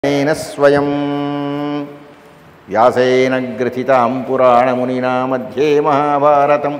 ेन स्वयं व्यासेन ग्रथितां पुराणमुनिना मध्ये महाभारतम्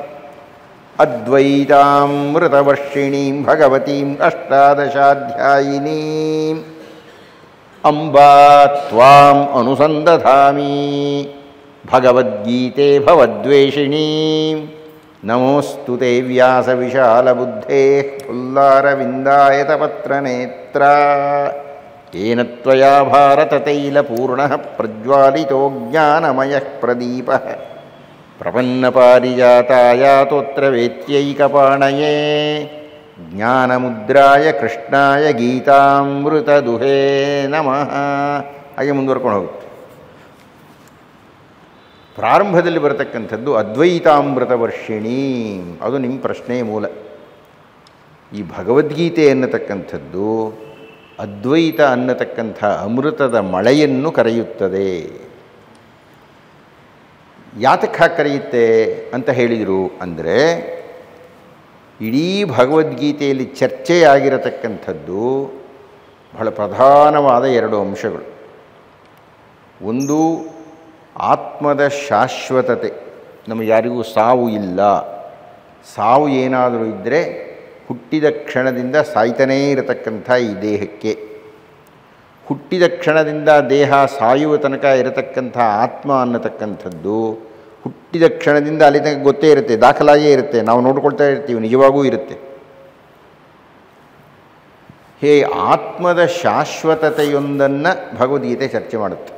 अद्वैतामृतवर्षिणीं भगवतीम् अष्टादशाध्यायिनीम् अम्बा त्वाम् अनुसन्दधामि भगवद्गीते भवद्वेषिणीं नमोऽस्तु ते व्यासविशालबुद्धेः पुल्लारविन्दायतपत्रनेत्रा येन त्वया भारततैलपूर्णः प्रज्वालितो ज्ञानमयः प्रदीपः प्रपन्नपारिजाताय तोत्रवेत्यैकपाणये ಜ್ಞಾನಮುದ್ರಾಯ ಕೃಷ್ಣಾಯ ಗೀತಾಮೃತದುಹೇ ನಮಃ ಹಾಗೆ ಮುಂದುವರ್ಕೊಂಡು ಹೋಗುತ್ತೆ ಪ್ರಾರಂಭದಲ್ಲಿ ಬರತಕ್ಕಂಥದ್ದು ಅದ್ವೈತಾಮೃತ ವರ್ಷಿಣಿ ಅದು ನಿಮ್ಮ ಪ್ರಶ್ನೆಯ ಮೂಲ ಈ ಭಗವದ್ಗೀತೆ ಅನ್ನತಕ್ಕಂಥದ್ದು ಅದ್ವೈತ ಅನ್ನತಕ್ಕಂಥ ಅಮೃತದ ಮಳೆಯನ್ನು ಕರೆಯುತ್ತದೆ ಯಾತಕ್ಕೆ ಹಾಗೆ ಕರೆಯುತ್ತೆ ಅಂತ ಹೇಳಿದರು ಅಂದರೆ ಇಡೀ ಭಗವದ್ಗೀತೆಯಲ್ಲಿ ಚರ್ಚೆಯಾಗಿರತಕ್ಕಂಥದ್ದು ಬಹಳ ಪ್ರಧಾನವಾದ ಎರಡು ಅಂಶಗಳು ಒಂದು ಆತ್ಮದ ಶಾಶ್ವತತೆ ನಮಗೆ ಯಾರಿಗೂ ಸಾವು ಇಲ್ಲ ಸಾವು ಏನಾದರೂ ಇದ್ದರೆ ಹುಟ್ಟಿದ ಕ್ಷಣದಿಂದ ಸಾಯ್ತಾನೇ ಇರತಕ್ಕಂಥ ಈ ದೇಹಕ್ಕೆ ಹುಟ್ಟಿದ ಕ್ಷಣದಿಂದ ದೇಹ ಸಾಯುವ ತನಕ ಇರತಕ್ಕಂಥ ಆತ್ಮ ಅನ್ನತಕ್ಕಂಥದ್ದು ಹುಟ್ಟಿದ ಕ್ಷಣದಿಂದ ಅಲ್ಲಿ ತನಕ ಗೊತ್ತೇ ಇರುತ್ತೆ ದಾಖಲಾಗೇ ಇರುತ್ತೆ ನಾವು ನೋಡ್ಕೊಳ್ತಾ ಇರ್ತೀವಿ ನಿಜವಾಗೂ ಇರುತ್ತೆ ಹೇ ಆತ್ಮದ ಶಾಶ್ವತತೆಯೊಂದನ್ನು ಭಗವದ್ಗೀತೆ ಚರ್ಚೆ ಮಾಡುತ್ತೆ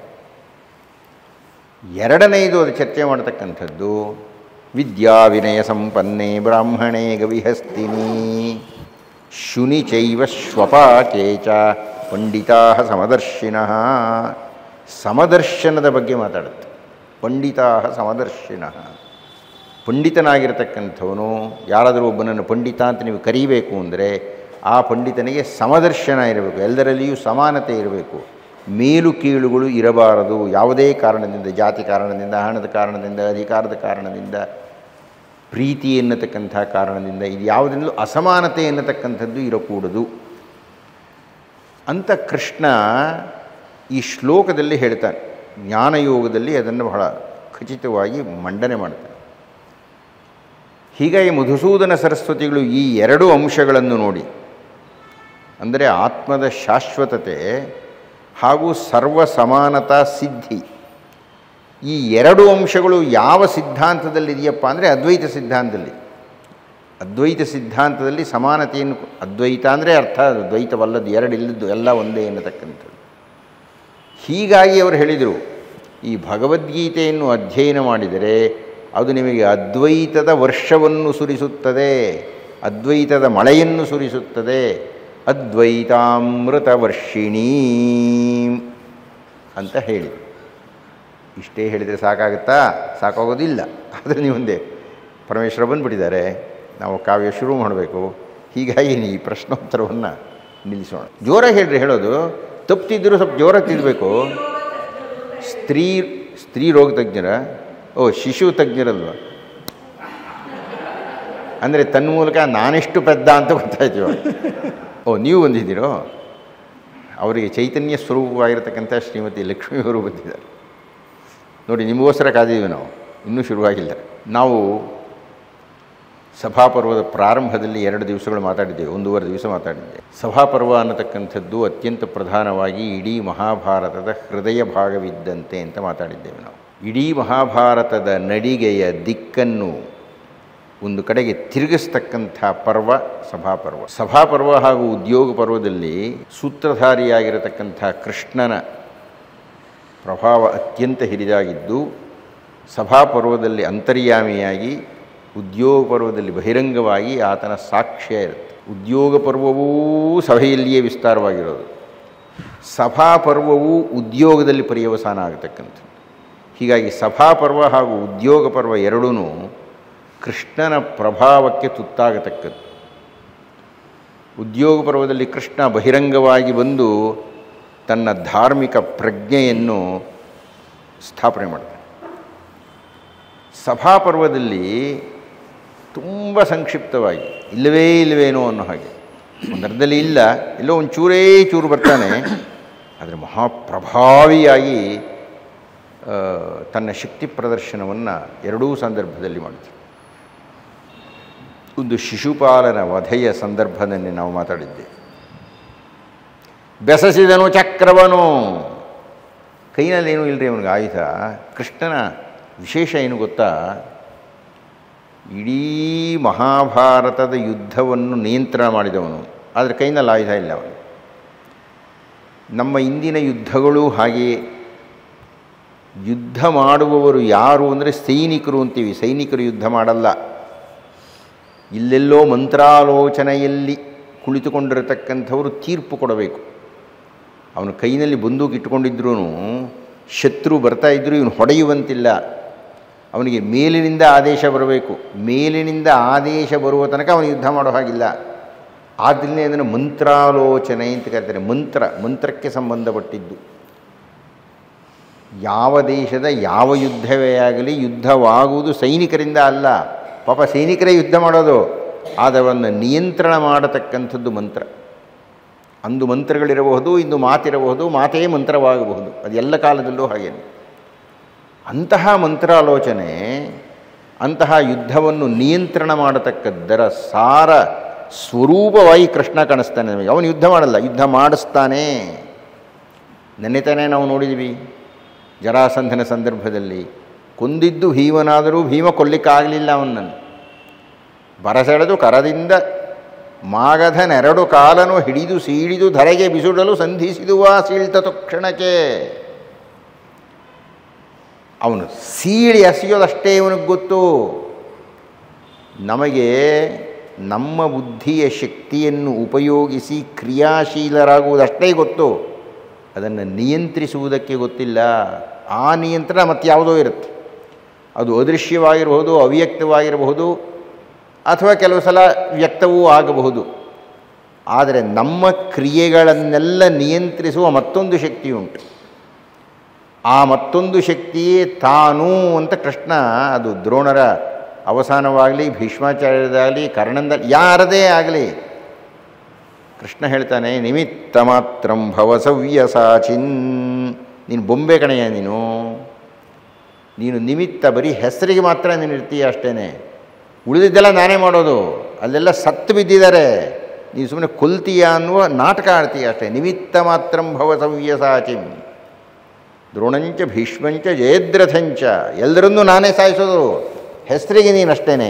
ಎರಡನೆಯದು ಅದು ಚರ್ಚೆ ಮಾಡತಕ್ಕಂಥದ್ದು ವಿದ್ಯಾ ವಿನಯ ಸಂಪನ್ನೆ ಬ್ರಾಹ್ಮಣೇ ಗವಿಹಸ್ತಿನಿ ಶುನಿ ಚೈವ ಶ್ವಪಾಕೆ ಚ ಪಂಡಿತಾ ಸಮದರ್ಶಿನಃ ಸಮದರ್ಶನದ ಬಗ್ಗೆ ಮಾತಾಡುತ್ತೆ ಪಂಡಿತಾ ಸಮದರ್ಶಿನಃ ಪಂಡಿತನಾಗಿರ್ತಕ್ಕಂಥವನು ಯಾರಾದರೂ ಒಬ್ಬನನ್ನು ಪಂಡಿತ ಅಂತ ನೀವು ಕರೀಬೇಕು ಅಂದರೆ ಆ ಪಂಡಿತನಿಗೆ ಸಮದರ್ಶನ ಇರಬೇಕು ಎಲ್ಲರಲ್ಲಿಯೂ ಸಮಾನತೆ ಇರಬೇಕು ಮೇಲು ಕೀಳುಗಳು ಇರಬಾರದು ಯಾವುದೇ ಕಾರಣದಿಂದ ಜಾತಿ ಕಾರಣದಿಂದ ಹಣದ ಕಾರಣದಿಂದ ಅಧಿಕಾರದ ಕಾರಣದಿಂದ ಪ್ರೀತಿ ಎನ್ನತಕ್ಕಂಥ ಕಾರಣದಿಂದ ಇದು ಯಾವುದರಿಂದಲೂ ಅಸಮಾನತೆ ಎನ್ನತಕ್ಕಂಥದ್ದು ಇರಕೂಡದು ಅಂತ ಕೃಷ್ಣ ಈ ಶ್ಲೋಕದಲ್ಲಿ ಹೇಳ್ತಾನೆ ಜ್ಞಾನಯೋಗದಲ್ಲಿ ಅದನ್ನು ಬಹಳ ಖಚಿತವಾಗಿ ಮಂಡನೆ ಮಾಡ್ತಾನೆ ಹೀಗಾಗಿ ಮಧುಸೂದನ ಸರಸ್ವತಿಗಳು ಈ ಎರಡು ಅಂಶಗಳನ್ನು ನೋಡಿ ಅಂದರೆ ಆತ್ಮದ ಶಾಶ್ವತತೆ ಹಾಗೂ ಸರ್ವ ಸಮಾನತಾ ಸಿದ್ಧಿ ಈ ಎರಡು ಅಂಶಗಳು ಯಾವ ಸಿದ್ಧಾಂತದಲ್ಲಿ ಇದೆಯಪ್ಪ ಅಂದರೆ ಅದ್ವೈತ ಸಿದ್ಧಾಂತದಲ್ಲಿ ಅದ್ವೈತ ಸಿದ್ಧಾಂತದಲ್ಲಿ ಸಮಾನತೆಯನ್ನು ಅದ್ವೈತ ಅಂದರೆ ಅರ್ಥ ಅದು ದ್ವೈತವಲ್ಲದ್ದು ಎರಡು ಇಲ್ಲದ್ದು ಎಲ್ಲ ಒಂದೇ ಎನ್ನತಕ್ಕಂಥದ್ದು ಹೀಗಾಗಿ ಅವರು ಹೇಳಿದರು ಈ ಭಗವದ್ಗೀತೆಯನ್ನು ಅಧ್ಯಯನ ಮಾಡಿದರೆ ಅದು ನಿಮಗೆ ಅದ್ವೈತದ ವರ್ಷವನ್ನು ಸುರಿಸುತ್ತದೆ ಅದ್ವೈತದ ಮಳೆಯನ್ನು ಸುರಿಸುತ್ತದೆ ಅದ್ವೈತಾಮೃತ ವರ್ಷಿಣೀ ಅಂತ ಹೇಳಿ ಇಷ್ಟೇ ಹೇಳಿದರೆ ಸಾಕಾಗುತ್ತಾ ಸಾಕಾಗೋದಿಲ್ಲ ಆದರೆ ನೀವು ಮುಂದೆ ಪರಮೇಶ್ವರ ಬಂದುಬಿಟ್ಟಿದ್ದಾರೆ ನಾವು ಕಾವ್ಯ ಶುರು ಮಾಡಬೇಕು ಹೀಗಾಗಿ ಈ ಪ್ರಶ್ನೋತ್ತರವನ್ನು ನಿಲ್ಲಿಸೋಣ ಜೋರಾಗಿ ಹೇಳ್ರಿ ಹೇಳೋದು ತಪ್ಪಿದ್ದರೂ ಸ್ವಲ್ಪ ಜೋರಾಗಿ ತಿದ್ದಬೇಕು ಸ್ತ್ರೀ ಸ್ತ್ರೀ ರೋಗ ತಜ್ಞರ ಓ ಶಿಶು ತಜ್ಞರಲ್ವ ಅಂದರೆ ತನ್ಮೂಲಕ ನಾನೆಷ್ಟು ಪೆದ್ದ ಅಂತ ಗೊತ್ತಾಯ್ತು ಇವಾಗ ಓ ನೀವು ಬಂದಿದ್ದೀರೋ ಅವರಿಗೆ ಚೈತನ್ಯ ಸ್ವರೂಪವಾಗಿರ್ತಕ್ಕಂಥ ಶ್ರೀಮತಿ ಲಕ್ಷ್ಮಿಯವರು ಬಂದಿದ್ದಾರೆ ನೋಡಿ ನಿಮಗೋಸ್ಕರ ಕಾದಿದ್ದೀವಿ ನಾವು ಇನ್ನೂ ಶುರುವಾಗಿಲ್ಲ ನಾವು ಸಭಾಪರ್ವದ ಪ್ರಾರಂಭದಲ್ಲಿ ಎರಡು ದಿವಸಗಳು ಮಾತಾಡಿದ್ದೇವೆ ಒಂದೂವರೆ ದಿವಸ ಮಾತಾಡಿದ್ದೆ ಸಭಾಪರ್ವ ಅನ್ನತಕ್ಕಂಥದ್ದು ಅತ್ಯಂತ ಪ್ರಧಾನವಾಗಿ ಇಡೀ ಮಹಾಭಾರತದ ಹೃದಯ ಭಾಗವಿದ್ದಂತೆ ಅಂತ ಮಾತಾಡಿದ್ದೇವೆ ನಾವು ಇಡೀ ಮಹಾಭಾರತದ ನಡಿಗೆಯ ದಿಕ್ಕನ್ನು ಒಂದು ಕಡೆಗೆ ತಿರುಗಿಸ್ತಕ್ಕಂಥ ಪರ್ವ ಸಭಾಪರ್ವ ಸಭಾಪರ್ವ ಹಾಗೂ ಉದ್ಯೋಗ ಪರ್ವದಲ್ಲಿ ಸೂತ್ರಧಾರಿಯಾಗಿರತಕ್ಕಂಥ ಕೃಷ್ಣನ ಪ್ರಭಾವ ಅತ್ಯಂತ ಹಿರಿದಾಗಿದ್ದು ಸಭಾಪರ್ವದಲ್ಲಿ ಅಂತರ್ಯಾಮಿಯಾಗಿ ಉದ್ಯೋಗ ಪರ್ವದಲ್ಲಿ ಬಹಿರಂಗವಾಗಿ ಆತನ ಸಾಕ್ಷ್ಯ ಇರುತ್ತೆ ಉದ್ಯೋಗ ಪರ್ವವೂ ಸಭೆಯಲ್ಲಿಯೇ ವಿಸ್ತಾರವಾಗಿರೋದು ಸಭಾಪರ್ವವೂ ಉದ್ಯೋಗದಲ್ಲಿ ಪರ್ಯವಸಾನ ಆಗತಕ್ಕಂಥದ್ದು ಹೀಗಾಗಿ ಸಭಾಪರ್ವ ಹಾಗೂ ಉದ್ಯೋಗ ಪರ್ವ ಎರಡೂ ಕೃಷ್ಣನ ಪ್ರಭಾವಕ್ಕೆ ತುತ್ತಾಗತಕ್ಕದ್ದು ಉದ್ಯೋಗ ಪರ್ವದಲ್ಲಿ ಕೃಷ್ಣ ಬಹಿರಂಗವಾಗಿ ಬಂದು ತನ್ನ ಧಾರ್ಮಿಕ ಪ್ರಜ್ಞೆಯನ್ನು ಸ್ಥಾಪನೆ ಮಾಡ್ತಾನೆ ಸಭಾಪರ್ವದಲ್ಲಿ ತುಂಬ ಸಂಕ್ಷಿಪ್ತವಾಗಿ ಇಲ್ಲವೇ ಇಲ್ಲವೇನೋ ಅನ್ನೋ ಹಾಗೆ ಒಂದು ಅರ್ಧದಲ್ಲಿ ಇಲ್ಲ ಎಲ್ಲೋ ಒಂದು ಚೂರೇ ಚೂರು ಬರ್ತಾನೆ ಆದರೆ ಮಹಾಪ್ರಭಾವಿಯಾಗಿ ಆ, ತನ್ನ ಶಕ್ತಿ ಪ್ರದರ್ಶನವನ್ನು ಎರಡೂ ಸಂದರ್ಭದಲ್ಲಿ ಮಾಡ್ತಾರೆ ಒಂದು ಶಿಶುಪಾಲನ ವಧೆಯ ಸಂದರ್ಭದಲ್ಲಿ ನಾವು ಮಾತಾಡಿದ್ದೆ ಬೆಸಸಿದನು ಚಕ್ರವನು ಕೈನಲ್ಲೇನೂ ಇಲ್ಲರಿ ಅವನಿಗೆ ಆಯುಧ ಕೃಷ್ಣನ ವಿಶೇಷ ಏನು ಗೊತ್ತಾ ಇಡೀ ಮಹಾಭಾರತದ ಯುದ್ಧವನ್ನು ನಿಯಂತ್ರಣ ಮಾಡಿದವನು ಆದರೆ ಕೈನಲ್ಲಿ ಆಯುಧ ಇಲ್ಲ ಅವನು ನಮ್ಮ ಇಂದಿನ ಯುದ್ಧಗಳು ಹಾಗೆಯೇ ಯುದ್ಧ ಮಾಡುವವರು ಯಾರು ಅಂದರೆ ಸೈನಿಕರು ಅಂತೀವಿ ಸೈನಿಕರು ಯುದ್ಧ ಮಾಡಲ್ಲ ಇಲ್ಲೆಲ್ಲೋ ಮಂತ್ರಾಲೋಚನೆಯಲ್ಲಿ ಕುಳಿತುಕೊಂಡಿರತಕ್ಕಂಥವರು ತೀರ್ಪು ಕೊಡಬೇಕು ಅವನು ಕೈನಲ್ಲಿ ಬಂದೂಕು ಇಟ್ಕೊಂಡಿದ್ರೂ ಶತ್ರು ಬರ್ತಾ ಇದ್ದರೂ ಇವನು ಹೊಡೆಯುವಂತಿಲ್ಲ ಅವನಿಗೆ ಮೇಲಿನಿಂದ ಆದೇಶ ಬರಬೇಕು ಮೇಲಿನಿಂದ ಆದೇಶ ಬರುವ ತನಕ ಅವನು ಯುದ್ಧ ಮಾಡೋ ಹಾಗಿಲ್ಲ ಆದ್ದರಿಂದ ಅದನ್ನು ಮಂತ್ರಾಲೋಚನೆ ಅಂತ ಕರೀತಾರೆ ಮಂತ್ರ ಮಂತ್ರಕ್ಕೆ ಸಂಬಂಧಪಟ್ಟಿದ್ದು ಯಾವ ದೇಶದ ಯಾವ ಯುದ್ಧವೇ ಆಗಲಿ ಯುದ್ಧವಾಗುವುದು ಸೈನಿಕರಿಂದ ಅಲ್ಲ ಪಾಪ ಸೈನಿಕರೇ ಯುದ್ಧ ಮಾಡೋದು ಆದವನ್ನು ನಿಯಂತ್ರಣ ಮಾಡತಕ್ಕಂಥದ್ದು ಮಂತ್ರ ಅಂದು ಮಂತ್ರಗಳಿರಬಹುದು ಇಂದು ಮಾತಿರಬಹುದು ಮಾತೇ ಮಂತ್ರವಾಗಬಹುದು ಅದು ಎಲ್ಲ ಕಾಲದಲ್ಲೂ ಹಾಗೇನೆ ಅಂತಹ ಮಂತ್ರಾಲೋಚನೆ ಅಂತಹ ಯುದ್ಧವನ್ನು ನಿಯಂತ್ರಣ ಮಾಡತಕ್ಕದ್ದರ ಸಾರ ಸ್ವರೂಪವಾಗಿ ಕೃಷ್ಣ ಕಾಣಿಸ್ತಾನೆ ನಮಗೆ ಅವನು ಯುದ್ಧ ಮಾಡಲ್ಲ ಯುದ್ಧ ಮಾಡಿಸ್ತಾನೆ ನೆನ್ನೆ ತಾನೇ ನಾವು ನೋಡಿದ್ವಿ ಜರಾಸಂಧನ ಸಂದರ್ಭದಲ್ಲಿ ಕೊಂದಿದ್ದು ಭೀಮನಾದರೂ ಭೀಮ ಕೊಲ್ಲಿಕ್ಕಾಗಲಿಲ್ಲ ಅವನನ್ನು ಬರಸೆಳೆದು ಕರದಿಂದ ಮಾಗಧನೆರಡು ಕಾಲನು ಹಿಡಿದು ಸೀಳಿದು ಧರೆಗೆ ಬಿಸುಡಲು ಸಂಧಿಸಿದುವ ಸೀಳ್ತ ತಕ್ಷಣಕ್ಕೆ ಅವನು ಸೀಳಿ ಎಸೆಯೋದಷ್ಟೇ ಇವನಿಗೆ ಗೊತ್ತು ನಮಗೆ ನಮ್ಮ ಬುದ್ಧಿಯ ಶಕ್ತಿಯನ್ನು ಉಪಯೋಗಿಸಿ ಕ್ರಿಯಾಶೀಲರಾಗುವುದಷ್ಟೇ ಗೊತ್ತು ಅದನ್ನು ನಿಯಂತ್ರಿಸುವುದಕ್ಕೆ ಗೊತ್ತಿಲ್ಲ ಆ ನಿಯಂತ್ರಣ ಮತ್ತು ಯಾವುದೋ ಇರುತ್ತೆ ಅದು ಅದೃಶ್ಯವಾಗಿರಬಹುದು ಅವ್ಯಕ್ತವಾಗಿರಬಹುದು ಅಥವಾ ಕೆಲವು ಸಲ ವ್ಯಕ್ತವೂ ಆಗಬಹುದು ಆದರೆ ನಮ್ಮ ಕ್ರಿಯೆಗಳನ್ನೆಲ್ಲ ನಿಯಂತ್ರಿಸುವ ಮತ್ತೊಂದು ಶಕ್ತಿ ಉಂಟು ಆ ಮತ್ತೊಂದು ಶಕ್ತಿಯೇ ತಾನು ಅಂತ ಕೃಷ್ಣ ಅದು ದ್ರೋಣರ ಅವಸಾನವಾಗಲಿ ಭೀಷ್ಮಾಚಾರ್ಯದಾಗಲಿ ಕರ್ಣಂದ ಯಾರದೇ ಆಗಲಿ ಕೃಷ್ಣ ಹೇಳ್ತಾನೆ ನಿಮಿತ್ತ ಮಾತ್ರಂ ಭವಸವ್ಯಸಾಚಿನ್ ನೀನು ಬೊಂಬೆ ಕಣೆಯ ನೀನು ನೀನು ನಿಮಿತ್ತ ಬರೀ ಹೆಸರಿಗೆ ಮಾತ್ರ ನೀನು ಇರ್ತೀಯ ಅಷ್ಟೇ ಉಳಿದಿದ್ದೆಲ್ಲ ನಾನೇ ಮಾಡೋದು ಅಲ್ಲೆಲ್ಲ ಸತ್ತು ಬಿದ್ದಿದ್ದಾರೆ ನೀನು ಸುಮ್ಮನೆ ಕೊಲ್ತೀಯ ಅನ್ನುವ ನಾಟಕ ಆಡ್ತೀಯ ಅಷ್ಟೇ ನಿಮಿತ್ತ ಮಾತ್ರಂ ಭವಸವ್ಯಸಾಚಿಂ ದ್ರೋಣಂಚ ಭೀಷ್ಮಂಚ ಜಯದ್ರಥಂಚ ಎಲ್ಲರನ್ನೂ ನಾನೇ ಸಾಯಿಸೋದು ಹೆಸರಿಗೆ ನೀನಷ್ಟೇನೆ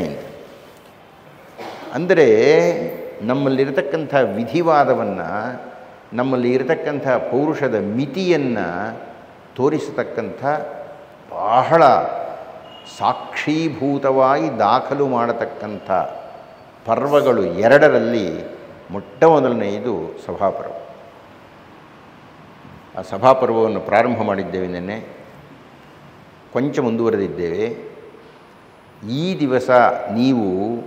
ಅಂದರೆ ನಮ್ಮಲ್ಲಿರತಕ್ಕಂಥ ವಿಧಿವಾದವನ್ನು ನಮ್ಮಲ್ಲಿ ಇರತಕ್ಕಂಥ ಪೌರುಷದ ಮಿತಿಯನ್ನು ತೋರಿಸತಕ್ಕಂಥ ಬಹಳ ಸಾಕ್ಷೀಭೂತವಾಗಿ ದಾಖಲು ಮಾಡತಕ್ಕಂಥ ಪರ್ವಗಳು ಎರಡರಲ್ಲಿ ಮೊಟ್ಟ ಮೊದಲನೆಯದು ಸಭಾಪರ್ವ ಆ ಸಭಾಪರ್ವವನ್ನು ಪ್ರಾರಂಭ ಮಾಡಿದ್ದೇವೆ ನಿನ್ನೆ ಕೊಂಚ ಮುಂದುವರೆದಿದ್ದೇವೆ ಈ ದಿವಸ ನೀವು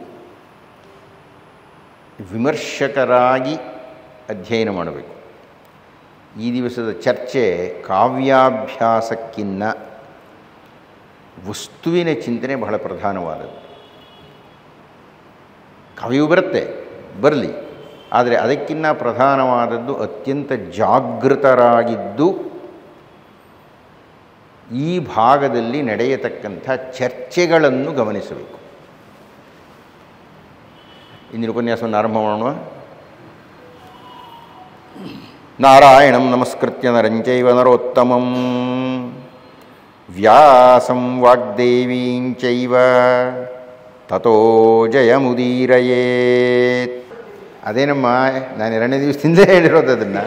ವಿಮರ್ಶಕರಾಗಿ ಅಧ್ಯಯನ ಮಾಡಬೇಕು ಈ ದಿವಸದ ಚರ್ಚೆ ಕಾವ್ಯಾಭ್ಯಾಸಕ್ಕಿನ್ನ ವಸ್ತುವಿನ ಚಿಂತನೆ ಬಹಳ ಪ್ರಧಾನವಾದದ್ದು ಕಾವ್ಯವು ಬರುತ್ತೆ ಬರಲಿ ಆದರೆ ಅದಕ್ಕಿನ್ನ ಪ್ರಧಾನವಾದದ್ದು ಅತ್ಯಂತ ಜಾಗೃತರಾಗಿದ್ದು ಈ ಭಾಗದಲ್ಲಿ ನಡೆಯತಕ್ಕಂಥ ಚರ್ಚೆಗಳನ್ನು ಗಮನಿಸಬೇಕು ಇಂದಿನ ಉಪನ್ಯಾಸವನ್ನು ಆರಂಭ ಮಾಡೋಣ ನಾರಾಯಣಂ ನಮಸ್ಕೃತ್ಯ ನರಂಚೈವ ನರೋತ್ತಮಂ ವ್ಯಾಸಂ ವಾಗ್ದೇವೀಂಚೈವ ತಥೋ ಜಯಮುದೀರಯೇತ್ ಅದೇನಮ್ಮ ನಾನು ಎರಡನೇ ದಿವಸದಿಂದ ಹೇಳಿರೋದು ಅದನ್ನು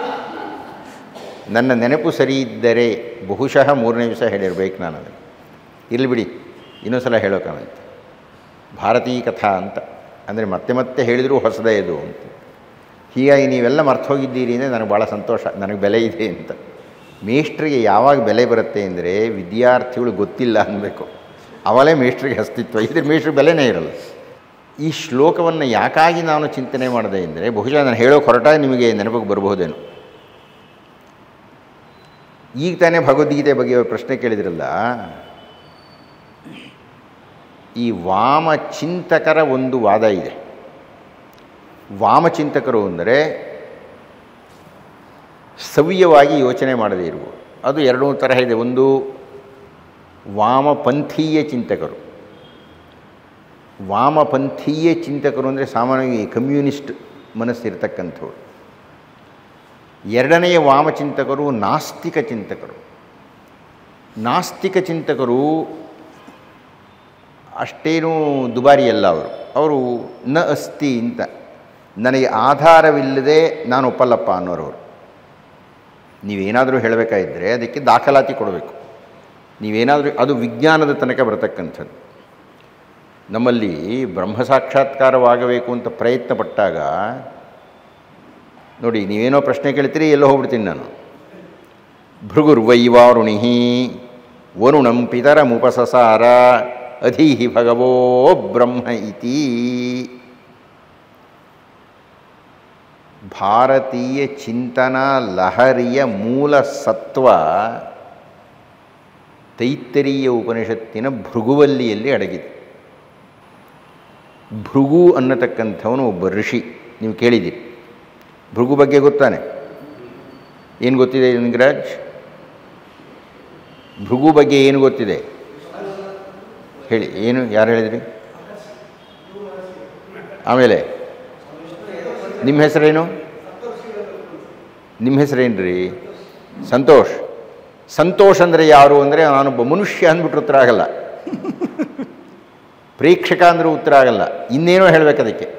ನನ್ನ ನೆನಪು ಸರಿ ಇದ್ದರೆ ಬಹುಶಃ ಮೂರನೇ ದಿವಸ ಹೇಳಿರ್ಬೇಕು ನಾನು ಅದನ್ನು ಇರಲಿ ಬಿಡಿ ಇನ್ನೊಂದು ಸಲ ಹೇಳೋಕಂತ ಭಾರತೀ ಕಥಾ ಅಂತ ಅಂದರೆ ಮತ್ತೆ ಮತ್ತೆ ಹೇಳಿದರೂ ಹೊಸದೇ ಇದು ಅಂತ ಹೀಗಾಗಿ ನೀವೆಲ್ಲ ಮರ್ತು ಹೋಗಿದ್ದೀರಿ ಅಂದರೆ ನನಗೆ ಭಾಳ ಸಂತೋಷ ನನಗೆ ಬೆಲೆ ಇದೆ ಅಂತ ಮೇಷ್ಟ್ರಿಗೆ ಯಾವಾಗ ಬೆಲೆ ಬರುತ್ತೆ ಅಂದರೆ ವಿದ್ಯಾರ್ಥಿಗಳು ಗೊತ್ತಿಲ್ಲ ಅನ್ನಬೇಕು ಅವಲೇ ಮೇಷ್ಟ್ರಿಗೆ ಅಸ್ತಿತ್ವ ಇದ್ರ ಮೇಷ್ಟ್ರಿಗೆ ಬೆಲೆನೇ ಇರಲ್ಲ ಈ ಶ್ಲೋಕವನ್ನು ಯಾಕಾಗಿ ನಾನು ಚಿಂತನೆ ಮಾಡಿದೆ ಅಂದರೆ ಬಹುಶಃ ನಾನು ಹೇಳೋಕೆ ಹೊರಟಾಗ ನಿಮಗೆ ನೆನಪಿಗೆ ಬರಬಹುದೇನು ಈಗ ತಾನೇ ಭಗವದ್ಗೀತೆ ಬಗ್ಗೆ ಅವ್ರು ಪ್ರಶ್ನೆ ಕೇಳಿದ್ರಲ್ಲ ಈ ವಾಮಚಿಂತಕರ ಒಂದು ವಾದ ಇದೆ ವಾಮಚಿಂತಕರು ಅಂದರೆ ಸವ್ಯವಾಗಿ ಯೋಚನೆ ಮಾಡದೇ ಇರುವುದು ಅದು ಎರಡೂ ತರಹ ಇದೆ ಒಂದು ವಾಮಪಂಥೀಯ ಚಿಂತಕರು ವಾಮಪಂಥೀಯ ಚಿಂತಕರು ಅಂದರೆ ಸಾಮಾನ್ಯವಾಗಿ ಕಮ್ಯುನಿಸ್ಟ್ ಮನಸ್ಸಿರ್ತಕ್ಕಂಥವ್ರು ಎರಡನೆಯ ವಾಮಚಿಂತಕರು ನಾಸ್ತಿಕ ಚಿಂತಕರು ನಾಸ್ತಿಕ ಚಿಂತಕರು ಅಷ್ಟೇನೂ ದುಬಾರಿಯಲ್ಲ ಅವರು ಅವರು ನ ಅಸ್ತಿ ಅಂತ ನನಗೆ ಆಧಾರವಿಲ್ಲದೆ ನಾನು ಒಪ್ಪಲ್ಲಪ್ಪ ಅನ್ನೋರವರು ನೀವೇನಾದರೂ ಹೇಳಬೇಕಾಗಿದ್ದರೆ ಅದಕ್ಕೆ ದಾಖಲಾತಿ ಕೊಡಬೇಕು ನೀವೇನಾದರೂ ಅದು ವಿಜ್ಞಾನದ ತನಕ ಬರತಕ್ಕಂಥದ್ದು ನಮ್ಮಲ್ಲಿ ಬ್ರಹ್ಮ ಸಾಕ್ಷಾತ್ಕಾರವಾಗಬೇಕು ಅಂತ ಪ್ರಯತ್ನ ಪಟ್ಟಾಗ ನೋಡಿ ನೀವೇನೋ ಪ್ರಶ್ನೆ ಕೇಳ್ತೀರಿ ಎಲ್ಲೋ ಹೋಗ್ಬಿಡ್ತೀನಿ ನಾನು ಭೃಗುರ್ವೈವಾರುಣಿ ವರುಣಂ ಪಿತರಮುಪಸಸಾರ ಅಧೀಹಿ ಭಗವೋ ಬ್ರಹ್ಮ ಇತಿ ಭಾರತೀಯ ಚಿಂತನಾ ಲಹರಿಯ ಮೂಲ ಸತ್ವ ತೈತ್ತರೀಯ ಉಪನಿಷತ್ತಿನ ಭೃಗುವಲ್ಲಿಯಲ್ಲಿ ಅಡಗಿದೆ ಭೃಗು ಅನ್ನತಕ್ಕಂಥವನು ಒಬ್ಬ ಋಷಿ ನೀವು ಕೇಳಿದ್ದೀರಿ ಭೃಗು ಬಗ್ಗೆ ಗೊತ್ತಾನೆ ಏನು ಗೊತ್ತಿದೆ ಲಿಂಗರಾಜ್ ಭೃಗು ಬಗ್ಗೆ ಏನು ಗೊತ್ತಿದೆ ಹೇಳಿ ಏನು ಯಾರು ಹೇಳಿದ್ರಿ ಆಮೇಲೆ ನಿಮ್ಮ ಹೆಸರೇನು ನಿಮ್ಮ ಹೆಸರೇನು ರೀ ಸಂತೋಷ್ ಸಂತೋಷ್ ಅಂದರೆ ಯಾರು ಅಂದರೆ ನಾನೊಬ್ಬ ಮನುಷ್ಯ ಅಂದ್ಬಿಟ್ರೆ ಉತ್ತರ ಆಗಲ್ಲ ಪ್ರೇಕ್ಷಕ ಅಂದರೂ ಉತ್ತರ ಆಗಲ್ಲ ಇನ್ನೇನೋ ಹೇಳಬೇಕು ಅದಕ್ಕೆ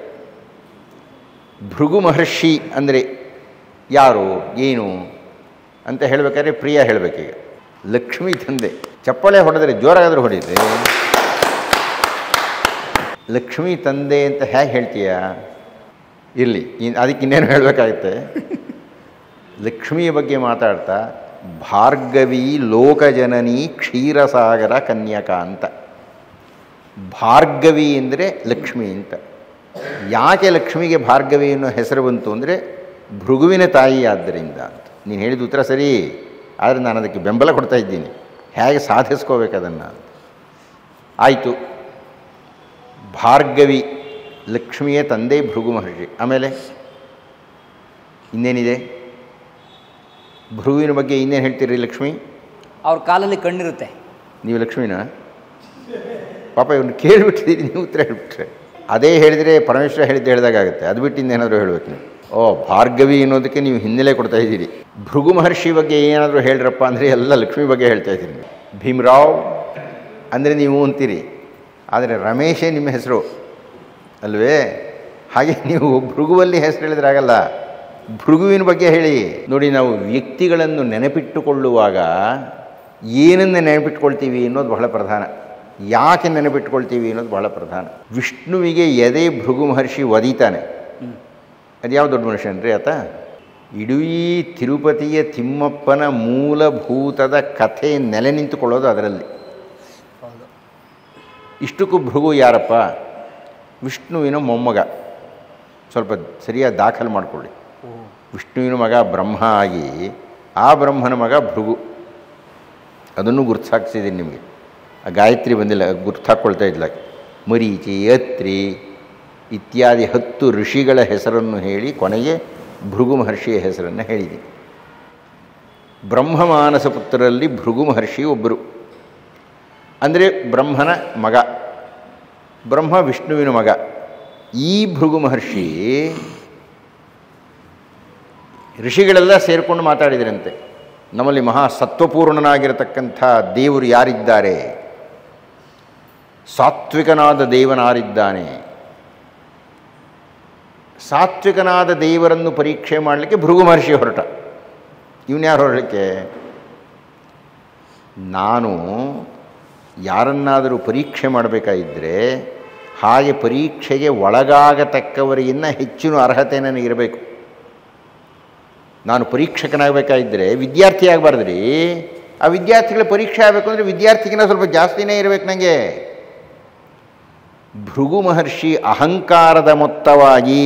ಭೃಗು ಮಹರ್ಷಿ ಅಂದರೆ ಯಾರು ಏನು ಅಂತ ಹೇಳಬೇಕಾದ್ರೆ ಪ್ರಿಯ ಹೇಳಬೇಕೀಗ ಲಕ್ಷ್ಮೀ ತಂದೆ ಚಪ್ಪಳೆ ಹೊಡೆದ್ರೆ ಜೋರಾಗಾದರೂ ಹೊಡೀರಿ ಲಕ್ಷ್ಮೀ ತಂದೆ ಅಂತ ಹೇಗೆ ಹೇಳ್ತೀಯ ಇರಲಿ ಇನ್ ಅದಕ್ಕೆ ಇನ್ನೇನು ಹೇಳಬೇಕಾಗುತ್ತೆ ಲಕ್ಷ್ಮಿಯ ಬಗ್ಗೆ ಮಾತಾಡ್ತಾ ಭಾರ್ಗವಿ ಲೋಕಜನನಿ ಕ್ಷೀರಸಾಗರ ಕನ್ಯಕ ಅಂತ ಭಾರ್ಗವಿ ಅಂದರೆ ಲಕ್ಷ್ಮಿ ಅಂತ ಯಾಕೆ ಲಕ್ಷ್ಮಿಗೆ ಭಾರ್ಗವಿ ಅನ್ನೋ ಹೆಸರು ಬಂತು ಅಂದರೆ ಭೃಗುವಿನ ತಾಯಿ ಆದ್ದರಿಂದ ಅಂತ ನೀನು ಹೇಳಿದ ಉತ್ತರ ಸರಿ ಆದರೆ ನಾನು ಅದಕ್ಕೆ ಬೆಂಬಲ ಕೊಡ್ತಾ ಇದ್ದೀನಿ ಹೇಗೆ ಸಾಧಿಸ್ಕೋಬೇಕು ಅದನ್ನು ಅಂತ ಆಯಿತು ಭಾರ್ಗವಿ ಲಕ್ಷ್ಮಿಯ ತಂದೆ ಭೃಗು ಮಹರ್ಷಿ ಆಮೇಲೆ ಇನ್ನೇನಿದೆ ಭೃಗುವಿನ ಬಗ್ಗೆ ಇನ್ನೇನು ಹೇಳ್ತೀರಿ ಲಕ್ಷ್ಮಿ ಅವ್ರ ಕಾಲಲ್ಲಿ ಕಣ್ಣಿರುತ್ತೆ ನೀವು ಲಕ್ಷ್ಮಿನ ಪಾಪ ಇವ್ನು ಕೇಳಿಬಿಟ್ಟಿದ್ದೀರಿ ನೀವು ಉತ್ತರ ಹೇಳ್ಬಿಟ್ರೆ ಅದೇ ಹೇಳಿದರೆ ಪರಮೇಶ್ವರ ಹೇಳಿದ್ದು ಹೇಳಿದಾಗುತ್ತೆ ಅದು ಬಿಟ್ಟು ಇನ್ನೇನಾದರೂ ಹೇಳ್ಬೇಕು ನೀವು ಓ ಭಾರ್ಗವಿ ಅನ್ನೋದಕ್ಕೆ ನೀವು ಹಿನ್ನೆಲೆ ಕೊಡ್ತಾ ಇದ್ದೀರಿ ಭೃಗು ಮಹರ್ಷಿ ಬಗ್ಗೆ ಏನಾದರೂ ಹೇಳ್ರಪ್ಪ ಅಂದರೆ ಎಲ್ಲ ಲಕ್ಷ್ಮಿ ಬಗ್ಗೆ ಹೇಳ್ತಾ ಇದ್ದೀರಿ ನೀವು ಭೀಮರಾವ್ ಅಂದರೆ ನೀವು ಅಂತೀರಿ ಆದರೆ ರಮೇಶೇ ನಿಮ್ಮ ಹೆಸರು ಅಲ್ವೇ ಹಾಗೆ ನೀವು ಭೃಗುವಲ್ಲಿ ಹೆಸರು ಹೇಳಿದ್ರಾಗಲ್ಲ ಭೃಗುವಿನ ಬಗ್ಗೆ ಹೇಳಿ ನೋಡಿ ನಾವು ವ್ಯಕ್ತಿಗಳನ್ನು ನೆನಪಿಟ್ಟುಕೊಳ್ಳುವಾಗ ಏನನ್ನು ನೆನಪಿಟ್ಕೊಳ್ತೀವಿ ಅನ್ನೋದು ಬಹಳ ಪ್ರಧಾನ ಯಾಕೆ ನೆನಪಿಟ್ಕೊಳ್ತೀವಿ ಅನ್ನೋದು ಬಹಳ ಪ್ರಧಾನ ವಿಷ್ಣುವಿಗೆ ಎದೆ ಭೃಗು ಮಹರ್ಷಿ ಒದೀತಾನೆ ಅದು ಯಾವ ದೊಡ್ಡ ಮನುಷ್ಯನ್ರಿ ಆತ ಇಡೀ ತಿರುಪತಿಯ ತಿಮ್ಮಪ್ಪನ ಮೂಲಭೂತದ ಕಥೆ ನೆಲೆ ನಿಂತುಕೊಳ್ಳೋದು ಅದರಲ್ಲಿ ಇಷ್ಟಕ್ಕೂ ಭೃಗು ಯಾರಪ್ಪ ವಿಷ್ಣುವಿನ ಮೊಮ್ಮಗ ಸ್ವಲ್ಪ ಸರಿಯಾಗಿ ದಾಖಲು ಮಾಡಿಕೊಳ್ಳಿ ವಿಷ್ಣುವಿನ ಮಗ ಬ್ರಹ್ಮ ಆಗಿ ಆ ಬ್ರಹ್ಮನ ಮಗ ಭೃಗು ಅದನ್ನು ಗುರ್ತಾಕ್ಸಿದ್ದೀನಿ ನಿಮಗೆ ಆ ಗಾಯತ್ರಿ ಬಂದಿಲ್ಲ ಗುರ್ತಾಕೊಳ್ತಾ ಇದ್ಲ ಮರೀಚಿ ಅತ್ರಿ ಇತ್ಯಾದಿ ಹತ್ತು ಋಷಿಗಳ ಹೆಸರನ್ನು ಹೇಳಿ ಕೊನೆಗೆ ಭೃಗು ಮಹರ್ಷಿಯ ಹೆಸರನ್ನು ಹೇಳಿದ್ದೀನಿ ಬ್ರಹ್ಮಮಾನಸ ಪುತ್ರರಲ್ಲಿ ಭೃಗು ಮಹರ್ಷಿ ಒಬ್ಬರು ಅಂದರೆ ಬ್ರಹ್ಮನ ಮಗ ಬ್ರಹ್ಮ ವಿಷ್ಣುವಿನ ಮಗ ಈ ಭೃಗು ಮಹರ್ಷಿ ಋಷಿಗಳೆಲ್ಲ ಸೇರಿಕೊಂಡು ಮಾತಾಡಿದರಂತೆ ನಮ್ಮಲ್ಲಿ ಮಹಾ ಸತ್ವಪೂರ್ಣನಾಗಿರತಕ್ಕಂಥ ದೇವರು ಯಾರಿದ್ದಾರೆ ಸಾತ್ವಿಕನಾದ ದೇವನಾರಿದ್ದಾನೆ ಸಾತ್ವಿಕನಾದ ದೇವರನ್ನು ಪರೀಕ್ಷೆ ಮಾಡಲಿಕ್ಕೆ ಭೃಗು ಮಹರ್ಷಿ ಹೊರಟ ಇವನು ಯಾರು ಹೊರಡಲಿಕ್ಕೆ ನಾನು ಯಾರನ್ನಾದರೂ ಪರೀಕ್ಷೆ ಮಾಡಬೇಕಾಗಿದ್ದರೆ ಹಾಗೆ ಪರೀಕ್ಷೆಗೆ ಒಳಗಾಗತಕ್ಕವರಿಗಿನ್ನ ಹೆಚ್ಚಿನ ಅರ್ಹತೆ ನನಗಿರಬೇಕು ನಾನು ಪರೀಕ್ಷಕನಾಗಬೇಕಾಗಿದ್ದರೆ ವಿದ್ಯಾರ್ಥಿ ಆಗಬಾರ್ದ್ರಿ ಆ ವಿದ್ಯಾರ್ಥಿಗಳ ಪರೀಕ್ಷೆ ಆಗಬೇಕು ಅಂದರೆ ವಿದ್ಯಾರ್ಥಿಗಿನ ಸ್ವಲ್ಪ ಜಾಸ್ತಿನೇ ಇರಬೇಕು ನನಗೆ ಭೃಗು ಮಹರ್ಷಿ ಅಹಂಕಾರದ ಮೊತ್ತವಾಗಿ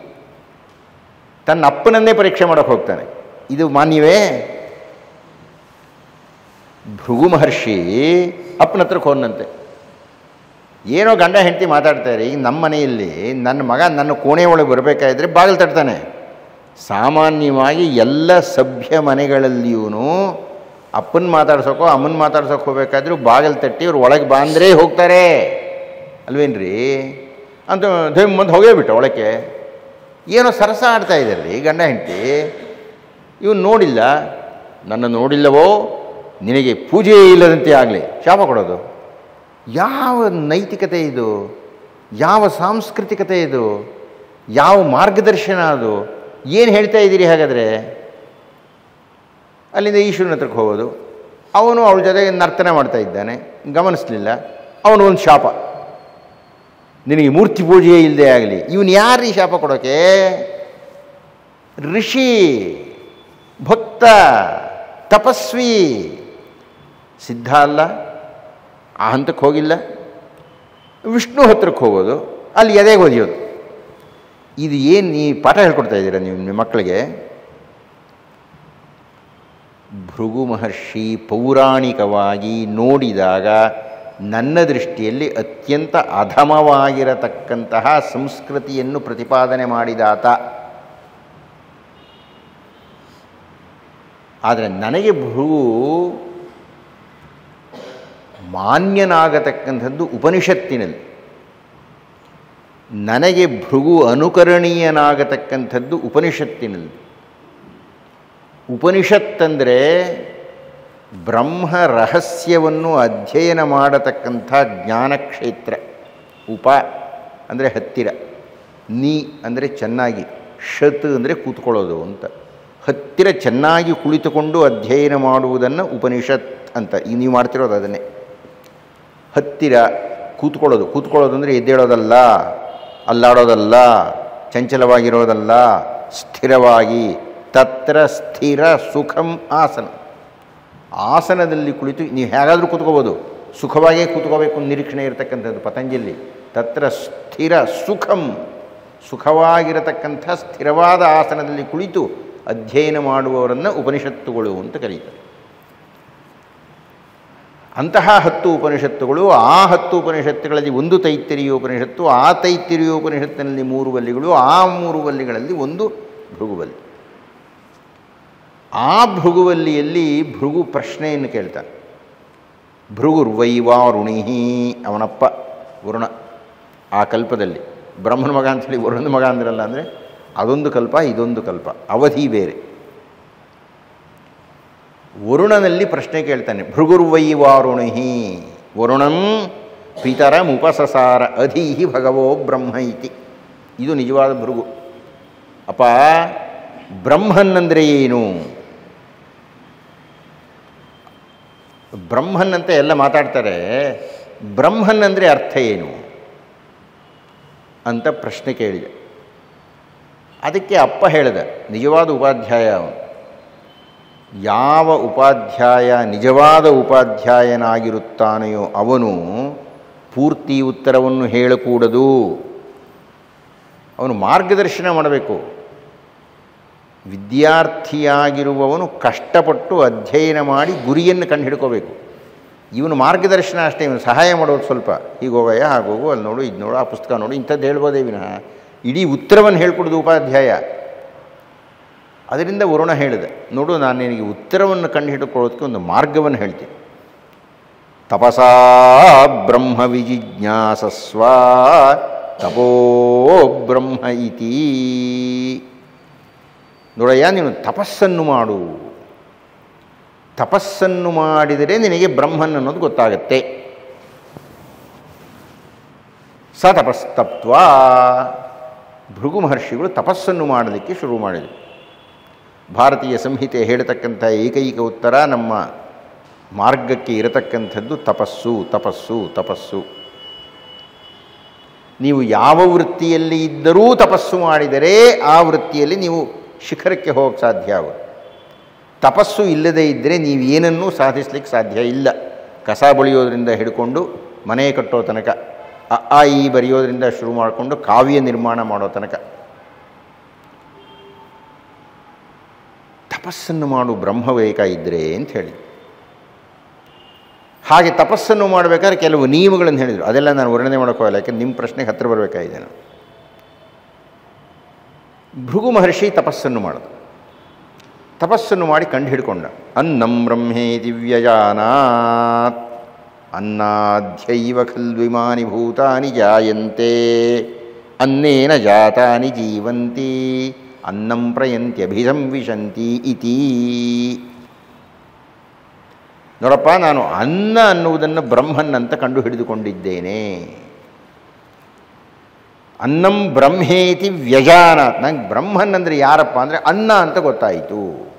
ತನ್ನ ಅಪ್ಪನನ್ನೇ ಪರೀಕ್ಷೆ ಮಾಡೋಕ್ಕೆ ಹೋಗ್ತಾನೆ ಇದು ಮಾನ್ಯವೇ ಭೃಗು ಮಹರ್ಷಿ ಅಪ್ಪನ ಹತ್ರಕ್ಕೆ ಹೋದಂತೆ ಏನೋ ಗಂಡ ಹೆಂಡತಿ ಮಾತಾಡ್ತಾರೆ ಈಗ ನಮ್ಮ ಮನೆಯಲ್ಲಿ ನನ್ನ ಮಗ ನನ್ನ ಕೋಣೆ ಒಳಗೆ ಬರಬೇಕಾದ್ರೆ ಬಾಗಿಲು ತಟ್ತಾನೆ ಸಾಮಾನ್ಯವಾಗಿ ಎಲ್ಲ ಸಭ್ಯ ಮನೆಗಳಲ್ಲಿಯೂ ಅಪ್ಪನ ಮಾತಾಡ್ಸೋಕೋ ಅಮ್ಮನ ಮಾತಾಡ್ಸೋಕೆ ಹೋಗ್ಬೇಕಾದ್ರೂ ಬಾಗಿಲು ತಟ್ಟಿ ಇವ್ರು ಒಳಗೆ ಬಾಂದ್ರೆ ಹೋಗ್ತಾರೆ ಅಲ್ವೇನ್ರಿ ಅಂತ ಧಮ್ ಮುಂದೆ ಹೋಗೇ ಬಿಟ್ಟ ಒಳಕ್ಕೆ ಏನೋ ಸರಸ ಆಡ್ತಾ ಇದ್ದಾರೆ ಗಂಡ ಹೆಂಡತಿ ಇವನು ನೋಡಿಲ್ಲ ನನ್ನ ನೋಡಿಲ್ಲವೋ ನಿನಗೆ ಪೂಜೆ ಇಲ್ಲದಂತೆ ಆಗಲಿ ಶಾಪ ಕೊಡೋದು ಯಾವ ನೈತಿಕತೆ ಇದು ಯಾವ ಸಾಂಸ್ಕೃತಿಕತೆ ಇದು ಯಾವ ಮಾರ್ಗದರ್ಶನ ಅದು ಏನು ಹೇಳ್ತಾ ಇದ್ದೀರಿ ಹಾಗಾದರೆ ಅಲ್ಲಿಂದ ಈಶ್ವರನ ಹತ್ರಕ್ಕೆ ಹೋಗೋದು ಅವನು ಅವಳ ಜೊತೆಗೆ ನರ್ತನ ಮಾಡ್ತಾ ಇದ್ದಾನೆ ಗಮನಿಸಲಿಲ್ಲ ಅವನು ಒಂದು ಶಾಪ ನಿನಗೆ ಮೂರ್ತಿ ಪೂಜೆಯೇ ಇಲ್ಲದೆ ಆಗಲಿ ಇವನು ಯಾರು ಈ ಶಾಪ ಕೊಡೋಕೆ ಋಷಿ ಭಕ್ತ ತಪಸ್ವಿ ಸಿದ್ಧ ಅಲ್ಲ ಆ ಹಂತಕ್ಕೆ ಹೋಗಿಲ್ಲ ವಿಷ್ಣು ಹತ್ರಕ್ಕೆ ಹೋಗೋದು ಅಲ್ಲಿ ಎದೆಗೆ ಒದಿಯೋದು ಇದು ಏನು ಈ ಪಾಠ ಹೇಳ್ಕೊಡ್ತಾ ಇದ್ದೀರಾ ನೀವು ನಿಮ್ಮ ಮಕ್ಕಳಿಗೆ ಭೃಗು ಮಹರ್ಷಿ ಪೌರಾಣಿಕವಾಗಿ ನೋಡಿದಾಗ ನನ್ನ ದೃಷ್ಟಿಯಲ್ಲಿ ಅತ್ಯಂತ ಅಧಮವಾಗಿರತಕ್ಕಂತಹ ಸಂಸ್ಕೃತಿಯನ್ನು ಪ್ರತಿಪಾದನೆ ಮಾಡಿದಾತ ಆದರೆ ನನಗೆ ಭೃಗು ಮಾನ್ಯನಾಗತಕ್ಕಂಥದ್ದು ಉಪನಿಷತ್ತಿನಲ್ಲಿ ನನಗೆ ಭೃಗು ಅನುಕರಣೀಯನಾಗತಕ್ಕಂಥದ್ದು ಉಪನಿಷತ್ತಿನಲ್ಲಿ ಉಪನಿಷತ್ತಂದರೆ ಬ್ರಹ್ಮ ರಹಸ್ಯವನ್ನು ಅಧ್ಯಯನ ಮಾಡತಕ್ಕಂಥ ಜ್ಞಾನಕ್ಷೇತ್ರ ಉಪ ಅಂದರೆ ಹತ್ತಿರ ನೀ ಅಂದರೆ ಚೆನ್ನಾಗಿ ಶತ್ ಅಂದರೆ ಕೂತ್ಕೊಳ್ಳೋದು ಅಂತ ಹತ್ತಿರ ಚೆನ್ನಾಗಿ ಕುಳಿತುಕೊಂಡು ಅಧ್ಯಯನ ಮಾಡುವುದನ್ನು ಉಪನಿಷತ್ ಅಂತ ಈಗ ನೀವು ಮಾಡ್ತಿರೋದು ಅದನ್ನೇ ಹತ್ತಿರ ಕೂತ್ಕೊಳ್ಳೋದು ಕೂತ್ಕೊಳ್ಳೋದು ಅಂದರೆ ಎದ್ದೇಳೋದಲ್ಲ ಅಲ್ಲಾಡೋದಲ್ಲ ಚಂಚಲವಾಗಿರೋದಲ್ಲ ಸ್ಥಿರವಾಗಿ ತತ್ರ ಸ್ಥಿರ ಸುಖಂ ಆಸನ ಆಸನದಲ್ಲಿ ಕುಳಿತು ನೀವು ಹೇಗಾದರೂ ಕೂತ್ಕೋಬೋದು ಸುಖವಾಗೇ ಕೂತ್ಕೋಬೇಕು ಅಂತ ನಿರೀಕ್ಷಣೆ ಇರತಕ್ಕಂಥದ್ದು ಪತಂಜಲಿ ತತ್ರ ಸ್ಥಿರ ಸುಖಂ ಸುಖವಾಗಿರತಕ್ಕಂಥ ಸ್ಥಿರವಾದ ಆಸನದಲ್ಲಿ ಕುಳಿತು ಅಧ್ಯಯನ ಮಾಡುವವರನ್ನು ಉಪನಿಷತ್ತುಗಳು ಅಂತ ಕರೀತಾರೆ ಅಂತಹ ಹತ್ತು ಉಪನಿಷತ್ತುಗಳು ಆ ಹತ್ತು ಉಪನಿಷತ್ತುಗಳಲ್ಲಿ ಒಂದು ತೈತ್ತಿರಿಯೋಪನಿಷತ್ತು ಆ ತೈತ್ತಿರಿಯೋಪನಿಷತ್ತಿನಲ್ಲಿ ಮೂರು ವಲ್ಲಿಗಳು ಆ ಮೂರು ವಲ್ಲಿಗಳಲ್ಲಿ ಒಂದು ಭೃಗುವಲ್ಲಿ ಆ ಭೃಗುವಲ್ಲಿಯಲ್ಲಿ ಭೃಗು ಪ್ರಶ್ನೆಯನ್ನು ಕೇಳ್ತಾನೆ ಭೃಗುರ್ವೈವಾರುಣಿಹಿ ಅವನಪ್ಪ ವರುಣ ಆ ಕಲ್ಪದಲ್ಲಿ ಬ್ರಹ್ಮನ ಮಗ ಅಂಥೇಳಿ ವರುಣನ ಮಗ ಅಂದ್ರಲ್ಲ ಅಂದರೆ ಅದೊಂದು ಕಲ್ಪ ಇದೊಂದು ಕಲ್ಪ ಅವಧಿ ಬೇರೆ ವರುಣನಲ್ಲಿ ಪ್ರಶ್ನೆ ಕೇಳ್ತಾನೆ ಭೃಗುರ್ವೈವಾರುಣಿಹಿ ವರುಣಂ ಪಿತರಂ ಉಪಸಸಾರ ಅಧೀಹಿ ಭಗವೋ ಬ್ರಹ್ಮ ಇತಿ ಇದು ನಿಜವಾದ ಭೃಗು ಅಪ್ಪ ಬ್ರಹ್ಮನ್ ಅಂದರೆ ಏನು ಬ್ರಹ್ಮನ್ ಅಂತ ಎಲ್ಲ ಮಾತಾಡ್ತಾರೆ ಬ್ರಹ್ಮನ್ ಅಂದರೆ ಅರ್ಥ ಏನು ಅಂತ ಪ್ರಶ್ನೆ ಕೇಳಿದೆ ಅದಕ್ಕೆ ಅಪ್ಪ ಹೇಳಿದ ನಿಜವಾದ ಉಪಾಧ್ಯಾಯ ಅವನು ಯಾವ ಉಪಾಧ್ಯಾಯ ನಿಜವಾದ ಉಪಾಧ್ಯಾಯನಾಗಿರುತ್ತಾನೆಯೋ ಅವನು ಪೂರ್ತಿ ಉತ್ತರವನ್ನು ಹೇಳಕೂಡದು ಅವನು ಮಾರ್ಗದರ್ಶನ ಮಾಡಬೇಕು ವಿದ್ಯಾರ್ಥಿಯಾಗಿರುವವನು ಕಷ್ಟಪಟ್ಟು ಅಧ್ಯಯನ ಮಾಡಿ ಗುರಿಯನ್ನು ಕಂಡು ಹಿಡ್ಕೋಬೇಕು ಇವನು ಮಾರ್ಗದರ್ಶನ ಅಷ್ಟೇ ಇವನು ಸಹಾಯ ಮಾಡೋದು ಸ್ವಲ್ಪ ಹೀಗೆ ಹೋಗಯ್ಯ ಹಾಗೋಗು ಅಲ್ಲಿ ನೋಡು ಇದು ನೋಡು ಆ ಪುಸ್ತಕ ನೋಡು ಇಂಥದ್ದು ಹೇಳ್ಬೋದೇ ವಿನಃ ಇಡೀ ಉತ್ತರವನ್ನು ಹೇಳ್ಕೊಡೋದು ಉಪಾಧ್ಯಾಯ ಅದರಿಂದ ವರುಣ ಹೇಳಿದೆ ನೋಡು ನಾನು ನಿನಗೆ ಉತ್ತರವನ್ನು ಕಂಡು ಹಿಡ್ಕೊಳ್ಳೋದಕ್ಕೆ ಒಂದು ಮಾರ್ಗವನ್ನು ಹೇಳ್ತೀನಿ ತಪಸಾ ಬ್ರಹ್ಮ ವಿಜಿಜ್ಞಾಸಸ್ವ ತಪೋ ಬ್ರಹ್ಮ ಇತಿ ನೋಡಯ್ಯ ನೀನು ತಪಸ್ಸನ್ನು ಮಾಡು ತಪಸ್ಸನ್ನು ಮಾಡಿದರೆ ನಿನಗೆ ಬ್ರಹ್ಮನ್ ಅನ್ನೋದು ಗೊತ್ತಾಗತ್ತೆ ಸ ತಪಸ್ತಪ್ವ ಭೃಗು ಮಹರ್ಷಿಗಳು ತಪಸ್ಸನ್ನು ಮಾಡಲಿಕ್ಕೆ ಶುರು ಮಾಡಿದರು ಭಾರತೀಯ ಸಂಹಿತೆ ಹೇಳತಕ್ಕಂಥ ಏಕೈಕ ಉತ್ತರ ನಮ್ಮ ಮಾರ್ಗಕ್ಕೆ ಇರತಕ್ಕಂಥದ್ದು ತಪಸ್ಸು ತಪಸ್ಸು ತಪಸ್ಸು ನೀವು ಯಾವ ವೃತ್ತಿಯಲ್ಲಿ ಇದ್ದರೂ ತಪಸ್ಸು ಮಾಡಿದರೆ ಆ ವೃತ್ತಿಯಲ್ಲಿ ನೀವು ಶಿಖರಕ್ಕೆ ಹೋಗಕ್ಕೆ ಸಾಧ್ಯ ಆಗುತ್ತೆ ತಪಸ್ಸು ಇಲ್ಲದೇ ಇದ್ದರೆ ನೀವು ಏನನ್ನೂ ಸಾಧಿಸ್ಲಿಕ್ಕೆ ಸಾಧ್ಯ ಇಲ್ಲ ಕಸ ಬಳಿಯೋದ್ರಿಂದ ಹಿಡ್ಕೊಂಡು ಮನೆ ಕಟ್ಟೋ ತನಕ ಅ ಆ ಈ ಬರೆಯೋದ್ರಿಂದ ಶುರು ಮಾಡಿಕೊಂಡು ಕಾವ್ಯ ನಿರ್ಮಾಣ ಮಾಡೋ ತನಕ ತಪಸ್ಸನ್ನು ಮಾಡು ಬ್ರಹ್ಮವೇಕ ಇದ್ದರೆ ಅಂತ ಹೇಳಿ ಹಾಗೆ ತಪಸ್ಸನ್ನು ಮಾಡಬೇಕಾದ್ರೆ ಕೆಲವು ನಿಯಮಗಳನ್ನು ಹೇಳಿದರು ಅದೆಲ್ಲ ನಾನು ವರ್ಣನೆ ಮಾಡೋಕ್ಕೋಗಲ್ಲ ಯಾಕೆಂದ್ರೆ ನಿಮ್ಮ ಪ್ರಶ್ನೆಗೆ ಹತ್ತಿರ ಬರಬೇಕಾಗಿದೆ ನಾನು ಭೃಗು ಮಹರ್ಷಿ ತಪಸ್ಸನ್ನು ಮಾಡಿದ ತಪಸ್ಸನ್ನು ಮಾಡಿ ಕಂಡು ಹಿಡ್ಕೊಂಡ ಅನ್ನಂ ಬ್ರಹ್ಮೇ ದಿವ್ಯಜಾನಾತ್ ಅನ್ನಾಧ್ಯೈವ ಖಲ್ವಿಮಾನಿ ಭೂತಾನಿ ಜಾಯಂತೆ ಅನ್ನೇನ ಜಾತಾನಿ ಜೀವಂತಿ ಅನ್ನಂ ಪ್ರಯಂತ್ಯಭಿಸಂವಿಶಂತಿ ಇತಿ ನೋಡಪ್ಪ ನಾನು ಅನ್ನ ಅನ್ನುವುದನ್ನು ಬ್ರಹ್ಮನ್ ಅಂತ ಕಂಡು ಹಿಡಿದುಕೊಂಡಿದ್ದೇನೆ ಅನ್ನಂ ಬ್ರಹ್ಮೇತಿ ವ್ಯಜಾನಾತ್ ನಂಗೆ ಬ್ರಹ್ಮನ್ ಅಂದರೆ ಯಾರಪ್ಪ ಅಂದರೆ ಅನ್ನ ಅಂತ ಗೊತ್ತಾಯಿತು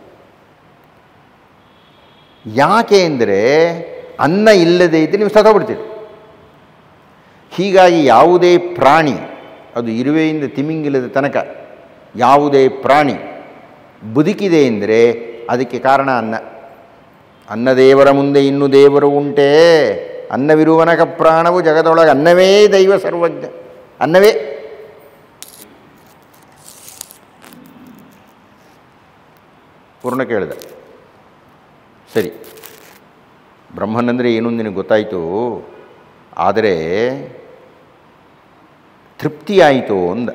ಯಾಕೆ ಅಂದರೆ ಅನ್ನ ಇಲ್ಲದೇ ಇದ್ದರೆ ನೀವು ಸತ್ತೋಗ್ಬಿಡ್ತೀರಿ ಹೀಗಾಗಿ ಯಾವುದೇ ಪ್ರಾಣಿ ಅದು ಇರುವೆಯಿಂದ ತಿಮಿಂಗಿಲದ ತನಕ ಯಾವುದೇ ಪ್ರಾಣಿ ಬದುಕಿದೆ ಎಂದರೆ ಅದಕ್ಕೆ ಕಾರಣ ಅನ್ನ ಅನ್ನದೇವರ ಮುಂದೆ ಇನ್ನು ದೇವರು ಉಂಟೇ ಅನ್ನವಿರುವನಕ ಪ್ರಾಣವು ಜಗದೊಳಗೆ ಅನ್ನವೇ ದೈವ ಸರ್ವಜ್ಞ ಅನ್ನವೇ ಪೂರ್ಣ ಕೇಳಿದ ಸರಿ ಬ್ರಹ್ಮನಂದರೆ ಏನು ಅಂತ ನಿನಗೆ ಗೊತ್ತಾಯಿತು ಆದರೆ ತೃಪ್ತಿಯಾಯಿತು ಅಂದ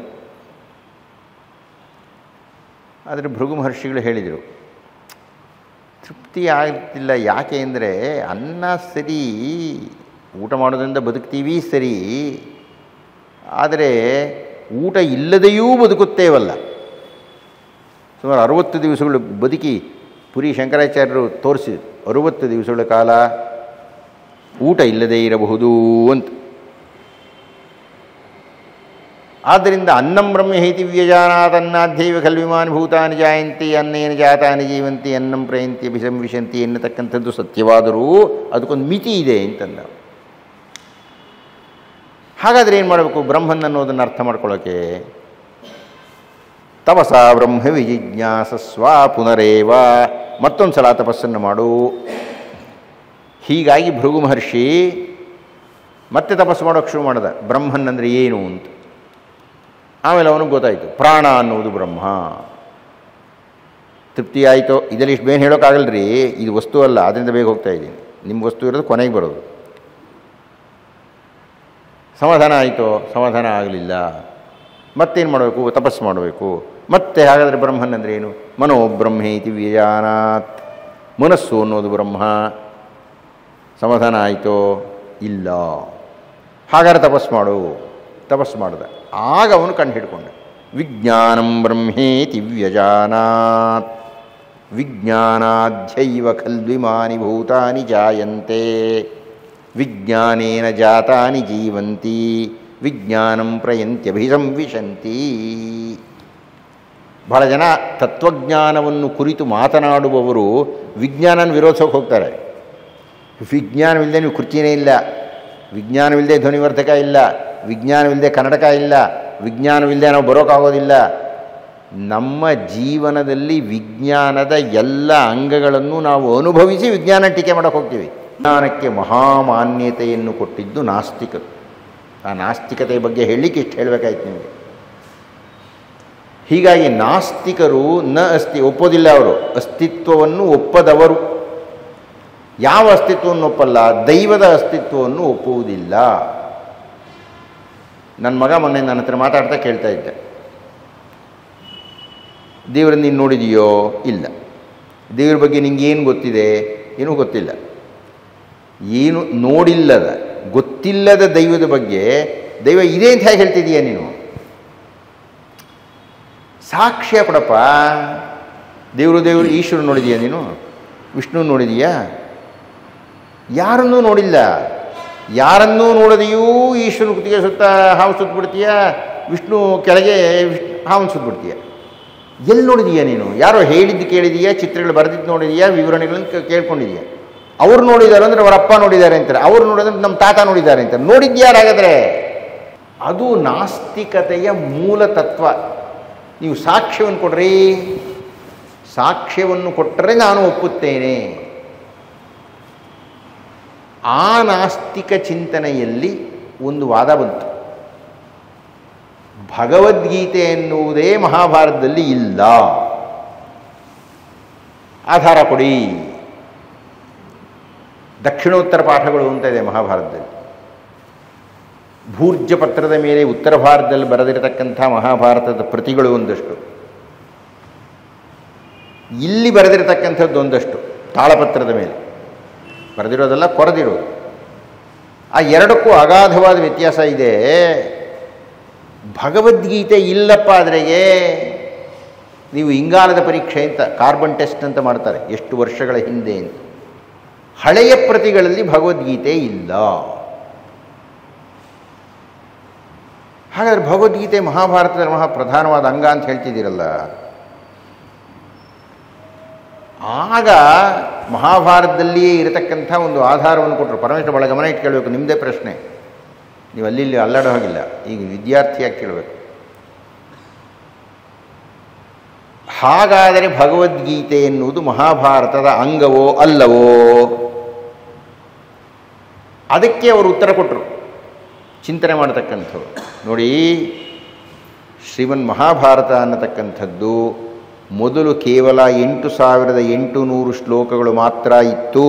ಆದರೆ ಭೃಗು ಮಹರ್ಷಿಗಳು ಹೇಳಿದರು ತೃಪ್ತಿ ಆಗ್ತಿಲ್ಲ ಯಾಕೆ ಅಂದರೆ ಅನ್ನ ಸರಿ ಊಟ ಮಾಡೋದ್ರಿಂದ ಬದುಕ್ತೀವಿ ಸರಿ ಆದರೆ ಊಟ ಇಲ್ಲದೆಯೂ ಬದುಕುತ್ತೇವಲ್ಲ ಸುಮಾರು ಅರುವತ್ತು ದಿವಸಗಳು ಬದುಕಿ ಪುರಿ ಶಂಕರಾಚಾರ್ಯರು ತೋರಿಸಿ ಅರುವತ್ತು ದಿವಸಗಳ ಕಾಲ ಊಟ ಇಲ್ಲದೇ ಇರಬಹುದು ಅಂತ ಆದ್ದರಿಂದ ಅನ್ನಂ ಬ್ರಹ್ಮ ಹೇತಿ ವ್ಯಜಾನಾದನ್ನಾಧ್ಯೈವ ಖಲ್ವಿಮಾನ್ ಭೂತಾನಿ ಜಾಯಂತಿ ಅನ್ನೇನ ಜಾತಾನಿ ಜೀವಂತಿ ಅನ್ನಂ ಪ್ರಯಂತಿ ಅಭಿಸಂವಿಶಂತಿ ಎನ್ನತಕ್ಕಂಥದ್ದು ಸತ್ಯವಾದರೂ ಅದಕ್ಕೊಂದು ಮಿತಿ ಇದೆ ಅಂತಂದ ಹಾಗಾದರೆ ಏನು ಮಾಡಬೇಕು ಬ್ರಹ್ಮನ್ ಅನ್ನೋದನ್ನು ಅರ್ಥ ಮಾಡ್ಕೊಳ್ಳೋಕ್ಕೆ ತಪಸ ಬ್ರಹ್ಮ ವಿಜಿಜ್ಞಾಸಸ್ವ ಪುನರೇವ ಮತ್ತೊಂದು ಸಲ ತಪಸ್ಸನ್ನು ಮಾಡು ಹೀಗಾಗಿ ಭೃಗು ಮಹರ್ಷಿ ಮತ್ತೆ ತಪಸ್ಸು ಮಾಡೋಕ್ಕೆ ಶುರು ಮಾಡಿದ ಬ್ರಹ್ಮನ್ ಅಂದರೆ ಏನು ಅಂತ ಆಮೇಲೆ ಅವನಿಗೆ ಗೊತ್ತಾಯಿತು ಪ್ರಾಣ ಅನ್ನುವುದು ಬ್ರಹ್ಮ ತೃಪ್ತಿ ಆಯಿತು ಇದರಲ್ಲಿ ಇಷ್ಟು ಬೇಗ ಹೇಳೋಕ್ಕಾಗಲ್ರಿ ಇದು ವಸ್ತು ಅಲ್ಲ ಅದರಿಂದ ಬೇಗ ಹೋಗ್ತಾ ಇದ್ದೀನಿ ನಿಮ್ಮ ವಸ್ತು ಇರೋದು ಕೊನೆಗೆ ಬರೋದು ಸಮಾಧಾನ ಆಯಿತು ಸಮಾಧಾನ ಆಗಲಿಲ್ಲ ಮತ್ತೇನು ಮಾಡಬೇಕು ತಪಸ್ಸು ಮಾಡಬೇಕು ಮತ್ತೆ ಹಾಗಾದರೆ ಬ್ರಹ್ಮನ್ ಅಂದರೆ ಏನು ಮನೋ ಬ್ರಹ್ಮೇತಿ ವ್ಯಜಾನಾತ್ ಮನಸ್ಸು ಅನ್ನೋದು ಬ್ರಹ್ಮ ಸಮಾಧಾನ ಆಯಿತೋ ಇಲ್ಲ ಹಾಗಾದ್ರೆ ತಪಸ್ಸು ಮಾಡು ತಪಸ್ಸು ಮಾಡಿದ ಆಗ ಅವನು ಕಂಡು ಹಿಡ್ಕೊಂಡ ವಿಜ್ಞಾನಂ ಬ್ರಹ್ಮೇತಿ ವ್ಯಜಾನಾತ್ ವಿಜ್ಞಾನಾಧ್ಯೈವ ಖಲ್ವಿಮಾನಿ ಭೂತಾನಿ ಜಾಯಂತೆ ವಿಜ್ಞಾನೇನ ಜಾತಾನಿ ಜೀವಂತಿ ವಿಜ್ಞಾನಂ ಪ್ರಯಂತ್ಯಭಿಸಂವಿಶಂತಿ ಬಹಳ ಜನ ತತ್ವಜ್ಞಾನವನ್ನು ಕುರಿತು ಮಾತನಾಡುವವರು ವಿಜ್ಞಾನನ ವಿರೋಧಿಸೋಕೆ ಹೋಗ್ತಾರೆ ವಿಜ್ಞಾನವಿಲ್ಲದೆ ನೀವು ಕುರ್ಚಿನೇ ಇಲ್ಲ ವಿಜ್ಞಾನವಿಲ್ಲದೆ ಧ್ವನಿವರ್ಧಕ ಇಲ್ಲ ವಿಜ್ಞಾನವಿಲ್ಲದೆ ಕನ್ನಡಕ ಇಲ್ಲ ವಿಜ್ಞಾನವಿಲ್ಲದೆ ನಾವು ಬರೋಕ್ಕಾಗೋದಿಲ್ಲ ನಮ್ಮ ಜೀವನದಲ್ಲಿ ವಿಜ್ಞಾನದ ಎಲ್ಲ ಅಂಗಗಳನ್ನು ನಾವು ಅನುಭವಿಸಿ ವಿಜ್ಞಾನ ಟೀಕೆ ಮಾಡೋಕ್ಕೆ ಹೋಗ್ತೀವಿ ವಿಜ್ಞಾನಕ್ಕೆ ಮಹಾಮಾನ್ಯತೆಯನ್ನು ಕೊಟ್ಟಿದ್ದು ನಾಸ್ತಿಕರು ಆ ನಾಸ್ತಿಕತೆ ಬಗ್ಗೆ ಹೇಳಲಿಕ್ಕೆ ಇಷ್ಟು ಹೇಳಬೇಕಾಯ್ತು ನಿಮಗೆ ಹೀಗಾಗಿ ನಾಸ್ತಿಕರು ನ ಅಸ್ತಿ ಒಪ್ಪೋದಿಲ್ಲ ಅವರು ಅಸ್ತಿತ್ವವನ್ನು ಒಪ್ಪದವರು ಯಾವ ಅಸ್ತಿತ್ವವನ್ನು ಒಪ್ಪಲ್ಲ ದೈವದ ಅಸ್ತಿತ್ವವನ್ನು ಒಪ್ಪುವುದಿಲ್ಲ ನನ್ನ ಮಗ ಮೊನ್ನೆ ನನ್ನ ಹತ್ರ ಮಾತಾಡ್ತಾ ಕೇಳ್ತಾ ಇದ್ದೆ ದೇವರನ್ನು ನೀನು ನೋಡಿದೆಯೋ ಇಲ್ಲ ದೇವ್ರ ಬಗ್ಗೆ ನಿಂಗೆ ಏನು ಗೊತ್ತಿದೆ ಏನೂ ಗೊತ್ತಿಲ್ಲ ಏನು ನೋಡಿಲ್ಲದ ಗೊತ್ತಿಲ್ಲದ ದೈವದ ಬಗ್ಗೆ ದೈವ ಇದೆ ಅಂತ ಹೇಗೆ ಹೇಳ್ತಿದೀಯ ನೀನು ಸಾಕ್ಷ್ಯ ಕೊಡಪ್ಪ ದೇವರು ದೇವರು ಈಶ್ವರ ನೋಡಿದೀಯ ನೀನು ವಿಷ್ಣು ನೋಡಿದೀಯಾ ಯಾರನ್ನೂ ನೋಡಿಲ್ಲ ಯಾರನ್ನೂ ನೋಡದೆಯೂ ಈಶ್ವರನ ಕುತ್ತಿಗೆ ಸುತ್ತ ಹಾವು ಸುತ್ತಬಿಡ್ತೀಯ ವಿಷ್ಣು ಕೆಳಗೆ ವಿಷ್ಣು ಹಾವನ್ನು ಸುತ್ತಬಿಡ್ತೀಯ ಎಲ್ಲಿ ನೋಡಿದೀಯ ನೀನು ಯಾರೋ ಹೇಳಿದ್ದು ಕೇಳಿದೀಯಾ ಚಿತ್ರಗಳು ಬರೆದಿದ್ದು ನೋಡಿದೀಯಾ ವಿವರಣೆಗಳನ್ನು ಕ- ಕೇಳ್ಕೊಂಡಿದೀಯ ಅವ್ರು ನೋಡಿದ್ದಾರೆ ಅಂದರೆ ಅವರ ಅಪ್ಪ ನೋಡಿದ್ದಾರೆ ಅಂತಾರೆ ಅವ್ರು ನೋಡಿದ್ರೆ ನಮ್ಮ ತಾತ ನೋಡಿದ್ದಾರೆ ಅಂತಾರೆ ನೋಡಿದ್ಯಾರಾಗಾದ್ರೆ ಅದು ನಾಸ್ತಿಕತೆಯ ಮೂಲ ತತ್ವ ನೀವು ಸಾಕ್ಷ್ಯವನ್ನು ಕೊಡ್ರಿ ಸಾಕ್ಷ್ಯವನ್ನು ಕೊಟ್ಟರೆ ನಾನು ಒಪ್ಪುತ್ತೇನೆ ಆ ನಾಸ್ತಿಕ ಚಿಂತನೆಯಲ್ಲಿ ಒಂದು ವಾದ ಬಂತು ಭಗವದ್ಗೀತೆ ಎನ್ನುವುದೇ ಮಹಾಭಾರತದಲ್ಲಿ ಇಲ್ಲ ಆಧಾರ ಕೊಡಿ ದಕ್ಷಿಣೋತ್ತರ ಪಾಠಗಳು ಅಂತ ಇದೆ ಮಹಾಭಾರತದಲ್ಲಿ ಭೂರ್ಜ ಪತ್ರದ ಮೇಲೆ ಉತ್ತರ ಭಾರತದಲ್ಲಿ ಬರೆದಿರತಕ್ಕಂಥ ಮಹಾಭಾರತದ ಪ್ರತಿಗಳು ಒಂದಷ್ಟು ಇಲ್ಲಿ ಬರೆದಿರತಕ್ಕಂಥದ್ದು ಒಂದಷ್ಟು ತಾಳಪತ್ರದ ಮೇಲೆ ಬರೆದಿರೋದಲ್ಲ ಕೊರೆದಿರೋದು ಆ ಎರಡಕ್ಕೂ ಅಗಾಧವಾದ ವ್ಯತ್ಯಾಸ ಇದೆ ಭಗವದ್ಗೀತೆ ಇಲ್ಲಪ್ಪ ಅದ್ರೆಗೆ ನೀವು ಇಂಗಾಲದ ಪರೀಕ್ಷೆ ಅಂತ ಕಾರ್ಬನ್ ಟೆಸ್ಟ್ ಅಂತ ಮಾಡ್ತಾರೆ ಎಷ್ಟು ವರ್ಷಗಳ ಹಿಂದೆ ಅಂತ ಹಳೆಯ ಪ್ರತಿಗಳಲ್ಲಿ ಭಗವದ್ಗೀತೆ ಇಲ್ಲ ಹಾಗಾದ್ರೆ ಭಗವದ್ಗೀತೆ ಮಹಾಭಾರತದ ಮಹಾ ಪ್ರಧಾನವಾದ ಅಂಗ ಅಂತ ಹೇಳ್ತಿದ್ದೀರಲ್ಲ ಆಗ ಮಹಾಭಾರತದಲ್ಲಿಯೇ ಇರತಕ್ಕಂಥ ಒಂದು ಆಧಾರವನ್ನು ಕೊಟ್ಟರು ಪರಮೇಶ್ವರ ಬಹಳ ಗಮನ ಇಟ್ಟು ಕೇಳಬೇಕು ನಿಮ್ಮದೇ ಪ್ರಶ್ನೆ ನೀವು ಅಲ್ಲಿ ಇಲ್ಲಿ ಅಲ್ಲಾಡೋ ಹಾಗಿಲ್ಲ ಈಗ ವಿದ್ಯಾರ್ಥಿಯಾಗಿ ಕೇಳಬೇಕು ಹಾಗಾದರೆ ಭಗವದ್ಗೀತೆ ಎನ್ನುವುದು ಮಹಾಭಾರತದ ಅಂಗವೋ ಅಲ್ಲವೋ ಅದಕ್ಕೆ ಅವರು ಉತ್ತರ ಕೊಟ್ಟರು ಚಿಂತನೆ ಮಾಡತಕ್ಕಂಥವ್ರು ನೋಡಿ ಶ್ರೀಮನ್ ಮಹಾಭಾರತ ಅನ್ನತಕ್ಕಂಥದ್ದು ಮೊದಲು ಕೇವಲ ಎಂಟು ಸಾವಿರದ ಎಂಟು ನೂರು ಶ್ಲೋಕಗಳು ಮಾತ್ರ ಇತ್ತು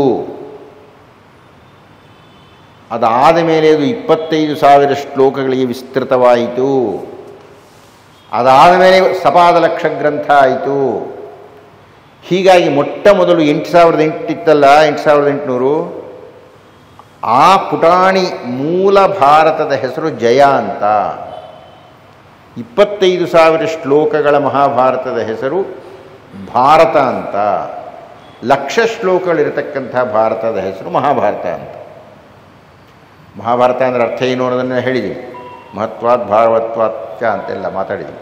ಅದಾದ ಮೇಲೆ ಅದು ಇಪ್ಪತ್ತೈದು ಸಾವಿರ ಶ್ಲೋಕಗಳಿಗೆ ವಿಸ್ತೃತವಾಯಿತು ಅದಾದ ಮೇಲೆ ಸಪಾದ ಲಕ್ಷ ಗ್ರಂಥ ಆಯಿತು ಹೀಗಾಗಿ ಮೊಟ್ಟ ಮೊದಲು ಎಂಟು ಸಾವಿರದ ಎಂಟಿತ್ತಲ್ಲ ಎಂಟು ಸಾವಿರದ ಎಂಟುನೂರು ಆ ಪುಟಾಣಿ ಮೂಲ ಭಾರತದ ಹೆಸರು ಜಯ ಅಂತ ಇಪ್ಪತ್ತೈದು ಸಾವಿರ ಶ್ಲೋಕಗಳ ಮಹಾಭಾರತದ ಹೆಸರು ಭಾರತ ಅಂತ ಲಕ್ಷ ಶ್ಲೋಕಗಳಿರತಕ್ಕಂಥ ಭಾರತದ ಹೆಸರು ಮಹಾಭಾರತ ಅಂತ ಮಹಾಭಾರತ ಅಂದರೆ ಅರ್ಥ ಏನು ಅನ್ನೋದನ್ನು ಹೇಳಿದ್ದೀವಿ ಮಹತ್ವಾತ್ ಭಾರವತ್ವಾಚ ಅಂತೆಲ್ಲ ಮಾತಾಡಿದ್ದೀವಿ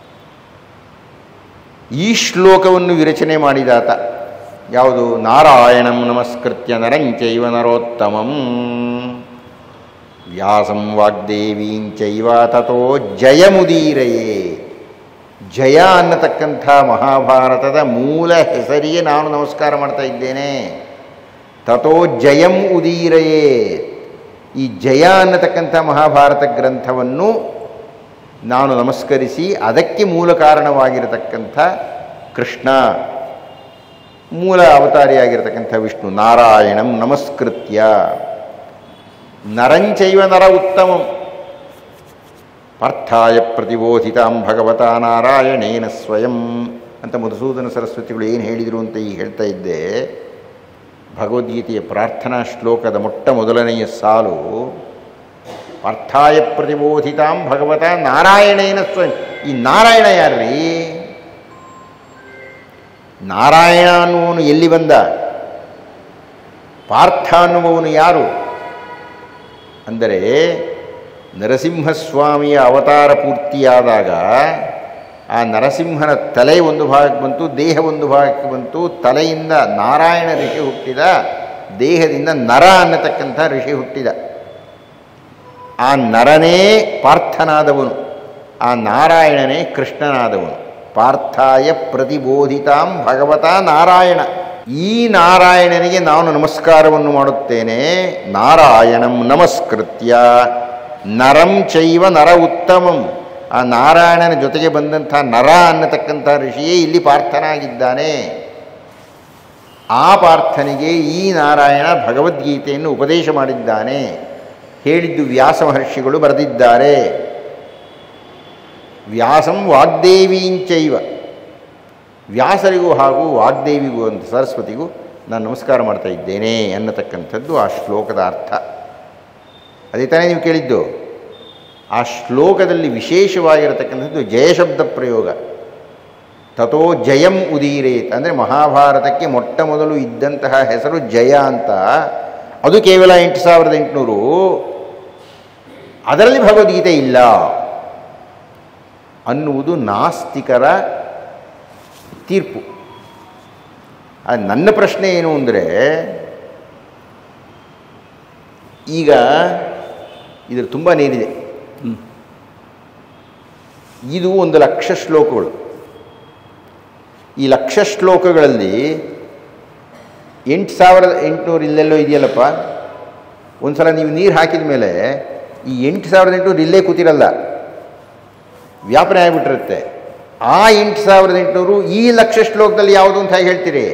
ಈ ಶ್ಲೋಕವನ್ನು ವಿರಚನೆ ಮಾಡಿದಾತ ಯಾವುದು ನಾರಾಯಣಂ ನಮಸ್ಕೃತ್ಯ ನರಂಚೈವ ನರೋತ್ತಮಂ ವ್ಯಾಸಂ ವಾಗ್ದೇವೀಂಚೈವ ತಥೋ ಜಯಮುದೀರಯೇ ಜಯ ಅನ್ನತಕ್ಕಂಥ ಮಹಾಭಾರತದ ಮೂಲ ಹೆಸರಿಗೆ ನಾನು ನಮಸ್ಕಾರ ಮಾಡ್ತಾ ಇದ್ದೇನೆ ತಥೋ ಜಯಂ ಉದೀರಯೇ ಈ ಜಯ ಅನ್ನತಕ್ಕಂಥ ಮಹಾಭಾರತ ಗ್ರಂಥವನ್ನು ನಾನು ನಮಸ್ಕರಿಸಿ ಅದಕ್ಕೆ ಮೂಲ ಕಾರಣವಾಗಿರತಕ್ಕಂಥ ಕೃಷ್ಣ ಮೂಲ ಅವತಾರಿಯಾಗಿರತಕ್ಕಂಥ ವಿಷ್ಣು ನಾರಾಯಣಂ ನಮಸ್ಕೃತ್ಯ ನರಂಚೈವ ನರ ಉತ್ತಮಂ ಪಾರ್ಥಾಯ ಪ್ರತಿಬೋಧಿತಾಂ ಭಗವತ ನಾರಾಯಣೇನ ಸ್ವಯಂ ಅಂತ ಮಧುಸೂದನ ಸರಸ್ವತಿಗಳು ಏನು ಹೇಳಿದರು ಅಂತ ಈಗ ಹೇಳ್ತಾ ಇದ್ದೆ ಭಗವದ್ಗೀತೆಯ ಪ್ರಾರ್ಥನಾ ಶ್ಲೋಕದ ಮೊಟ್ಟ ಮೊದಲನೆಯ ಸಾಲು ಪಾರ್ಥಾಯ ಪ್ರತಿಬೋಧಿತಾಂ ಭಗವತ ನಾರಾಯಣೇನ ಸ್ವಯಂ ಈ ನಾರಾಯಣ ಯಾರ್ರೀ ನಾರಾಯಣ ಅನ್ನುವನು ಎಲ್ಲಿ ಬಂದ ಪಾರ್ಥ ಅನ್ನುವವನು ಯಾರು ಅಂದರೆ ನರಸಿಂಹಸ್ವಾಮಿಯ ಅವತಾರ ಪೂರ್ತಿಯಾದಾಗ ಆ ನರಸಿಂಹನ ತಲೆ ಒಂದು ಭಾಗಕ್ಕೆ ಬಂತು ದೇಹ ಒಂದು ಭಾಗಕ್ಕೆ ಬಂತು ತಲೆಯಿಂದ ನಾರಾಯಣ ಋಷಿ ಹುಟ್ಟಿದ ದೇಹದಿಂದ ನರ ಅನ್ನತಕ್ಕಂಥ ಋಷಿ ಹುಟ್ಟಿದ ಆ ನರನೇ ಪಾರ್ಥನಾದವನು ಆ ನಾರಾಯಣನೇ ಕೃಷ್ಣನಾದವನು ಪಾರ್ಥಾಯ ಪ್ರತಿಬೋಧಿತಾಂ ಭಗವತ ನಾರಾಯಣ ಈ ನಾರಾಯಣನಿಗೆ ನಾನು ನಮಸ್ಕಾರವನ್ನು ಮಾಡುತ್ತೇನೆ ನಾರಾಯಣಂ ನಮಸ್ಕೃತ್ಯ ನರಂ ಚೈವ ನರ ಉತ್ತಮಂ ಆ ನಾರಾಯಣನ ಜೊತೆಗೆ ಬಂದಂಥ ನರ ಅನ್ನತಕ್ಕಂಥ ಋಷಿಯೇ ಇಲ್ಲಿ ಪಾರ್ಥನಾಗಿದ್ದಾನೆ ಆ ಪಾರ್ಥನಿಗೆ ಈ ನಾರಾಯಣ ಭಗವದ್ಗೀತೆಯನ್ನು ಉಪದೇಶ ಮಾಡಿದ್ದಾನೆ ಹೇಳಿದ್ದು ವ್ಯಾಸ ಮಹರ್ಷಿಗಳು ಬರೆದಿದ್ದಾರೆ ವ್ಯಾಸಂ ವಾಗ್ದೇವೀಂಚೈವ ವ್ಯಾಸರಿಗೂ ಹಾಗೂ ವಾಗ್ದೇವಿಗೂ ಅಂತ ಸರಸ್ವತಿಗೂ ನಾನು ನಮಸ್ಕಾರ ಮಾಡ್ತಾ ಇದ್ದೇನೆ ಅನ್ನತಕ್ಕಂಥದ್ದು ಆ ಶ್ಲೋಕದ ಅರ್ಥ ಅದೇ ತಾನೇ ನೀವು ಕೇಳಿದ್ದು ಆ ಶ್ಲೋಕದಲ್ಲಿ ವಿಶೇಷವಾಗಿರತಕ್ಕಂಥದ್ದು ಜಯಶಬ್ದ ಪ್ರಯೋಗ ತಥೋ ಜಯಂ ಉದೀರೇತ್ ಅಂದರೆ ಮಹಾಭಾರತಕ್ಕೆ ಮೊಟ್ಟ ಮೊದಲು ಇದ್ದಂತಹ ಹೆಸರು ಜಯ ಅಂತ ಅದು ಕೇವಲ ಎಂಟು ಸಾವಿರದ ಎಂಟುನೂರು ಅದರಲ್ಲಿ ಭಗವದ್ಗೀತೆ ಇಲ್ಲ ಅನ್ನುವುದು ನಾಸ್ತಿಕರ ತೀರ್ಪು ಆ ನನ್ನ ಪ್ರಶ್ನೆ ಏನು ಅಂದರೆ ಈಗ ಇದ್ರ ತುಂಬ ನೀರಿದೆ ಇದು ಒಂದು ಲಕ್ಷ ಶ್ಲೋಕಗಳು ಈ ಲಕ್ಷ ಶ್ಲೋಕಗಳಲ್ಲಿ ಎಂಟು ಸಾವಿರದ ಎಂಟುನೂರು ಇಲ್ಲೆಲ್ಲೋ ಇದೆಯಲ್ಲಪ್ಪ ಒಂದು ಸಲ ನೀವು ನೀರು ಹಾಕಿದ ಮೇಲೆ ಈ ಎಂಟು ಸಾವಿರದ ಎಂಟುನೂರು ಇಲ್ಲೇ ಕೂತಿರಲ್ಲ ವ್ಯಾಪನೆ ಆಗಿಬಿಟ್ಟಿರುತ್ತೆ ಆ ಎಂಟು ಸಾವಿರದ ಎಂಟುನೂರು ಈ ಲಕ್ಷ ಶ್ಲೋಕದಲ್ಲಿ ಯಾವುದು ಅಂತ ಹೇಗೆ ಹೇಳ್ತೀರಿ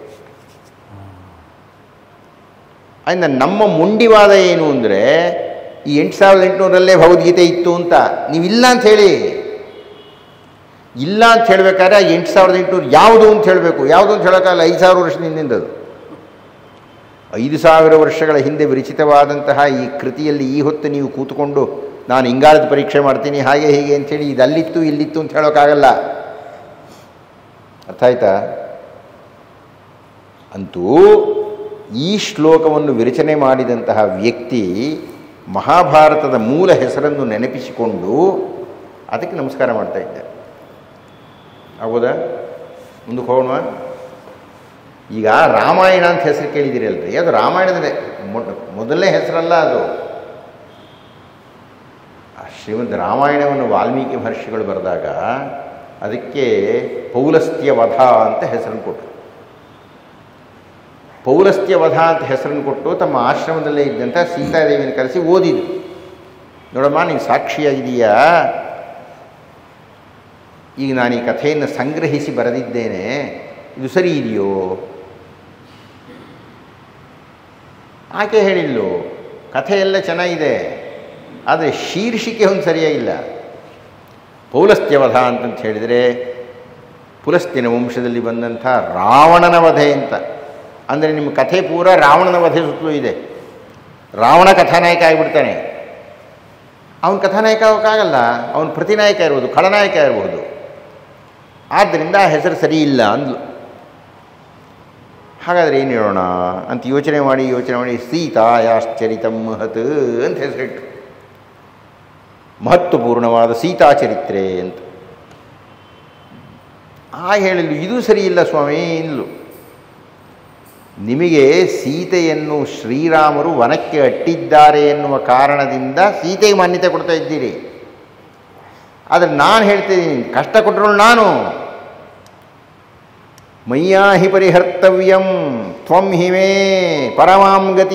ಆಯ್ತು ನಮ್ಮ ಮುಂಡಿವಾದ ಏನು ಅಂದರೆ ಈ ಎಂಟು ಸಾವಿರದ ಎಂಟುನೂರಲ್ಲೇ ಭಗವದ್ಗೀತೆ ಇತ್ತು ಅಂತ ನೀವಿಲ್ಲ ಅಂತ ಹೇಳಿ ಇಲ್ಲ ಅಂತ ಹೇಳಬೇಕಾದ್ರೆ ಎಂಟು ಸಾವಿರದ ಎಂಟುನೂರು ಯಾವುದು ಅಂತ ಹೇಳಬೇಕು ಯಾವುದು ಅಂತ ಹೇಳೋಕ್ಕಾಗಲ್ಲ ಐದು ಸಾವಿರ ವರ್ಷದ ಹಿಂದಿಂದದು ಐದು ಸಾವಿರ ವರ್ಷಗಳ ಹಿಂದೆ ವಿರಚಿತವಾದಂತಹ ಈ ಕೃತಿಯಲ್ಲಿ ಈ ಹೊತ್ತು ನೀವು ಕೂತ್ಕೊಂಡು ನಾನು ಇಂಗಾಲದ ಪರೀಕ್ಷೆ ಮಾಡ್ತೀನಿ ಹಾಗೆ ಹೀಗೆ ಅಂಥೇಳಿ ಇದು ಅಲ್ಲಿತ್ತು ಇಲ್ಲಿತ್ತು ಅಂತ ಹೇಳೋಕ್ಕಾಗಲ್ಲ ಅರ್ಥ ಆಯ್ತಾ ಅಂತೂ ಈ ಶ್ಲೋಕವನ್ನು ವಿರಚನೆ ಮಾಡಿದಂತಹ ವ್ಯಕ್ತಿ ಮಹಾಭಾರತದ ಮೂಲ ಹೆಸರನ್ನು ನೆನಪಿಸಿಕೊಂಡು ಅದಕ್ಕೆ ನಮಸ್ಕಾರ ಮಾಡ್ತಾ ಇದ್ದೆ ಹೌದಾ ಮುಂದಕ್ಕೆ ಹೋಗೋಣ ಈಗ ರಾಮಾಯಣ ಅಂತ ಹೆಸರು ಕೇಳಿದಿರಲ್ರಿ ಅದು ರಾಮಾಯಣದ ಮೊದಲನೇ ಹೆಸರಲ್ಲ ಅದು ಆ ಶ್ರೀಮದ್ ರಾಮಾಯಣವನ್ನು ವಾಲ್ಮೀಕಿ ಮಹರ್ಷಿಗಳು ಬರೆದಾಗ ಅದಕ್ಕೆ ಪೌಲಸ್ತ್ಯ ವಧ ಅಂತ ಹೆಸರನ್ನು ಕೊಟ್ಟರು ಪೌಲಸ್ತ್ಯ ವಧ ಅಂತ ಹೆಸರನ್ನು ಕೊಟ್ಟು ತಮ್ಮ ಆಶ್ರಮದಲ್ಲೇ ಇದ್ದಂಥ ಸೀತಾದೇವಿಯನ್ನು ಕರೆಸಿ ಓದಿದ್ರು ನೋಡಮ್ಮ ನೀನು ಸಾಕ್ಷಿಯಾಗಿದೆಯಾ ಈಗ ನಾನು ಈ ಕಥೆಯನ್ನು ಸಂಗ್ರಹಿಸಿ ಬರೆದಿದ್ದೇನೆ ಇದು ಸರಿ ಇದೆಯೋ ಆಕೆ ಹೇಳಿಲ್ಲು ಕಥೆ ಎಲ್ಲ ಚೆನ್ನಾಗಿದೆ ಆದರೆ ಶೀರ್ಷಿಕೆ ಒಂದು ಸರಿಯಾಗಿಲ್ಲ ಪೌಲಸ್ತ್ಯವಧ ಅಂತಂತ ಹೇಳಿದರೆ ಪುಲಸ್ತ್ಯನ ವಂಶದಲ್ಲಿ ಬಂದಂಥ ರಾವಣನ ವಧೆ ಅಂತ ಅಂದರೆ ನಿಮ್ಮ ಕಥೆ ಪೂರ ರಾವಣನ ವಧೆ ಸುತ್ತಲೂ ಇದೆ ರಾವಣ ಕಥಾನಾಯಕ ಆಗಿಬಿಡ್ತಾನೆ ಅವನ ಕಥಾನಾಯಕ ಆಗೋಕ್ಕಾಗಲ್ಲ ಅವನು ಪ್ರತಿನಾಯಕ ಇರ್ಬೋದು ಖಳನಾಯಕ ಇರ್ಬೋದು ಆದ್ದರಿಂದ ಆ ಹೆಸರು ಸರಿ ಇಲ್ಲ ಅಂದ್ಲು ಹಾಗಾದರೆ ಏನು ಹೇಳೋಣ ಅಂತ ಯೋಚನೆ ಮಾಡಿ ಯೋಚನೆ ಮಾಡಿ ಸೀತಾಯಾಶ್ಚರಿತಂ ಮಹತ್ ಅಂತ ಹೆಸರಿಟ್ಟು ಮಹತ್ವಪೂರ್ಣವಾದ ಸೀತಾಚರಿತ್ರೆ ಅಂತ ಆ ಹೇಳಿಲ್ಲ ಇದು ಸರಿ ಇಲ್ಲ ಸ್ವಾಮಿ ಇನ್ಲು ನಿಮಗೆ ಸೀತೆಯನ್ನು ಶ್ರೀರಾಮರು ವನಕ್ಕೆ ಅಟ್ಟಿದ್ದಾರೆ ಎನ್ನುವ ಕಾರಣದಿಂದ ಸೀತೆಗೆ ಮಾನ್ಯತೆ ಕೊಡ್ತಾ ಇದ್ದೀರಿ ಆದರೆ ನಾನು ಹೇಳ್ತಿದ್ದೀನಿ ಕಷ್ಟ ಕೊಟ್ಟರು ನಾನು ಮಯ್ಯಾ ಹಿ ಪರಿಹರ್ತವ್ಯಂ ತ್ವಂ ಹಿಮೇ ಪರಮಾಂ ಗತಿ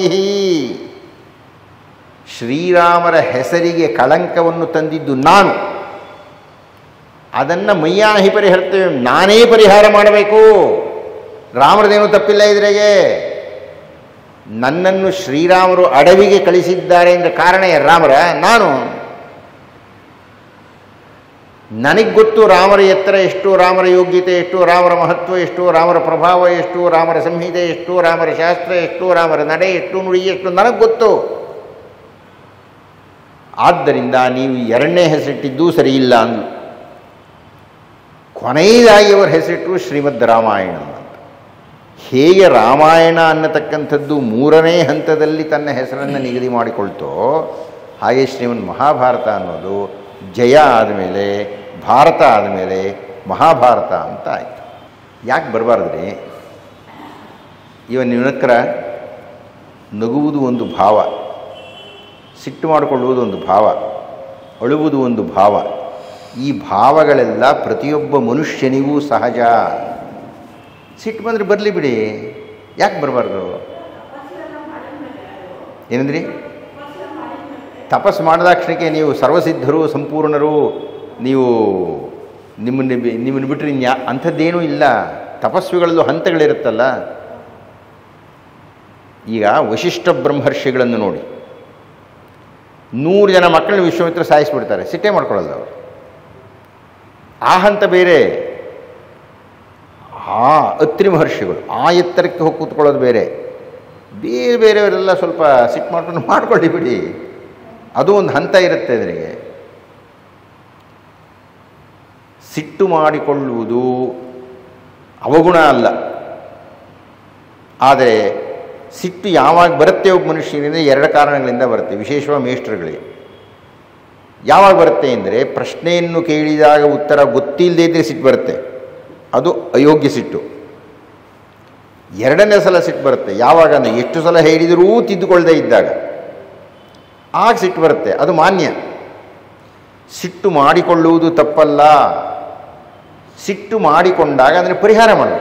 ಶ್ರೀರಾಮರ ಹೆಸರಿಗೆ ಕಳಂಕವನ್ನು ತಂದಿದ್ದು ನಾನು ಅದನ್ನು ಮಯ್ಯಾ ಹಿ ಪರಿಹರ್ತವ್ಯಂ ನಾನೇ ಪರಿಹಾರ ಮಾಡಬೇಕು ರಾಮರದೇನು ತಪ್ಪಿಲ್ಲ ಇದ್ರೆಗೆ ನನ್ನನ್ನು ಶ್ರೀರಾಮರು ಅಡವಿಗೆ ಕಳಿಸಿದ್ದಾರೆ ಎಂದ ಕಾರಣ ರಾಮರ ನಾನು ನನಗೆ ಗೊತ್ತು ರಾಮರ ಎತ್ತರ ಎಷ್ಟು ರಾಮರ ಯೋಗ್ಯತೆ ಎಷ್ಟು ರಾಮರ ಮಹತ್ವ ಎಷ್ಟು ರಾಮರ ಪ್ರಭಾವ ಎಷ್ಟು ರಾಮರ ಸಂಹಿತೆ ಎಷ್ಟು ರಾಮರ ಶಾಸ್ತ್ರ ಎಷ್ಟು ರಾಮರ ನಡೆ ಎಷ್ಟು ನುಡಿ ಎಷ್ಟು ನನಗೆ ಗೊತ್ತು ಆದ್ದರಿಂದ ನೀವು ಎರಡನೇ ಹೆಸರಿಟ್ಟಿದ್ದೂ ಸರಿಯಿಲ್ಲ ಅಂದು ಕೊನೆಯದಾಗಿ ಅವರ ಹೆಸರಿಟ್ಟು ಶ್ರೀಮದ್ ರಾಮಾಯಣ ಅಂತ ಹೇಗೆ ರಾಮಾಯಣ ಅನ್ನತಕ್ಕಂಥದ್ದು ಮೂರನೇ ಹಂತದಲ್ಲಿ ತನ್ನ ಹೆಸರನ್ನು ನಿಗದಿ ಮಾಡಿಕೊಳ್ತೋ ಹಾಗೆ ಶ್ರೀಮನ್ ಮಹಾಭಾರತ ಅನ್ನೋದು ಜಯ ಆದಮೇಲೆ ಭಾರತ ಆದಮೇಲೆ ಮಹಾಭಾರತ ಅಂತ ಆಯಿತು ಯಾಕೆ ಬರಬಾರ್ದ್ರಿ ಇವನ್ ನಿನಕ್ರ ನಗುವುದು ಒಂದು ಭಾವ ಸಿಟ್ಟು ಮಾಡಿಕೊಳ್ಳುವುದು ಒಂದು ಭಾವ ಅಳುವುದು ಒಂದು ಭಾವ ಈ ಭಾವಗಳೆಲ್ಲ ಪ್ರತಿಯೊಬ್ಬ ಮನುಷ್ಯನಿಗೂ ಸಹಜ ಸಿಟ್ಟು ಬಂದರೆ ಬರಲಿ ಬಿಡಿ ಯಾಕೆ ಬರಬಾರ್ದು ಏನಂದ್ರಿ ತಪಸ್ಸು ಮಾಡಿದಾಕ್ಷಣಕ್ಕೆ ನೀವು ಸರ್ವಸಿದ್ಧರು ಸಂಪೂರ್ಣರು ನೀವು ನಿಮ್ಮನ್ನು ಬಿ- ನಿಮ್ಮನ್ನು ಬಿಟ್ಟರೆ ಇನ್ಯಾ ಅಂಥದ್ದೇನೂ ಇಲ್ಲ ತಪಸ್ವಿಗಳಲ್ಲೂ ಹಂತಗಳಿರುತ್ತಲ್ಲ ಈಗ ವಶಿಷ್ಠ ಬ್ರಹ್ಮರ್ಷಿಗಳನ್ನು ನೋಡಿ ನೂರು ಜನ ಮಕ್ಕಳನ್ನ ವಿಶ್ವಾಮಿತ್ರ ಸಾಯಿಸಿಬಿಡ್ತಾರೆ ಸಿಟ್ಟೇ ಮಾಡ್ಕೊಳ್ಳಲ್ಲ ಅವರು ಆ ಹಂತ ಬೇರೆ ಆ ಅತ್ರಿ ಮಹರ್ಷಿಗಳು ಆ ಎತ್ತರಕ್ಕೆ ಹೋಗಿ ಕೂತ್ಕೊಳ್ಳೋದು ಬೇರೆ ಬೇರೆ ಬೇರೆಯವರೆಲ್ಲ ಸ್ವಲ್ಪ ಸಿಟ್ಟು ಮಾಡ್ಕೊಂಡು ಮಾಡ್ಕೊಳ್ಳಿ ಬಿಡಿ ಅದು ಒಂದು ಹಂತ ಇರುತ್ತೆ ಅದರಿಗೆ ಸಿಟ್ಟು ಮಾಡಿಕೊಳ್ಳುವುದು ಅವಗುಣ ಅಲ್ಲ ಆದರೆ ಸಿಟ್ಟು ಯಾವಾಗ ಬರುತ್ತೆ ಒಬ್ಬ ಮನುಷ್ಯನಿಂದ ಎರಡು ಕಾರಣಗಳಿಂದ ಬರುತ್ತೆ ವಿಶೇಷವಾಗಿ ಮೇಷ್ಟ್ರುಗಳಿಗೆ ಯಾವಾಗ ಬರುತ್ತೆ ಅಂದರೆ ಪ್ರಶ್ನೆಯನ್ನು ಕೇಳಿದಾಗ ಉತ್ತರ ಗೊತ್ತಿಲ್ಲದೇ ಇದ್ದರೆ ಸಿಟ್ಟು ಬರುತ್ತೆ ಅದು ಅಯೋಗ್ಯ ಸಿಟ್ಟು ಎರಡನೇ ಸಲ ಸಿಟ್ಟು ಬರುತ್ತೆ ಯಾವಾಗ ಅಂದರೆ ಎಷ್ಟು ಸಲ ಹೇಳಿದರೂ ತಿದ್ದುಕೊಳ್ಳದೆ ಇದ್ದಾಗ ಆಗ ಸಿಟ್ಟು ಬರುತ್ತೆ ಅದು ಮಾನ್ಯ ಸಿಟ್ಟು ಮಾಡಿಕೊಳ್ಳುವುದು ತಪ್ಪಲ್ಲ ಸಿಟ್ಟು ಮಾಡಿಕೊಂಡಾಗ ಅದನ್ನು ಪರಿಹಾರ ಮಾಡಬೇಕು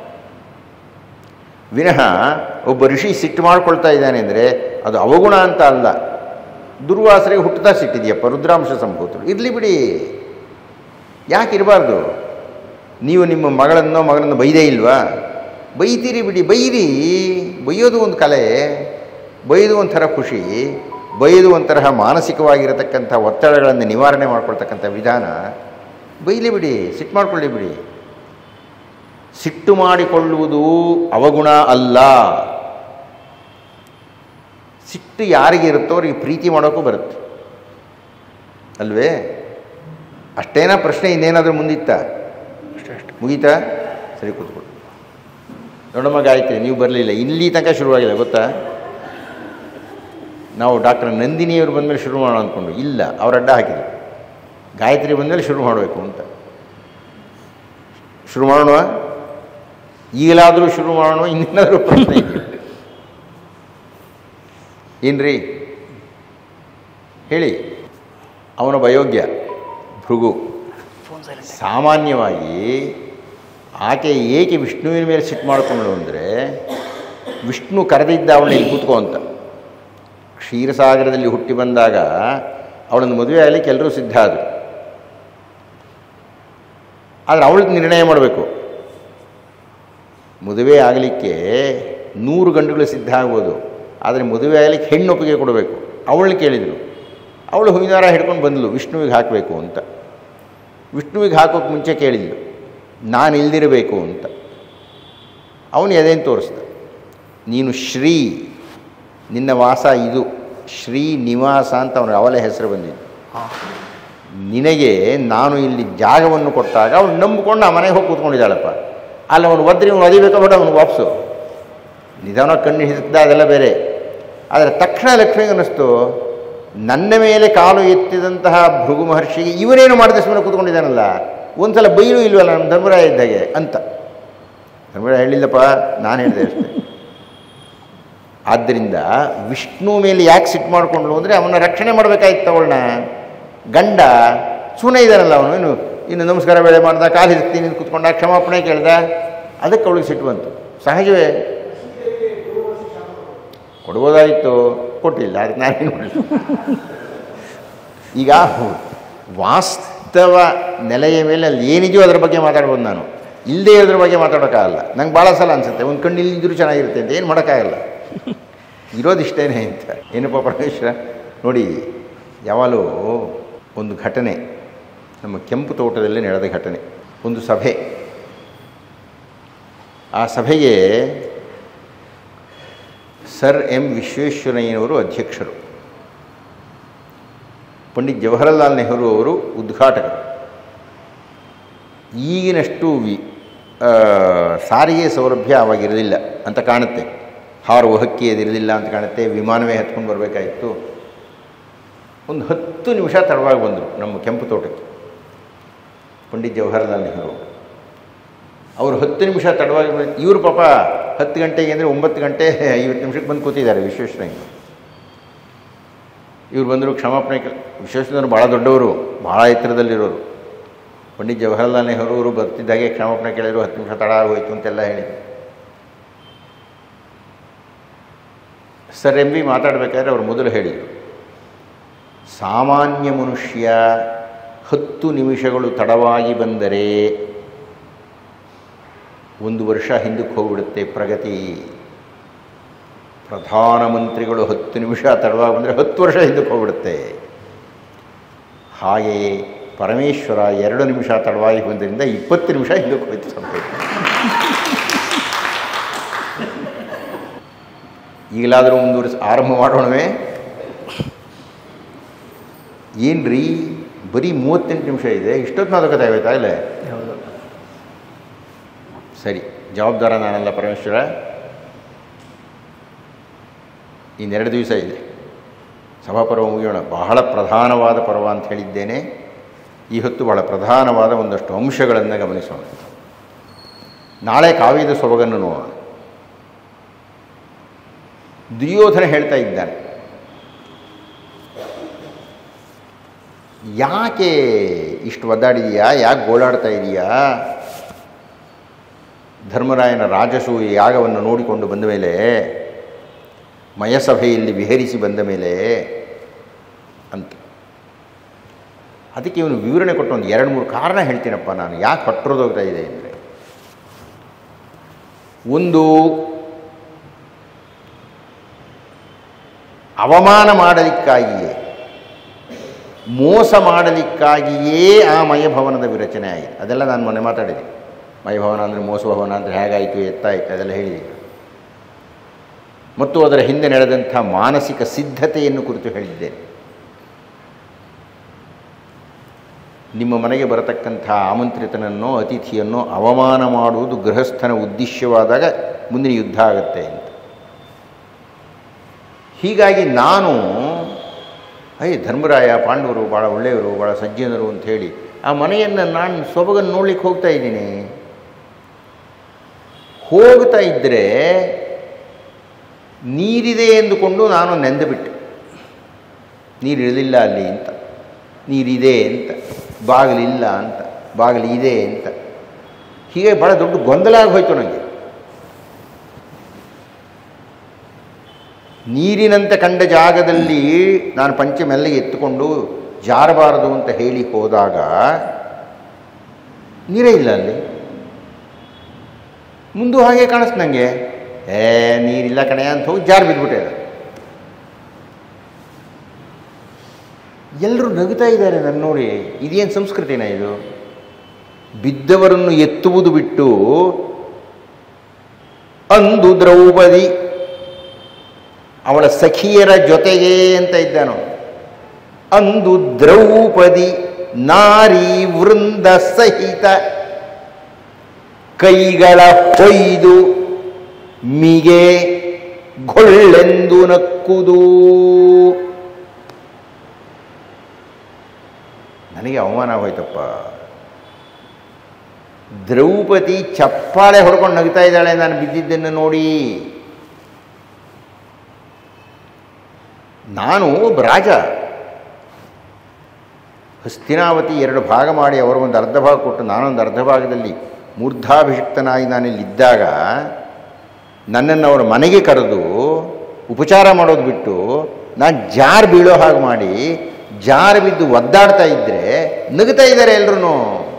ವಿನಃ ಒಬ್ಬ ಋಷಿ ಸಿಟ್ಟು ಮಾಡ್ಕೊಳ್ತಾ ಇದ್ದಾನೆ ಅಂದರೆ ಅದು ಅವಗುಣ ಅಂತ ಅಲ್ಲ ದುರ್ವಾಸರಿಗೆ ಹುಟ್ಟುತ್ತಾ ಸಿಟ್ಟಿದೆಯಪ್ಪ ರುದ್ರಾಂಶ ಸಂಭೂತರು ಇರಲಿ ಬಿಡಿ ಯಾಕೆ ಇರಬಾರ್ದು ನೀವು ನಿಮ್ಮ ಮಗಳನ್ನೋ ಮಗನನ್ನು ಬೈದೇ ಇಲ್ವಾ ಬೈತೀರಿ ಬಿಡಿ ಬೈರಿ ಬೈಯೋದು ಒಂದು ಕಲೆ ಬೈದು ಒಂಥರ ಖುಷಿ ಬೈದು ಒಂಥರ ಮಾನಸಿಕವಾಗಿರತಕ್ಕಂಥ ಒತ್ತಡಗಳನ್ನು ನಿವಾರಣೆ ಮಾಡ್ಕೊಳ್ತಕ್ಕಂಥ ವಿಧಾನ ಬೈಲಿ ಬಿಡಿ ಸಿಟ್ಟು ಮಾಡಿಕೊಳ್ಳಿ ಬಿಡಿ ಸಿಟ್ಟು ಮಾಡಿಕೊಳ್ಳುವುದು ಅವಗುಣ ಅಲ್ಲ ಸಿಟ್ಟು ಯಾರಿಗೆ ಇರುತ್ತೋ ಅವರಿಗೆ ಪ್ರೀತಿ ಮಾಡೋಕ್ಕೂ ಬರುತ್ತೆ ಅಲ್ವೇ ಅಷ್ಟೇನಾ ಪ್ರಶ್ನೆ ಇನ್ನೇನಾದರೂ ಮುಂದಿತ್ತ ಮುಗೀತಾ ಸರಿ ಕೂತ್ಕೊಳ್ಳಿ ದೊಡ್ಡಮ್ಮ ಗಾಯತ್ರಿ ನೀವು ಬರಲಿಲ್ಲ ಇಲ್ಲಿ ತನಕ ಶುರುವಾಗಿಲ್ಲ ಗೊತ್ತಾ ನಾವು ಡಾಕ್ಟರ್ ನಂದಿನಿಯವರು ಬಂದಮೇಲೆ ಶುರು ಮಾಡೋಣ ಅಂದ್ಕೊಂಡು ಇಲ್ಲ ಅವ್ರ ಅಡ್ಡ ಹಾಕಿದ್ರು ಗಾಯತ್ರಿ ಬಂದಮೇಲೆ ಶುರು ಮಾಡಬೇಕು ಅಂತ ಶುರು ಮಾಡೋಣ ಈಗಲಾದರೂ ಶುರು ಮಾಡೋಣ ಇನ್ನೇನಾದರೂ ಪ್ರಶ್ನೆ ಇದೆಯಾ ಏನ್ರಿ ಹೇಳಿ ಅವನೊಬ್ಬ ಅಯೋಗ್ಯ ಭೃಗು ಸಾಮಾನ್ಯವಾಗಿ ಆಕೆ ಏಕೆ ವಿಷ್ಣುವಿನ ಮೇಲೆ ಸಿಟ್ಟು ಮಾಡಿಕೊಂಡ್ಳು ಅಂದರೆ ವಿಷ್ಣು ಕರೆದಿದ್ದ ಅವಳನ್ನ ಇಲ್ಲಿ ಕೂತ್ಕೋ ಅಂತ ಕ್ಷೀರಸಾಗರದಲ್ಲಿ ಹುಟ್ಟಿ ಬಂದಾಗ ಅವಳನ್ನು ಮದುವೆ ಆಗಲಿಕ್ಕೆ ಎಲ್ಲರೂ ಸಿದ್ಧ ಆದರು ಆದರೆ ಅವಳಿಗೆ ನಿರ್ಣಯ ಮಾಡಬೇಕು ಮದುವೆ ಆಗಲಿಕ್ಕೆ ನೂರು ಗಂಡುಗಳು ಸಿದ್ಧ ಆಗ್ಬೋದು ಆದರೆ ಮದುವೆ ಆಗಲಿಕ್ಕೆ ಹೆಣ್ಣೊಪ್ಪಿಗೆ ಕೊಡಬೇಕು ಅವಳನ್ನ ಕೇಳಿದರು ಅವಳು ಹೂವಿನಾರ ಹಿಡ್ಕೊಂಡು ಬಂದಳು ವಿಷ್ಣುವಿಗೆ ಹಾಕಬೇಕು ಅಂತ ವಿಷ್ಣುವಿಗೆ ಹಾಕೋಕ್ಕೆ ಮುಂಚೆ ಕೇಳಿದ್ಲು ನಾನು ಇಲ್ದಿರಬೇಕು ಅಂತ ಅವನು ಎದೇನು ತೋರಿಸ್ದ ನೀನು ಶ್ರೀ ನಿನ್ನ ವಾಸ ಇದು ಶ್ರೀ ನಿವಾಸ ಅಂತ ಅವನಿಗೆ ಅವಳ ಹೆಸರು ಬಂದಿದ್ದು ನಿನಗೆ ನಾನು ಇಲ್ಲಿ ಜಾಗವನ್ನು ಕೊಟ್ಟಾಗ ಅವನು ನಂಬಿಕೊಂಡು ಆ ಮನೆಗೆ ಹೋಗಿ ಕೂತ್ಕೊಂಡಿದ್ದಾಳಪ್ಪ ಅಲ್ಲಿ ಅವನು ಒದ್ರಿ ಅವನು ಒದಿಬೇಕೋ ಬೇಡ ಅವನು ವಾಪಸ್ಸು ನಿಧಾನ ಕಣ್ಣು ಹಿಡಿದ ಅದೆಲ್ಲ ಬೇರೆ ಆದರೆ ತಕ್ಷಣ ಲಕ್ಷ್ಮಿಗೆ ಅನ್ನಿಸ್ತು ನನ್ನ ಮೇಲೆ ಕಾಲು ಎತ್ತಿದಂತಹ ಭೃಗು ಮಹರ್ಷಿಗೆ ಇವನೇನು ಮಾಡಿದ ಸುಮ್ಮನೆ ಕೂತ್ಕೊಂಡಿದ್ದಾನಲ್ಲ ಒಂದು ಸಲ ಬೈಲು ಇಲ್ವಲ್ಲ ನಮ್ಮ ಧರ್ಮರಾಯ ಇದ್ದಾಗೆ ಅಂತ ಧರ್ಮರಾಯ ಹೇಳಿಲ್ಲಪ್ಪ ನಾನು ಹೇಳಿದೆ ಅಷ್ಟೇ ಆದ್ದರಿಂದ ವಿಷ್ಣು ಮೇಲೆ ಯಾಕೆ ಸಿಟ್ಟು ಮಾಡಿಕೊಂಡ್ಲು ಅಂದರೆ ಅವನ ರಕ್ಷಣೆ ಮಾಡಬೇಕಾಗಿತ್ತು ಅವಳನ್ನ ಗಂಡ ಸುಮ್ಮನೆ ಇದ್ದಾನಲ್ಲ ಅವನು ಇನ್ನು ಇನ್ನು ನಮಸ್ಕಾರ ಬೇಳೆ ಮಾಡ್ದ ಕಾಲು ಹಿಡ್ತೀನಿ ಕೂತ್ಕೊಂಡ ಕ್ಷಮಾಪಣೆ ಕೇಳ್ದ ಅದಕ್ಕೆ ಅವಳಿಗೆ ಸಿಟ್ಟು ಬಂತು ಸಹಜವೇ ಕೊಡ್ಬೋದಾಗಿತ್ತು ಕೊಟ್ಟಿಲ್ಲ ಅದಕ್ಕೆ ನಾನೇನು ಮಾಡಲಿ ಈಗ ವಾಸ್ತವ ನೆಲೆಯ ಮೇಲೆ ಅಲ್ಲಿ ಏನಿದೆಯೋ ಅದರ ಬಗ್ಗೆ ಮಾತಾಡ್ಬೋದು ನಾನು ಇಲ್ಲದೇ ಇರೋದ್ರ ಬಗ್ಗೆ ಮಾತಾಡೋಕ್ಕಾಗಲ್ಲ ನಂಗೆ ಭಾಳ ಸಲ ಅನಿಸುತ್ತೆ ಒಂದು ಕಣ್ಣು ಇಲ್ಲಿದ್ರೂ ಚೆನ್ನಾಗಿರುತ್ತೆ ಅಂತ ಏನು ಮಾಡೋಕ್ಕಾಗಲ್ಲ ಇರೋದಿಷ್ಟೇನೆ ಅಂತ ಏನಪ್ಪ ಪರಮೇಶ್ವರ ನೋಡಿ ಯಾವಾಗಲೂ ಒಂದು ಘಟನೆ ನಮ್ಮ ಕೆಂಪು ತೋಟದಲ್ಲಿ ನಡೆದ ಘಟನೆ ಒಂದು ಸಭೆ ಆ ಸಭೆಗೆ ಸರ್ ಎಂ ವಿಶ್ವೇಶ್ವರಯ್ಯನವರು ಅಧ್ಯಕ್ಷರು ಪಂಡಿತ್ ಜವಾಹರಲಾಲ್ ನೆಹರು ಅವರು ಉದ್ಘಾಟಕರು ಈಗಿನಷ್ಟು ವಿ ಆ, ಸಾರಿಗೆ ಸೌಲಭ್ಯ ಅವಾಗಿರಲಿಲ್ಲ ಅಂತ ಕಾಣುತ್ತೆ ಹಾರುವ ಹಕ್ಕಿ ಅದಿರಲಿಲ್ಲ ಅಂತ ಕಾಣುತ್ತೆ ವಿಮಾನವೇ ಹತ್ಕೊಂಡು ಬರಬೇಕಾಗಿತ್ತು ಒಂದು ಹತ್ತು ನಿಮಿಷ ತಡವಾಗಿ ಬಂದರು ನಮ್ಮ ಕೆಂಪು ತೋಟಕ್ಕೆ ಪಂಡಿತ್ ಜವಾಹರಲಾಲ್ ನೆಹರು ಅವರು ಹತ್ತು ನಿಮಿಷ ತಡವಾಗಿ ಬಂದು ಇವರು ಪಾಪ ಹತ್ತು ಗಂಟೆಗೆ ಅಂದರೆ ಒಂಬತ್ತು ಗಂಟೆ ಐವತ್ತು ನಿಮಿಷಕ್ಕೆ ಬಂದು ಕೂತಿದ್ದಾರೆ ವಿಶ್ವೇಶ್ವರಯ್ಯನವರು ಇವ್ರು ಬಂದರು ಕ್ಷಮಾಪಣೆ ಕೇಳ ವಿಶ್ವೇಶ್ವರಯ್ಯನವರು ಭಾಳ ದೊಡ್ಡವರು ಭಾಳ ಎತ್ತರದಲ್ಲಿರೋರು ಪಂಡಿತ್ ಜವಾಹರಲಾಲ್ ನೆಹರು ಅವರು ಬರ್ತಿದ್ದಾಗೆ ಕ್ಷಮಾಪಣೆ ಕೇಳಿದ್ರು ಹತ್ತು ನಿಮಿಷ ತಡ ಆಗೋಯ್ತು ಅಂತೆಲ್ಲ ಹೇಳಿದರು ಸರ್ ಎಂ ಬಿ ಮಾತಾಡಬೇಕಾದ್ರೆ ಅವರು ಮೊದಲು ಹೇಳಿದರು ಸಾಮಾನ್ಯ ಮನುಷ್ಯ ಹತ್ತು ನಿಮಿಷಗಳು ತಡವಾಗಿ ಬಂದರೆ ಒಂದು ವರ್ಷ ಹಿಂದಕ್ಕೆ ಹೋಗ್ಬಿಡುತ್ತೆ ಪ್ರಗತಿ ಪ್ರಧಾನಮಂತ್ರಿಗಳು ಹತ್ತು ನಿಮಿಷ ತಡವಾಗಿ ಬಂದರೆ ಹತ್ತು ವರ್ಷ ಹಿಂದಕ್ಕೆ ಹೋಗ್ಬಿಡುತ್ತೆ ಹಾಗೆಯೇ ಪರಮೇಶ್ವರ ಎರಡು ನಿಮಿಷ ತಡವಾಗಿ ಬಂದರಿಂದ ಇಪ್ಪತ್ತು ನಿಮಿಷ ಹಿಂದಕ್ಕೆ ಹೋಯ್ತು ಸಂತೆ ಈಗಲಾದರೂ ಮುಂದುವರಿಸಿ ಆರಂಭ ಮಾಡೋಣವೇ ಏನ್ರಿ ಬರೀ ಮೂವತ್ತೆಂಟು ನಿಮಿಷ ಇದೆ ಇಷ್ಟೊತ್ತು ಮಾತುಕತೆ ಇಲ್ಲ ಹೌದು ಸರಿ ಜವಾಬ್ದಾರ ನಾನಲ್ಲ ಪರಮೇಶ್ವರ ಇನ್ನೆರಡು ದಿವಸ ಇದೆ ಸಭಾಪರ್ವ ಮುಗಿಯೋಣ ಬಹಳ ಪ್ರಧಾನವಾದ ಪರ್ವ ಅಂತ ಹೇಳಿದ್ದೇನೆ ಈ ಹೊತ್ತು ಬಹಳ ಪ್ರಧಾನವಾದ ಒಂದಷ್ಟು ಅಂಶಗಳನ್ನು ಗಮನಿಸೋಣ ನಾಳೆ ಕಾವ್ಯದ ಸೊಬಗನ್ನು ನೋಡೋಣ ದುರ್ಯೋಧನ ಹೇಳ್ತಾ ಇದ್ದಾನೆ ಯಾಕೆ ಇಷ್ಟು ಒದ್ದಾಡಿದೀಯಾ ಯಾಕೆ ಗೋಳಾಡ್ತಾ ಇದೀಯಾ ಧರ್ಮರಾಯನ ರಾಜಸೂಯ ಯಾಗವನ್ನು ನೋಡಿಕೊಂಡು ಬಂದ ಮೇಲೆ ಮಯಸಭೆಯಲ್ಲಿ ವಿಹರಿಸಿ ಬಂದ ಮೇಲೆ ಅಂತ ಅದಕ್ಕೆ ಇವನು ವಿವರಣೆ ಕೊಟ್ಟು ಒಂದು ಎರಡು ಮೂರು ಕಾರಣ ಹೇಳ್ತೀನಪ್ಪ ನಾನು ಯಾಕೆ ಹೊಟ್ಟರೋದೋಗ್ತಾ ಇದೆ ಅಂದರೆ ಒಂದು ಅವಮಾನ ಮಾಡಲಿಕ್ಕಾಗಿಯೇ ಮೋಸ ಮಾಡಲಿಕ್ಕಾಗಿಯೇ ಆ ಮಯಭವನದ ವಿರಚನೆ ಆಗಿದೆ ಅದೆಲ್ಲ ನಾನು ಮೊನ್ನೆ ಮಾತಾಡಿದೆ ಮಯಭವನ ಅಂದರೆ ಮೋಸ ಭವನ ಅಂದರೆ ಹೇಗಾಯಿತು ಎತ್ತಾಯಿತು ಅದೆಲ್ಲ ಹೇಳಿದೆ ಮತ್ತು ಅದರ ಹಿಂದೆ ನಡೆದಂಥ ಮಾನಸಿಕ ಸಿದ್ಧತೆಯನ್ನು ಕುರಿತು ಹೇಳಿದ್ದೇನೆ ನಿಮ್ಮ ಮನೆಗೆ ಬರತಕ್ಕಂಥ ಆಮಂತ್ರಿತನನ್ನೋ ಅತಿಥಿಯನ್ನೋ ಅವಮಾನ ಮಾಡುವುದು ಗೃಹಸ್ಥನ ಉದ್ದೇಶವಾದಾಗ ಮುಂದಿನ ಯುದ್ಧ ಆಗುತ್ತೆ ಅಂತ ಹೀಗಾಗಿ ನಾನು ಅಯ್ಯ ಧರ್ಮರಾಯ ಪಾಂಡವರು ಭಾಳ ಒಳ್ಳೆಯವರು ಭಾಳ ಸಜ್ಜನರು ಅಂತ ಹೇಳಿ ಆ ಮನೆಯನ್ನು ನಾನು ಸೊಬಗನ್ನು ನೋಡ್ಲಿಕ್ಕೆ ಹೋಗ್ತಾ ಇದ್ದೀನಿ ಹೋಗ್ತಾ ಇದ್ದರೆ ನೀರಿದೆ ಎಂದುಕೊಂಡು ನಾನು ನೆಂದು ಬಿಟ್ಟೆ ನೀರು ಇಳಿದಿಲ್ಲ ಅಲ್ಲಿ ಅಂತ ನೀರಿದೆ ಅಂತ ಬಾಗಿಲಿಲ್ಲ ಅಂತ ಬಾಗಿಲು ಇದೆ ಅಂತ ಹೀಗೆ ಭಾಳ ದೊಡ್ಡ ಗೊಂದಲ ಆಗೋಯ್ತು ನನಗೆ ನೀರಿನಂತೆ ಕಂಡ ಜಾಗದಲ್ಲಿ ನಾನು ಪಂಚೆ ಮೆಲ್ಲಗೆ ಎತ್ತುಕೊಂಡು ಜಾರಬಾರದು ಅಂತ ಹೇಳಿ ಹೋದಾಗ ನೀರೇ ಇಲ್ಲ ಅಲ್ಲಿ ಮುಂದೆ ಹಾಗೆ ಕಾಣಿಸ್ತು ನನಗೆ ಏ ನೀರಿಲ್ಲ ಕಣೆ ಅಂತ ಹೋಗಿ ಜಾರು ಬಿದ್ದುಬಿಟ್ಟೆ ಅದು ಎಲ್ಲರೂ ನಗುತ್ತಾ ಇದ್ದಾರೆ ನನ್ನ ನೋಡಿ ಇದೇನು ಸಂಸ್ಕೃತಿನ ಇದು ಬಿದ್ದವರನ್ನು ಎತ್ತುವುದು ಬಿಟ್ಟು ಅಂದು ದ್ರೌಪದಿ ಅವಳ ಸಖಿಯರ ಜೊತೆಗೆ ಅಂತ ಇದ್ದಾನು ಅಂದು ದ್ರೌಪದಿ ನಾರಿ ವೃಂದ ಸಹಿತ ಕೈಗಳ ಹೊಯ್ದು ಮಿಗೆ ಗೊಳ್ಳೆಂದು ನಕ್ಕುದು ನನಗೆ ಅವಮಾನ ಹೋಯ್ತಪ್ಪ ದ್ರೌಪದಿ ಚಪ್ಪಾಳೆ ಹೊಡ್ಕೊಂಡು ನಗ್ತಾ ಇದ್ದಾಳೆ ನಾನು ಬಿದ್ದಿದ್ದನ್ನು ನೋಡಿ ನಾನು ಒಬ್ಬ ರಾಜ ಹಸ್ತಿನಾವತಿ ಎರಡು ಭಾಗ ಮಾಡಿ ಅವರಿಗೊಂದು ಅರ್ಧ ಭಾಗ ಕೊಟ್ಟು ನಾನೊಂದು ಅರ್ಧ ಭಾಗದಲ್ಲಿ ಮೂರ್ಧಾಭಿಷಿಕ್ತನಾಗಿ ನಾನಿಲ್ಲಿದ್ದಾಗ ನನ್ನನ್ನು ಅವರ ಮನೆಗೆ ಕರೆದು ಉಪಚಾರ ಮಾಡೋದು ಬಿಟ್ಟು ನಾನು ಜಾರ್ ಬೀಳೋ ಹಾಗೆ ಮಾಡಿ ಜಾರು ಬಿದ್ದು ಒದ್ದಾಡ್ತಾ ಇದ್ದರೆ ನಗುತ್ತಾ ಇದ್ದಾರೆ ಎಲ್ಲರೂ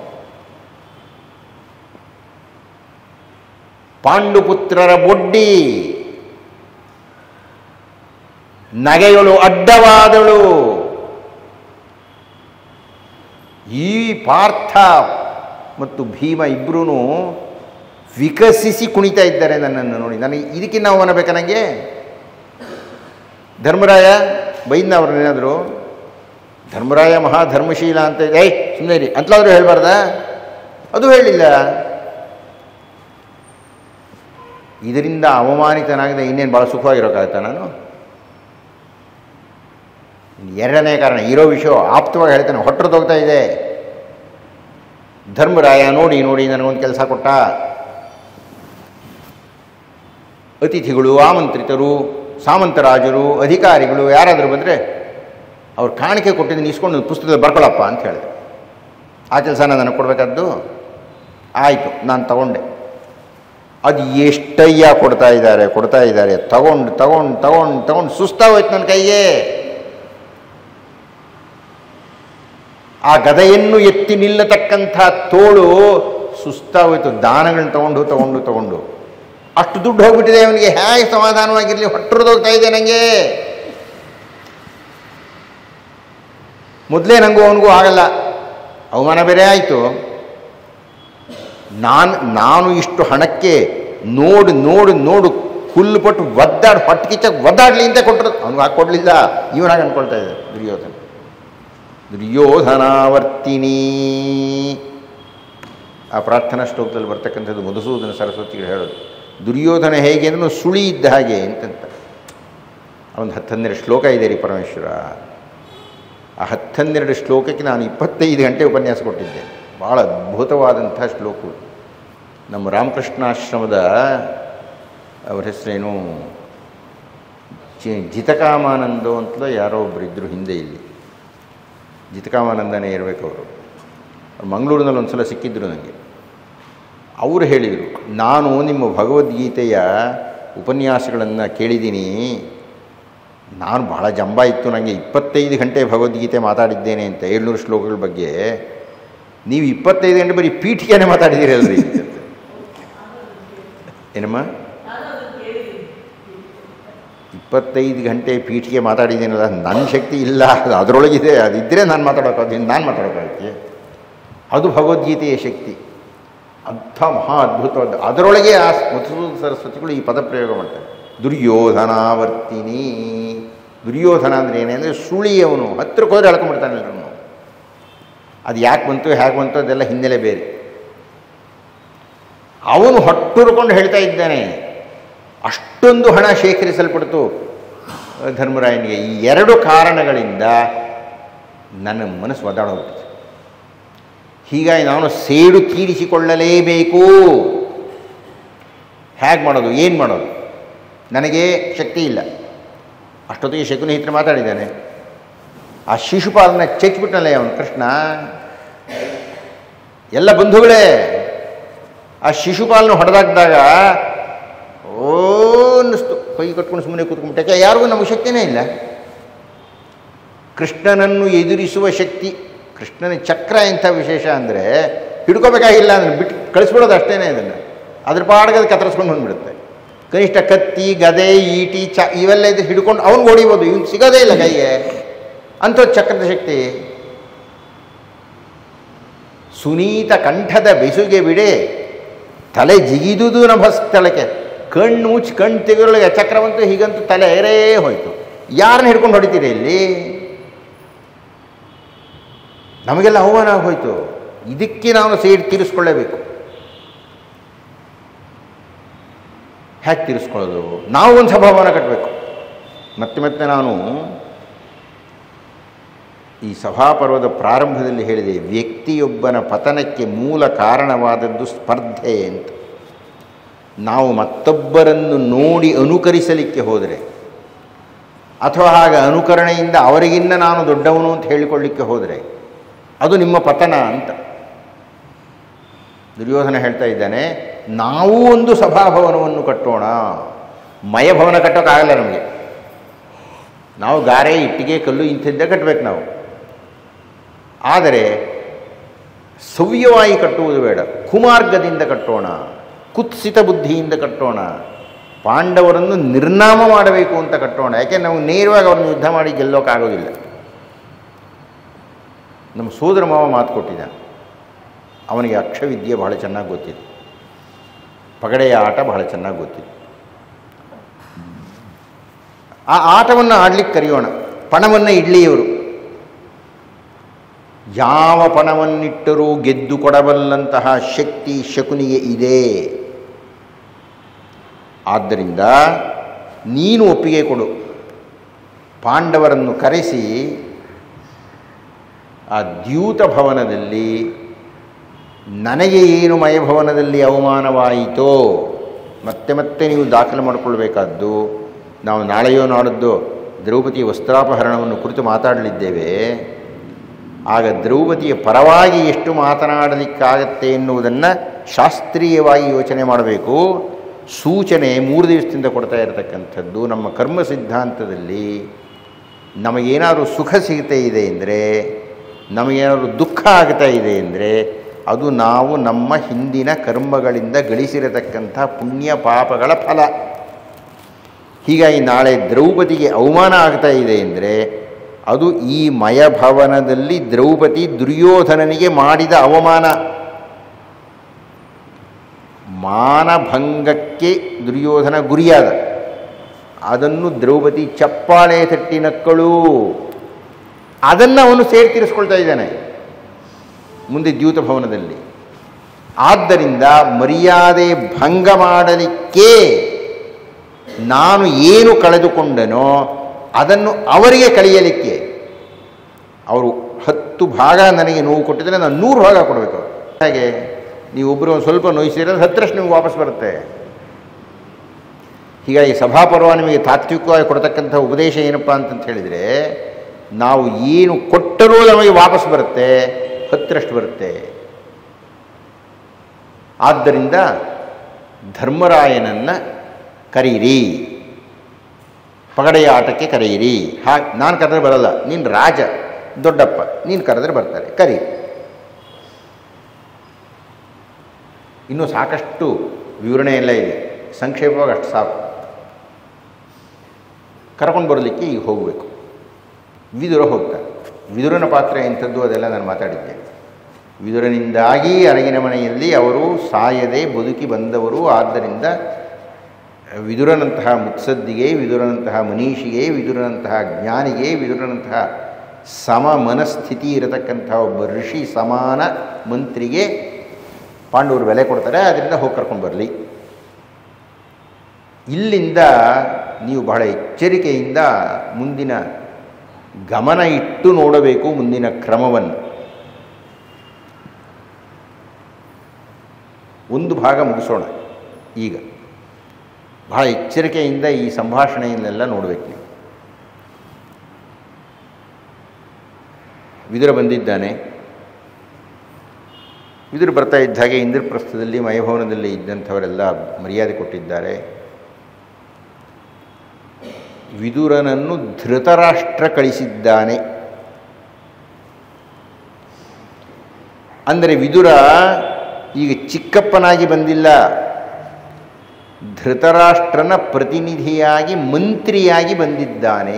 ಪಾಂಡುಪುತ್ರರ ಬೊಡ್ಡಿ ನಗೆಯಳು ಅಡ್ಡವಾದಳು ಈ ಪಾರ್ಥ ಮತ್ತು ಭೀಮ ಇಬ್ಬರೂ ವಿಕಸಿಸಿ ಕುಣಿತಾ ಇದ್ದಾರೆ ನನ್ನನ್ನು ನೋಡಿ ನನಗೆ ಇದಕ್ಕಿನ್ನ ಅವಮಾನ ಬೇಕಾ ನನಗೆ ಧರ್ಮರಾಯ ಬೈದ್ನ ಅವ್ರನ್ನೇನಾದರೂ ಧರ್ಮರಾಯ ಮಹಾಧರ್ಮಶೀಲ ಅಂತ ಏಯ್ ಸುಮ್ಮನೆ ಇರಿ ಅಂತಲಾದರೂ ಹೇಳ್ಬಾರ್ದ ಅದು ಹೇಳಿಲ್ಲ ಇದರಿಂದ ಅವಮಾನಿತನಾಗಿದೆ ಇನ್ನೇನು ಭಾಳ ಸುಖವಾಗಿರೋಕ್ಕಾಗತ್ತಾ ನಾನು ಎರಡನೇ ಕಾರಣ ಇರೋ ವಿಷಯ ಆಪ್ತವಾಗಿ ಹೇಳ್ತಾನೆ ಹೊಟ್ಟರು ಹೋಗ್ತಾ ಇದೆ ಧರ್ಮರಾಯ ನೋಡಿ ನೋಡಿ ನನಗೊಂದು ಕೆಲಸ ಕೊಟ್ಟ ಅತಿಥಿಗಳು ಆಮಂತ್ರಿತರು ಸಾಮಂತರಾಜರು ಅಧಿಕಾರಿಗಳು ಯಾರಾದರೂ ಬಂದರೆ ಅವ್ರು ಕಾಣಿಕೆ ಕೊಟ್ಟಿದ್ದೀನಿ ಇಸ್ಕೊಂಡು ಪುಸ್ತಕದಲ್ಲಿ ಬರ್ಕೊಳ್ಳಪ್ಪ ಅಂತ ಹೇಳಿದೆ ಆ ಕೆಲಸನ ನನಗೆ ಕೊಡಬೇಕಾದ್ದು ಆಯಿತು ನಾನು ತಗೊಂಡೆ ಅದು ಎಷ್ಟಯ್ಯ ಕೊಡ್ತಾ ಇದ್ದಾರೆ ಕೊಡ್ತಾ ಇದ್ದಾರೆ ತಗೊಂಡು ತಗೊಂಡು ತಗೊಂಡು ತಗೊಂಡು ಸುಸ್ತಾಗೋಯ್ತು ನನ್ನ ಕೈಗೆ ಆ ಗದೆಯನ್ನು ಎತ್ತಿ ನಿಲ್ಲತಕ್ಕಂಥ ತೋಳು ಸುಸ್ತಾಗೋಯ್ತು ದಾನಗಳನ್ನ ತಗೊಂಡು ತಗೊಂಡು ತಗೊಂಡು ಅಷ್ಟು ದುಡ್ಡು ಹೋಗ್ಬಿಟ್ಟಿದೆ ಅವನಿಗೆ ಹೇಗೆ ಸಮಾಧಾನವಾಗಿರಲಿ ಹೊಟ್ಟರದೋಗ್ತಾ ಇದೆ ನನಗೆ ಮೊದಲೇ ನನಗೂ ಅವನಿಗೂ ಆಗಲ್ಲ ಅವಮಾನ ಬೇರೆ ಆಯಿತು ನಾನು ನಾನು ಇಷ್ಟು ಹಣಕ್ಕೆ ನೋಡು ನೋಡು ನೋಡು ಹುಲ್ಲು ಪಟ್ಟು ಒದ್ದಾಡಿ ಹೊಟ್ಟೆ ಕಿಚ್ಚಕ್ಕೆ ಒದ್ದಾಡಲಿ ಅಂತ ಕೊಟ್ಟರು ಅವ್ನಿಗೆ ಹಾಕಿ ಕೊಡಲಿಲ್ಲ ಇವನಾಗ ಅನ್ಕೊಳ್ತಾ ಇದ್ದೆ ದುರ್ಯೋಧನ ದುರ್ಯೋಧನಾವರ್ತಿನಿ ಆ ಪ್ರಾರ್ಥನಾ ಶ್ಲೋಕದಲ್ಲಿ ಬರ್ತಕ್ಕಂಥದ್ದು ಮಧುಸೂದನ ಸರಸ್ವತಿಗಳು ಹೇಳೋದು ದುರ್ಯೋಧನ ಹೇಗೆ ಅಂದ್ರೆ ಸುಳಿ ಇದ್ದ ಹಾಗೆ ಅಂತಂತ ಒಂದು ಹತ್ತನ್ನೆರಡು ಶ್ಲೋಕ ಇದೆ ರೀ ಪರಮೇಶ್ವರ ಆ ಹತ್ತನ್ನೆರಡು ಶ್ಲೋಕಕ್ಕೆ ನಾನು ಇಪ್ಪತ್ತೈದು ಗಂಟೆ ಉಪನ್ಯಾಸ ಕೊಟ್ಟಿದ್ದೆ ಭಾಳ ಅದ್ಭುತವಾದಂಥ ಶ್ಲೋಕಗಳು ನಮ್ಮ ರಾಮಕೃಷ್ಣಾಶ್ರಮದ ಅವ್ರ ಹೆಸರೇನು ಜಿ ಜಿತಕಾಮಾನಂದೋ ಅಂತಲೋ ಯಾರೋ ಒಬ್ಬರು ಇದ್ದರು ಹಿಂದೆ ಇಲ್ಲಿ ಜಿತಕಾಮಾನಂದನೇ ಇರಬೇಕು ಅವರು ಅವ್ರು ಮಂಗಳೂರಿನಲ್ಲಿ ಒಂದು ಸಲ ಸಿಕ್ಕಿದ್ರು ನನಗೆ ಅವರು ಹೇಳಿದರು ನಾನು ನಿಮ್ಮ ಭಗವದ್ಗೀತೆಯ ಉಪನ್ಯಾಸಗಳನ್ನು ಕೇಳಿದ್ದೀನಿ ನಾನು ಭಾಳ ಜಂಬ ಇತ್ತು ನನಗೆ ಇಪ್ಪತ್ತೈದು ಗಂಟೆ ಭಗವದ್ಗೀತೆ ಮಾತಾಡಿದ್ದೇನೆ ಅಂತ ಏಳ್ನೂರು ಶ್ಲೋಕಗಳ ಬಗ್ಗೆ ನೀವು ಇಪ್ಪತ್ತೈದು ಗಂಟೆ ಬರೀ ಪೀಠಿಗೆನೇ ಮಾತಾಡಿದ್ದೀರಲ್ರಿ ಏನಮ್ಮ ಇಪ್ಪತ್ತೈದು ಗಂಟೆ ಪೀಠಿಗೆ ಮಾತಾಡಿದ್ದೀನಲ್ಲ ನನ್ನ ಶಕ್ತಿ ಇಲ್ಲ ಅದು ಅದರೊಳಗಿದೆ ಅದಿದ್ದರೆ ನಾನು ಮಾತಾಡೋಕ್ಕಾಗ್ತೀನಿ ನಾನು ಮಾತಾಡೋಕ್ಕಾಗ್ತೀಯ ಅದು ಭಗವದ್ಗೀತೆಯ ಶಕ್ತಿ ಅಂಥ ಮಹಾ ಅದ್ಭುತವಾದ ಅದರೊಳಗೆ ಆ ಮಧುಸೂದನ ಸರಸ್ವತಿಗಳು ಈ ಪದಪ್ರಯೋಗ ಮಾಡ್ತಾರೆ ದುರ್ಯೋಧನಾವರ್ತಿನಿ ದುರ್ಯೋಧನ ಅಂದರೆ ಏನೆಂದರೆ ಸುಳಿಯವನು ಹತ್ತಿರಕ್ಕೆ ಹೋದ್ರೆ ಎಳ್ಕೊಂಡ್ಬಿಡ್ತಾನೆ ಎಲ್ಲರನ್ನು ಅದು ಯಾಕೆ ಬಂತು ಹೇಗೆ ಬಂತು ಅದೆಲ್ಲ ಹಿನ್ನೆಲೆ ಬೇರೆ ಅವನು ಹೊಟ್ಟುರ್ಕೊಂಡು ಹೇಳ್ತಾ ಇದ್ದಾನೆ ಅಷ್ಟೊಂದು ಹಣ ಶೇಖರಿಸಲ್ಪಡ್ತು ಧರ್ಮರಾಯನಿಗೆ ಈ ಎರಡು ಕಾರಣಗಳಿಂದ ನನ್ನ ಮನಸ್ಸು ಒದ್ದಾಡೋಗ್ಬಿಟ್ಟಿದೆ ಹೀಗಾಗಿ ನಾನು ಸೇಡು ತೀರಿಸಿಕೊಳ್ಳಲೇಬೇಕು ಹೇಗೆ ಮಾಡೋದು ಏನು ಮಾಡೋದು ನನಗೆ ಶಕ್ತಿ ಇಲ್ಲ ಅಷ್ಟೊತ್ತಿಗೆ ಶಕುನಿ ಹತ್ರ ಮಾತಾಡಿದ್ದಾನೆ ಆ ಶಿಶುಪಾಲನ ಚೆಚ್ಬಿಟ್ನಲ್ಲ ಅವನು ಕೃಷ್ಣ ಎಲ್ಲ ಬಂಧುಗಳೇ ಆ ಶಿಶುಪಾಲನ ಹೊಡೆದಾಕಿದಾಗ ಓ ಅನ್ನಿಸ್ತು ಕೈ ಕಟ್ಕೊಂಡು ಸುಮ್ಮನೆ ಕೂತ್ಕೊಂಡ್ಬಿಟ್ಟೆ ಯಾರಿಗೂ ನಮಗೆ ಶಕ್ತಿನೇ ಇಲ್ಲ ಕೃಷ್ಣನನ್ನು ಎದುರಿಸುವ ಶಕ್ತಿ ಕೃಷ್ಣನ ಚಕ್ರ ಎಂಥ ವಿಶೇಷ ಅಂದರೆ ಹಿಡ್ಕೋಬೇಕಾಗಿಲ್ಲ ಅದನ್ನು ಬಿಟ್ಟು ಕಳಿಸ್ಬಿಡೋದು ಅಷ್ಟೇ ಅದನ್ನು ಅದ್ರ ಪಾಡಿಗೆ ಅದು ಕತ್ತರಿಸ್ಕೊಂಡು ಬಂದ್ಬಿಡುತ್ತೆ ಕನಿಷ್ಠ ಕತ್ತಿ ಗದೆ ಈಟಿ ಚ ಇವೆಲ್ಲ ಇದು ಹಿಡ್ಕೊಂಡು ಅವ್ನಿಗೆ ಹೊಡಿಬೋದು ಇವ್ನು ಸಿಗೋದೇ ಇಲ್ಲ ಕೈಗೆ ಅಂಥ ಚಕ್ರದ ಶಕ್ತಿ ಸುನೀತ ಕಂಠದ ಬೆಸುಗೆ ಬಿಡೆ ತಲೆ ಜಿಗಿದುದು ನಭಸ್ಥಳಕ್ಕೆ ಕಣ್ಣು ಮುಚ್ಚಿ ಕಣ್ಣು ತೆಗೆರೊಳಗೆ ಚಕ್ರವಂತೂ ಹೀಗಂತೂ ತಲೆ ಏರೇ ಹೋಯಿತು ಯಾರನ್ನ ಹಿಡ್ಕೊಂಡು ಹೊಡಿತೀರಿ ಇಲ್ಲಿ ನಮಗೆಲ್ಲ ಅವಮಾನ ಆಗೋಯ್ತು ಇದಕ್ಕೆ ನಾವು ಸೇಡ್ ತೀರಿಸ್ಕೊಳ್ಳೇಬೇಕು ಹೇಗೆ ತೀರಿಸ್ಕೊಳ್ಳೋದು ನಾವು ಒಂದು ಸಭಾಭವನ ಕಟ್ಟಬೇಕು ಮತ್ತೆ ಮತ್ತೆ ನಾನು ಈ ಸಭಾಪರ್ವದ ಪ್ರಾರಂಭದಲ್ಲಿ ಹೇಳಿದೆ ವ್ಯಕ್ತಿಯೊಬ್ಬನ ಪತನಕ್ಕೆ ಮೂಲ ಕಾರಣವಾದದ್ದು ಸ್ಪರ್ಧೆ ಅಂತ ನಾವು ಮತ್ತೊಬ್ಬರನ್ನು ನೋಡಿ ಅನುಕರಿಸಲಿಕ್ಕೆ ಹೋದರೆ ಅಥವಾ ಹಾಗೆ ಅನುಕರಣೆಯಿಂದ ಅವರಿಗಿನ್ನ ನಾನು ದೊಡ್ಡವನು ಅಂತ ಹೇಳಿಕೊಳ್ಳಿಕ್ಕೆ ಹೋದರೆ ಅದು ನಿಮ್ಮ ಪತನ ಅಂತ ದುರ್ಯೋಧನ ಹೇಳ್ತಾ ಇದ್ದಾನೆ ನಾವೂ ಒಂದು ಸಭಾಭವನವನ್ನು ಕಟ್ಟೋಣ ಮಯಭವನ ಕಟ್ಟೋಕ್ಕಾಗಲ್ಲ ನಮಗೆ ನಾವು ಗಾರೆ ಇಟ್ಟಿಗೆ ಕಲ್ಲು ಇಂಥದ್ದೇ ಕಟ್ಟಬೇಕು ನಾವು ಆದರೆ ಸವ್ಯವಾಗಿ ಕಟ್ಟುವುದು ಬೇಡ ಕುಮಾರ್ಗದಿಂದ ಕಟ್ಟೋಣ ಕುತ್ಸಿತ ಬುದ್ಧಿಯಿಂದ ಕಟ್ಟೋಣ ಪಾಂಡವರನ್ನು ನಿರ್ನಾಮ ಮಾಡಬೇಕು ಅಂತ ಕಟ್ಟೋಣ ಯಾಕೆ ನಾವು ನೇರವಾಗಿ ಅವ್ರನ್ನ ಯುದ್ಧ ಮಾಡಿ ಗೆಲ್ಲೋಕ್ಕಾಗೋದಿಲ್ಲ ನಮ್ಮ ಸೋದರ ಮಾವ ಮಾತು ಕೊಟ್ಟಿದ್ದ ಅವನಿಗೆ ಅಕ್ಷವಿದ್ಯೆ ಬಹಳ ಚೆನ್ನಾಗಿ ಗೊತ್ತಿತ್ತು ಪಗಡೆಯ ಆಟ ಬಹಳ ಚೆನ್ನಾಗಿ ಗೊತ್ತಿತ್ತು ಆ ಆಟವನ್ನು ಆಡ್ಲಿಕ್ಕೆ ಕರೆಯೋಣ ಪಣವನ್ನು ಇಡ್ಲಿಯವರು ಯಾವ ಪಣವನ್ನಿಟ್ಟರೂ ಗೆದ್ದು ಕೊಡಬಲ್ಲಂತಹ ಶಕ್ತಿ ಶಕುನಿಗೆ ಇದೆ ಆದ್ದರಿಂದ ನೀನು ಒಪ್ಪಿಗೆ ಕೊಡು ಪಾಂಡವರನ್ನು ಕರೆಸಿ ಆ ದ್ಯೂತ ಭವನದಲ್ಲಿ ನನಗೆ ಏನು ಮಯಭವನದಲ್ಲಿ ಅವಮಾನವಾಯಿತೋ ಮತ್ತೆ ಮತ್ತೆ ನೀವು ದಾಖಲೆ ಮಾಡಿಕೊಳ್ಬೇಕಾದ್ದು ನಾವು ನಾಳೆಯೋ ನಾಡದ್ದು ದ್ರೌಪದಿ ವಸ್ತ್ರಾಪಹರಣವನ್ನು ಕುರಿತು ಮಾತಾಡಲಿದ್ದೇವೆ ಆಗ ದ್ರೌಪದಿಯ ಪರವಾಗಿ ಎಷ್ಟು ಮಾತನಾಡಲಿಕ್ಕಾಗತ್ತೆ ಎನ್ನುವುದನ್ನು ಶಾಸ್ತ್ರೀಯವಾಗಿ ಯೋಚನೆ ಮಾಡಬೇಕು ಸೂಚನೆ ಮೂರು ದಿವಸದಿಂದ ಕೊಡ್ತಾ ಇರತಕ್ಕಂಥದ್ದು ನಮ್ಮ ಕರ್ಮ ಸಿದ್ಧಾಂತದಲ್ಲಿ ನಮಗೇನಾದರೂ ಸುಖ ಸಿಗ್ತಾ ಇದೆ ಅಂದರೆ ನಮಗೇನಾದರೂ ದುಃಖ ಆಗ್ತಾ ಇದೆ ಅಂದರೆ ಅದು ನಾವು ನಮ್ಮ ಹಿಂದಿನ ಕರ್ಮಗಳಿಂದ ಗಳಿಸಿರತಕ್ಕಂಥ ಪುಣ್ಯ ಪಾಪಗಳ ಫಲ ಹೀಗಾಗಿ ನಾಳೆ ದ್ರೌಪದಿಗೆ ಅವಮಾನ ಆಗ್ತಾ ಇದೆ ಅಂದರೆ ಅದು ಈ ಮಯಭವನದಲ್ಲಿ ದ್ರೌಪದಿ ದುರ್ಯೋಧನನಿಗೆ ಮಾಡಿದ ಅವಮಾನ ಮಾನಭಂಗಕ್ಕೆ ದುರ್ಯೋಧನ ಗುರಿಯಾದ ಅದನ್ನು ದ್ರೌಪದಿ ಚಪ್ಪಾಳೆ ತಟ್ಟಿ ನಕ್ಕಳು ಅದನ್ನು ಅವನು ಸೇರಿ ತೀರಿಸ್ಕೊಳ್ತಾ ಇದ್ದಾನೆ ಮುಂದೆ ದ್ಯೂತ ಭವನದಲ್ಲಿ ಆದ್ದರಿಂದ ಮರ್ಯಾದೆ ಭಂಗ ಮಾಡಲಿಕ್ಕೆ ನಾನು ಏನು ಕಳೆದುಕೊಂಡನೋ ಅದನ್ನು ಅವರಿಗೆ ಕಳೆಯಲಿಕ್ಕೆ ಅವರು ಹತ್ತು ಭಾಗ ನನಗೆ ನೋವು ಕೊಟ್ಟಿದ್ದರೆ ನಾನು ನೂರು ಭಾಗ ಕೊಡಬೇಕು ಹಾಗೆ ನೀವು ಒಬ್ಬರು ಒಂದು ಸ್ವಲ್ಪ ನೋಯಿಸಿದ್ರೆ ಹತ್ತರಷ್ಟು ನಿಮ್ಗೆ ವಾಪಸ್ ಬರುತ್ತೆ ಹೀಗಾಗಿ ಸಭಾಪರ್ವ ನಿಮಗೆ ತಾತ್ವಿಕವಾಗಿ ಕೊಡ್ತಕ್ಕಂಥ ಉಪದೇಶ ಏನಪ್ಪ ಅಂತಂತ ಹೇಳಿದರೆ ನಾವು ಏನು ಕೊಟ್ಟರೂ ನಮಗೆ ವಾಪಸ್ ಬರುತ್ತೆ ಹತ್ತರಷ್ಟು ಬರುತ್ತೆ ಆದ್ದರಿಂದ ಧರ್ಮರಾಯನನ್ನು ಕರೀರಿ ಪಗಡೆಯ ಆಟಕ್ಕೆ ಕರೆಯಿರಿ ಹಾ ನಾನು ಕರೆದ್ರೆ ಬರಲ್ಲ ನೀನು ರಾಜ ದೊಡ್ಡಪ್ಪ ನೀನು ಕರೆದ್ರೆ ಬರ್ತಾರೆ ಕರಿ ಇನ್ನೂ ಸಾಕಷ್ಟು ವಿವರಣೆ ಎಲ್ಲ ಇದೆ ಸಂಕ್ಷೇಪವಾಗಿ ಅಷ್ಟು ಸಾಕು ಕರ್ಕೊಂಡು ಬರಲಿಕ್ಕೆ ಈಗ ಹೋಗಬೇಕು ವಿದುರ ಹೋಗ್ತಾರೆ ವಿದುರನ ಪಾತ್ರ ಎಂಥದ್ದು ಅದೆಲ್ಲ ನಾನು ಮಾತಾಡಿದ್ದೆ ವಿದುರನಿಂದಾಗಿ ಅರಗಿನ ಮನೆಯಲ್ಲಿ ಅವರು ಸಾಯದೆ ಬದುಕಿ ಬಂದವರು ಆದ್ದರಿಂದ ವಿದುರನಂತಹ ಮುತ್ಸದ್ದಿಗೆ ವಿದುರನಂತಹ ಮನೀಷಿಗೆ ವಿದುರನಂತಹ ಜ್ಞಾನಿಗೆ ವಿದುರನಂತಹ ಸಮ ಮನಸ್ಥಿತಿ ಇರತಕ್ಕಂಥ ಒಬ್ಬ ಋಷಿ ಸಮಾನ ಮಂತ್ರಿಗೆ ಪಾಂಡವರು ಬೆಲೆ ಕೊಡ್ತಾರೆ ಅದರಿಂದ ಹೋಗಿ ಕರ್ಕೊಂಡು ಬರಲಿ ಇಲ್ಲಿಂದ ನೀವು ಬಹಳ ಎಚ್ಚರಿಕೆಯಿಂದ ಮುಂದಿನ ಗಮನ ಇಟ್ಟು ನೋಡಬೇಕು ಮುಂದಿನ ಕ್ರಮವನ್ನು ಒಂದು ಭಾಗ ಮುಗಿಸೋಣ ಈಗ ಬಹಳ ಎಚ್ಚರಿಕೆಯಿಂದ ಈ ಸಂಭಾಷಣೆಯನ್ನೆಲ್ಲ ನೋಡಬೇಕು ನೀವು ವಿದುರ ಬಂದಿದ್ದಾನೆ ವಿದುರು ಬರ್ತಾ ಇದ್ದ ಹಾಗೆ ಇಂದ್ರಪ್ರಸ್ಥದಲ್ಲಿ ಮಯಭವನದಲ್ಲಿ ಇದ್ದಂಥವರೆಲ್ಲ ಮರ್ಯಾದೆ ಕೊಟ್ಟಿದ್ದಾರೆ ವಿದುರನನ್ನು ಧೃತರಾಷ್ಟ್ರ ಕಳಿಸಿದ್ದಾನೆ ಅಂದರೆ ವಿದುರ ಈಗ ಚಿಕ್ಕಪ್ಪನಾಗಿ ಬಂದಿಲ್ಲ ಧೃತರಾಷ್ಟ್ರನ ಪ್ರತಿನಿಧಿಯಾಗಿ ಮಂತ್ರಿಯಾಗಿ ಬಂದಿದ್ದಾನೆ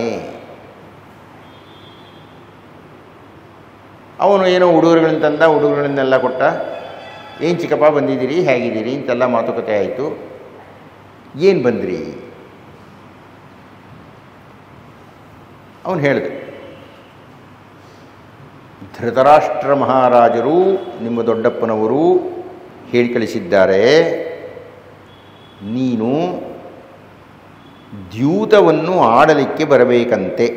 ಅವನು ಏನೋ ಉಡುಗೊರೆಗಳನ್ನ ತಂದ ಉಡುಗೊರೆಗಳನ್ನೆಲ್ಲ ಕೊಟ್ಟ ಏನು ಚಿಕ್ಕಪ್ಪ ಬಂದಿದ್ದೀರಿ ಹೇಗಿದ್ದೀರಿ ಇಂತೆಲ್ಲ ಮಾತುಕತೆ ಆಯಿತು ಏನು ಬಂದ್ರಿ ಅವನು ಹೇಳಿದ ಧೃತರಾಷ್ಟ್ರ ಮಹಾರಾಜರು ನಿಮ್ಮ ದೊಡ್ಡಪ್ಪನವರು ಹೇಳಿ ಕಳಿಸಿದ್ದಾರೆ ನೀನು ದ್ಯೂತವನ್ನು ಆಡಲಿಕ್ಕೆ ಬರಬೇಕಂತೆ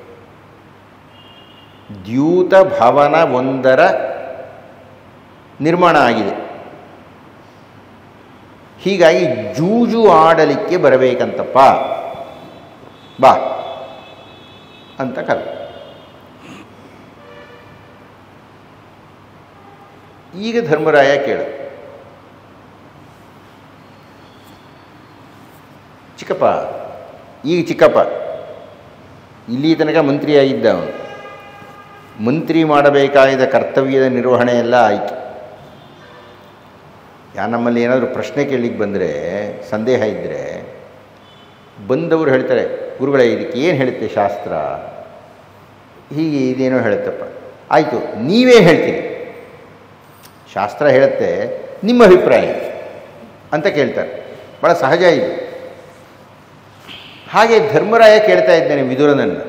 ದ್ಯೂತ ಭವನ ಒಂದರ ನಿರ್ಮಾಣ ಆಗಿದೆ ಹೀಗಾಗಿ ಜೂಜು ಆಡಲಿಕ್ಕೆ ಬರಬೇಕಂತಪ್ಪ ಬಾ ಅಂತ ಕರೆ ಈಗ ಧರ್ಮರಾಯ ಕೇಳ ಚಿಕ್ಕಪ್ಪ ಈಗ ಚಿಕ್ಕಪ್ಪ ಇಲ್ಲಿ ತನಕ ಮಂತ್ರಿಯಾಗಿದ್ದ ಅವನು ಮಂತ್ರಿ ಮಾಡಬೇಕಾದ ಕರ್ತವ್ಯದ ನಿರ್ವಹಣೆ ಎಲ್ಲ ಆಯಿತು ಯಾ ನಮ್ಮಲ್ಲಿ ಏನಾದರೂ ಪ್ರಶ್ನೆ ಕೇಳಲಿಕ್ಕೆ ಬಂದರೆ ಸಂದೇಹ ಇದ್ದರೆ ಬಂದವರು ಹೇಳ್ತಾರೆ ಗುರುಗಳೇ ಇದಕ್ಕೆ ಏನು ಹೇಳುತ್ತೆ ಶಾಸ್ತ್ರ ಹೀಗೆ ಇದೇನೋ ಹೇಳುತ್ತಪ್ಪ ಆಯಿತು ನೀವೇ ಹೇಳ್ತೀರಿ ಶಾಸ್ತ್ರ ಹೇಳುತ್ತೆ ನಿಮ್ಮ ಅಭಿಪ್ರಾಯ ಅಂತ ಕೇಳ್ತಾರೆ ಭಾಳ ಸಹಜ ಇದು ಹಾಗೆ ಧರ್ಮರಾಯ ಕೇಳ್ತಾ ಇದ್ದಾನೆ ವಿದುರನನ್ನು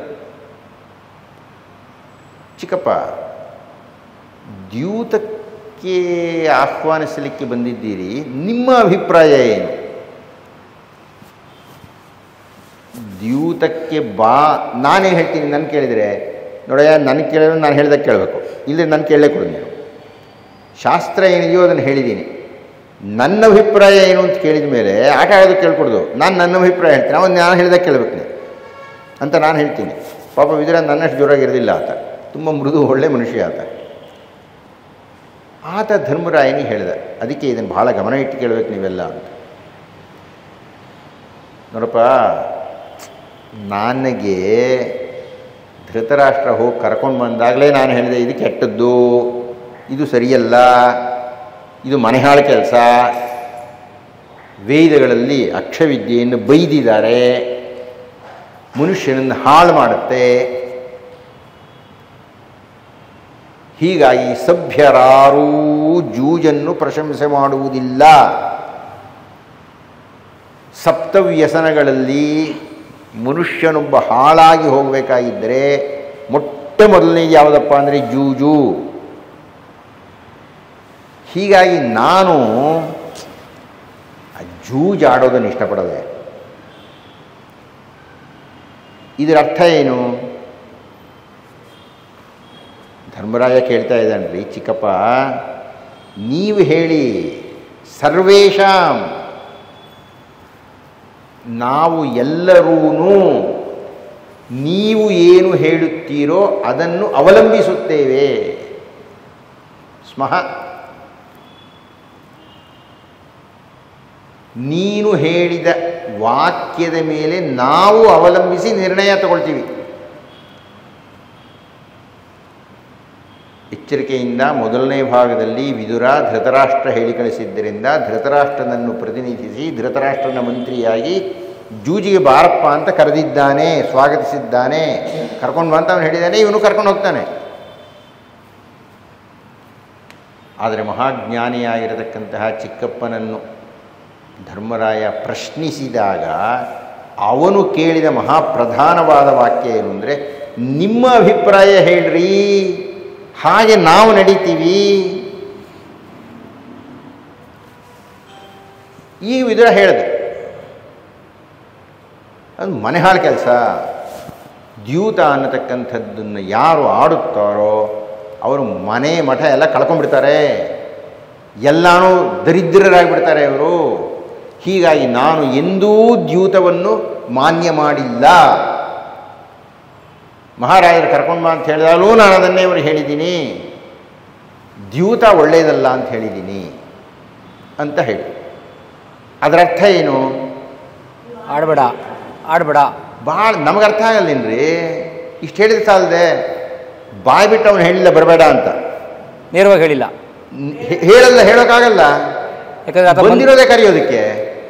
ಚಿಕ್ಕಪ್ಪ ದ್ಯೂತಕ್ಕೆ ಆಹ್ವಾನಿಸಲಿಕ್ಕೆ ಬಂದಿದ್ದೀರಿ ನಿಮ್ಮ ಅಭಿಪ್ರಾಯ ಏನು ದ್ಯೂತಕ್ಕೆ ಬಾ ನಾನೇ ಹೇಳ್ತೀನಿ ನಾನು ಕೇಳಿದರೆ ನೋಡಯ್ಯ ನನಗೆ ಕೇಳಿದ್ರೆ ನಾನು ಹೇಳ್ದಾಗ ಕೇಳಬೇಕು ಇಲ್ಲದೆ ನಾನು ಕೇಳಲೇ ಕೊಡು ನೀನು ಶಾಸ್ತ್ರ ಏನಿದೆಯೋ ಅದನ್ನು ಹೇಳಿದ್ದೀನಿ ನನ್ನ ಅಭಿಪ್ರಾಯ ಏನು ಅಂತ ಕೇಳಿದ ಮೇಲೆ ಆಟ ಆಡೋದಕ್ಕೆ ಕೇಳ್ಕೊಡ್ದು ನಾನು ನನ್ನ ಅಭಿಪ್ರಾಯ ಹೇಳ್ತೀನಿ ಅವನು ನಾನು ಹೇಳಿದಾಗ ಕೇಳಬೇಕು ನೀನು ಅಂತ ನಾನು ಹೇಳ್ತೀನಿ ಪಾಪ ವಿದುರ ನನ್ನಷ್ಟು ಜೋರಾಗಿರೋದಿಲ್ಲ ಆತ ತುಂಬ ಮೃದು ಒಳ್ಳೆ ಮನುಷ್ಯ ಆತ ಆತ ಧರ್ಮರಾಯನಿಗೆ ಹೇಳಿದ ಅದಕ್ಕೆ ಇದನ್ನು ಭಾಳ ಗಮನ ಇಟ್ಟು ಕೇಳಬೇಕು ನೀವೆಲ್ಲ ಅಂತ ನೋಡಪ್ಪ ನನಗೆ ಧೃತರಾಷ್ಟ್ರ ಹೋಗಿ ಕರ್ಕೊಂಡು ಬಂದಾಗಲೇ ನಾನು ಹೇಳಿದೆ ಇದು ಕೆಟ್ಟದ್ದು ಇದು ಸರಿಯಲ್ಲ ಇದು ಮನೆಹಾಳ ಕೆಲಸ ವೇದಗಳಲ್ಲಿ ಅಕ್ಷವಿದ್ಯೆಯನ್ನು ಬೈದಿದ್ದಾರೆ ಮನುಷ್ಯನನ್ನು ಹಾಳು ಮಾಡುತ್ತೆ ಹೀಗಾಗಿ ಸಭ್ಯರಾರೂ ಜೂಜನ್ನು ಪ್ರಶಂಸೆ ಮಾಡುವುದಿಲ್ಲ ಸಪ್ತವ್ಯಸನಗಳಲ್ಲಿ ಮನುಷ್ಯನೊಬ್ಬ ಹಾಳಾಗಿ ಹೋಗಬೇಕಾಗಿದ್ದರೆ ಮೊಟ್ಟ ಮೊದಲನೇದು ಯಾವುದಪ್ಪ ಅಂದರೆ ಜೂಜು ಹೀಗಾಗಿ ನಾನು ಆ ಜೂಜಾಡೋದನ್ನು ಇಷ್ಟಪಡೋದೆ ಇದರ ಅರ್ಥ ಏನು ಧರ್ಮರಾಯ ಕೇಳ್ತಾ ಇದ್ದಾನ್ರಿ ಚಿಕ್ಕಪ್ಪ ನೀವು ಹೇಳಿ ಸರ್ವೇಶಾಂ ನಾವು ಎಲ್ಲರೂ ನೀವು ಏನು ಹೇಳುತ್ತೀರೋ ಅದನ್ನು ಅವಲಂಬಿಸುತ್ತೇವೆ ಸ್ಮಃ ನೀನು ಹೇಳಿದ ವಾಕ್ಯದ ಮೇಲೆ ನಾವು ಅವಲಂಬಿಸಿ ನಿರ್ಣಯ ತಗೊಳ್ತೀವಿ ಎಚ್ಚರಿಕೆಯಿಂದ ಮೊದಲನೇ ಭಾಗದಲ್ಲಿ ವಿದುರ ಧೃತರಾಷ್ಟ್ರ ಹೇಳಿ ಕಳಿಸಿದ್ದರಿಂದ ಧೃತರಾಷ್ಟ್ರನನ್ನು ಪ್ರತಿನಿಧಿಸಿ ಧೃತರಾಷ್ಟ್ರನ ಮಂತ್ರಿಯಾಗಿ ಜೂಜಿಗೆ ಬಾರಪ್ಪ ಅಂತ ಕರೆದಿದ್ದಾನೆ ಸ್ವಾಗತಿಸಿದ್ದಾನೆ ಕರ್ಕೊಂಡು ಬಾ ಅಂತ ಅವನು ಹೇಳಿದ್ದಾನೆ ಇವನು ಕರ್ಕೊಂಡು ಹೋಗ್ತಾನೆ ಆದರೆ ಮಹಾಜ್ಞಾನಿಯಾಗಿರತಕ್ಕಂತಹ ಚಿಕ್ಕಪ್ಪನನ್ನು ಧರ್ಮರಾಯ ಪ್ರಶ್ನಿಸಿದಾಗ ಅವನು ಕೇಳಿದ ಮಹಾಪ್ರಧಾನವಾದ ವಾಕ್ಯ ಏನು ಅಂದರೆ ನಿಮ್ಮ ಅಭಿಪ್ರಾಯ ಹೇಳ್ರಿ ಹಾಗೆ ನಾವು ನಡೀತೀವಿ ಈ ವಿದುರ ಹೇಳಿದೆ ಅದು ಮನೆ ಹಾಳು ಕೆಲಸ ದ್ಯೂತ ಅನ್ನತಕ್ಕಂಥದ್ದನ್ನು ಯಾರು ಆಡುತ್ತಾರೋ ಅವರು ಮನೆ ಮಠ ಎಲ್ಲ ಕಳ್ಕೊಂಡ್ಬಿಡ್ತಾರೆ ಎಲ್ಲಾನು ದರಿದ್ರರಾಗಿಬಿಡ್ತಾರೆ ಅವರು ಹೀಗಾಗಿ ನಾನು ಎಂದೂ ದ್ಯೂತವನ್ನು ಮಾನ್ಯ ಮಾಡಿಲ್ಲ ಮಹಾರಾಜರು ಕರ್ಕೊಂಡು ಬಾ ಅಂತ ಹೇಳಿದಾಗಲೂ ನಾನು ಅದನ್ನೇ ಅವರು ಹೇಳಿದ್ದೀನಿ ದ್ಯೂತ ಒಳ್ಳೆಯದಲ್ಲ ಅಂತ ಹೇಳಿದ್ದೀನಿ ಅಂತ ಹೇಳಿ ಅದರ ಅರ್ಥ ಏನು ಆಡಬೇಡ ಆಡಬೇಡ ಭಾಳ ನಮಗೆ ಅರ್ಥ ಆಗಲ್ಲೇನ್ರಿ ಇಷ್ಟು ಹೇಳಿದ್ರೆ ಸಾಲದೆ ಬಾಯ್ ಬಿಟ್ಟು ಅವನು ಹೇಳಿಲ್ಲ ಬರಬೇಡ ಅಂತ ನೇರವಾಗಿ ಹೇಳಿಲ್ಲ ನ್- ಹೇ- ಹೇಳಲ್ಲ ಹೇಳೋಕ್ಕಾಗಲ್ಲ ಯಾಕಂದ್ರೆ ಆತ ಬಂದ್- ಬಂದಿರೋದೇ ಕರೆಯೋದಕ್ಕೆ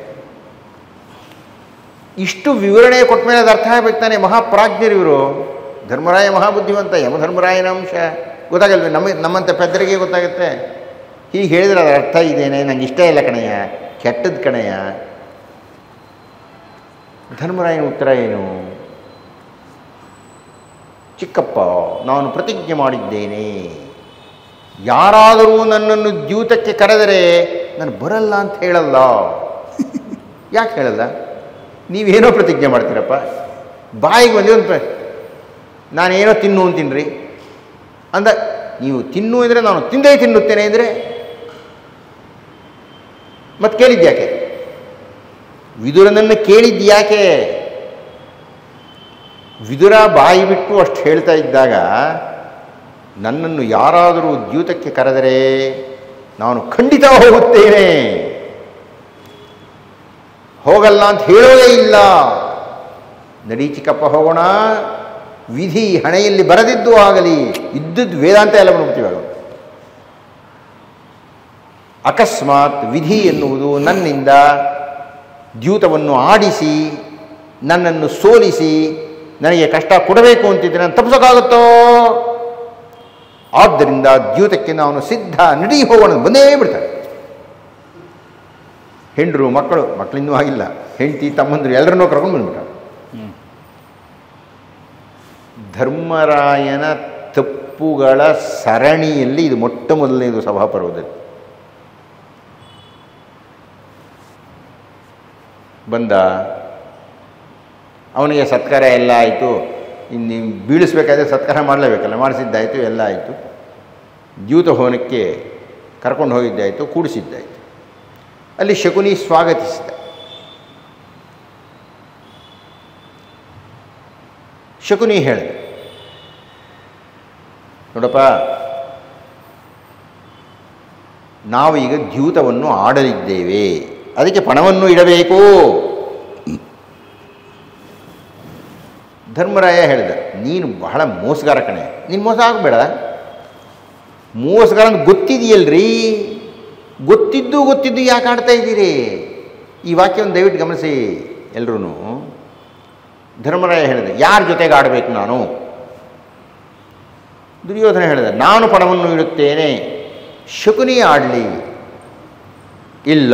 ಇಷ್ಟು ವಿವರಣೆ ಕೊಟ್ಟ ಮೇಲೆ ಅದು ಅರ್ಥ ಆಗ್ಬೇಕು ತಾನೆ ಮಹಾಪ್ರಾಜ್ಞರು ಇವರು ಧರ್ಮರಾಯ ಮಹಾಬುದ್ಧಿವಂತ ಯಮಧರ್ಮರಾಯನ ಅಂಶ ಗೊತ್ತಾಗಲ್ವೇ ನಮ್ಮ ನಮ್ಮಂಥ ಪೆದ್ದರಿಗೆ ಗೊತ್ತಾಗುತ್ತೆ ಹೀಗೆ ಹೇಳಿದ್ರೆ ಅದರ ಅರ್ಥ ಇದೇನೆ ನಂಗೆ ಇಷ್ಟ ಇಲ್ಲ ಕಣಯ್ಯ ಕೆಟ್ಟದ್ದು ಕಣಯ್ಯ ಧರ್ಮರಾಯನ ಉತ್ತರ ಏನು ಚಿಕ್ಕಪ್ಪ ನಾನು ಪ್ರತಿಜ್ಞೆ ಮಾಡಿದ್ದೇನೆ ಯಾರಾದರೂ ನನ್ನನ್ನು ದ್ಯೂತಕ್ಕೆ ಕರೆದರೆ ನಾನು ಬರಲ್ಲ ಅಂತ ಹೇಳಲ್ಲ ಯಾಕೆ ಹೇಳಲ್ಲ ನೀವೇನೋ ಪ್ರತಿಜ್ಞೆ ಮಾಡ್ತೀರಪ್ಪ ಬಾಯಿಗೆ ಬಂದು ಒಂದು ಪ್ರ- ನಾನೇನೋ ತಿನ್ನು ಅಂತೀನ್ರಿ ಅಂದ ನೀವು ತಿನ್ನು ಅಂದರೆ ನಾನು ತಿಂದೇ ತಿನ್ನುತ್ತೇನೆ ಅಂದರೆ ಮತ್ತೆ ಕೇಳಿದ್ಯಾಕೆ ವಿದುರನನ್ನು ಕೇಳಿದ್ಯಾಕೆ ವಿದುರ ಬಾಯಿ ಬಿಟ್ಟು ಅಷ್ಟು ಹೇಳ್ತಾ ಇದ್ದಾಗ ನನ್ನನ್ನು ಯಾರಾದರೂ ದ್ಯೂತಕ್ಕೆ ಕರೆದರೆ ನಾನು ಖಂಡಿತ ಹೋಗುತ್ತೇನೆ ಹೋಗಲ್ಲ ಅಂತ ಹೇಳೋದೇ ಇಲ್ಲ ನಡಿ ಚಿಕ್ಕಪ್ಪ ಹೋಗೋಣ ವಿಧಿ ಹಣೆಯಲ್ಲಿ ಬರದಿದ್ದು ಆಗಲಿ ಇದ್ದದ್ದು ವೇದಾಂತ ಎಲ್ಲ ಬಂದ್ಬಿಡ್ತೀವಿ ಆಗ ಅಕಸ್ಮಾತ್ ವಿಧಿ ಎನ್ನುವುದು ನನ್ನಿಂದ ದ್ಯೂತವನ್ನು ಆಡಿಸಿ ನನ್ನನ್ನು ಸೋಲಿಸಿ ನನಗೆ ಕಷ್ಟ ಕೊಡಬೇಕು ಅಂತಿದ್ದರೆ ನಾನು ತಪ್ಪಿಸೋಕ್ಕಾಗುತ್ತೋ ಆದ್ದರಿಂದ ದ್ಯೂತಕ್ಕೆ ನಾನು ಸಿದ್ಧ ನಡಿ ಹೋಗೋಣ ಬಂದೇ ಬಿಡ್ತಾರೆ ಹೆಂಡರು ಮಕ್ಕಳು ಮಕ್ಕಳಿನ್ನೂ ಆಗಿಲ್ಲ ಹೆಂಡತಿ ತಮ್ಮಂದರು ಎಲ್ಲರನ್ನೂ ಕರ್ಕೊಂಡು ಬಂದ್ಬಿಟ್ಟ ಧರ್ಮರಾಯನ ತಪ್ಪುಗಳ ಸರಣಿಯಲ್ಲಿ ಇದು ಮೊಟ್ಟ ಮೊದಲನೇದು ಸಭಾಪರ್ವದಲ್ಲಿ ಬಂದ ಅವನಿಗೆ ಸತ್ಕಾರ ಎಲ್ಲ ಆಯಿತು ಇನ್ನು ಬೀಳಿಸ್ಬೇಕಾದ್ರೆ ಸತ್ಕಾರ ಮಾಡಲೇಬೇಕಲ್ಲ ಮಾಡಿಸಿದ್ದಾಯಿತು ಎಲ್ಲ ಆಯಿತು ದ್ಯೂತ ಭವನಕ್ಕೆ ಕರ್ಕೊಂಡು ಹೋಗಿದ್ದಾಯಿತು ಕೂಡಿಸಿದ್ದಾಯಿತು ಅಲ್ಲಿ ಶಕುನಿ ಸ್ವಾಗತಿಸಿದ ಶಕುನಿ ಹೇಳಿದ ನೋಡಪ್ಪ ನಾವು ಈಗ ದ್ಯೂತವನ್ನು ಆಡಲಿದ್ದೇವೆ ಅದಕ್ಕೆ ಪಣವನ್ನು ಇಡಬೇಕು ಧರ್ಮರಾಯ ಹೇಳಿದ ನೀನು ಬಹಳ ಮೋಸಗಾರ ಕಣೆ ನೀನು ಮೋಸ ಆಗಬೇಡ ಮೋಸಗಾರ ಅಂತ ಗೊತ್ತಿದೆಯಲ್ರಿ ಗೊತ್ತಿದ್ದು ಗೊತ್ತಿದ್ದು ಯಾಕೆ ಆಡ್ತಾ ಇದ್ದೀರಿ ಈ ವಾಕ್ಯವನ್ನು ದಯವಿಟ್ಟು ಗಮನಿಸಿ ಎಲ್ಲರೂ ಧರ್ಮರಾಯ ಹೇಳಿದ ಯಾರ ಜೊತೆಗೆ ಆಡಬೇಕು ನಾನು ದುರ್ಯೋಧನ ಹೇಳಿದ ನಾನು ಪಣವನ್ನು ಇಡುತ್ತೇನೆ ಶಕುನಿ ಆಡಲಿ ಇಲ್ಲ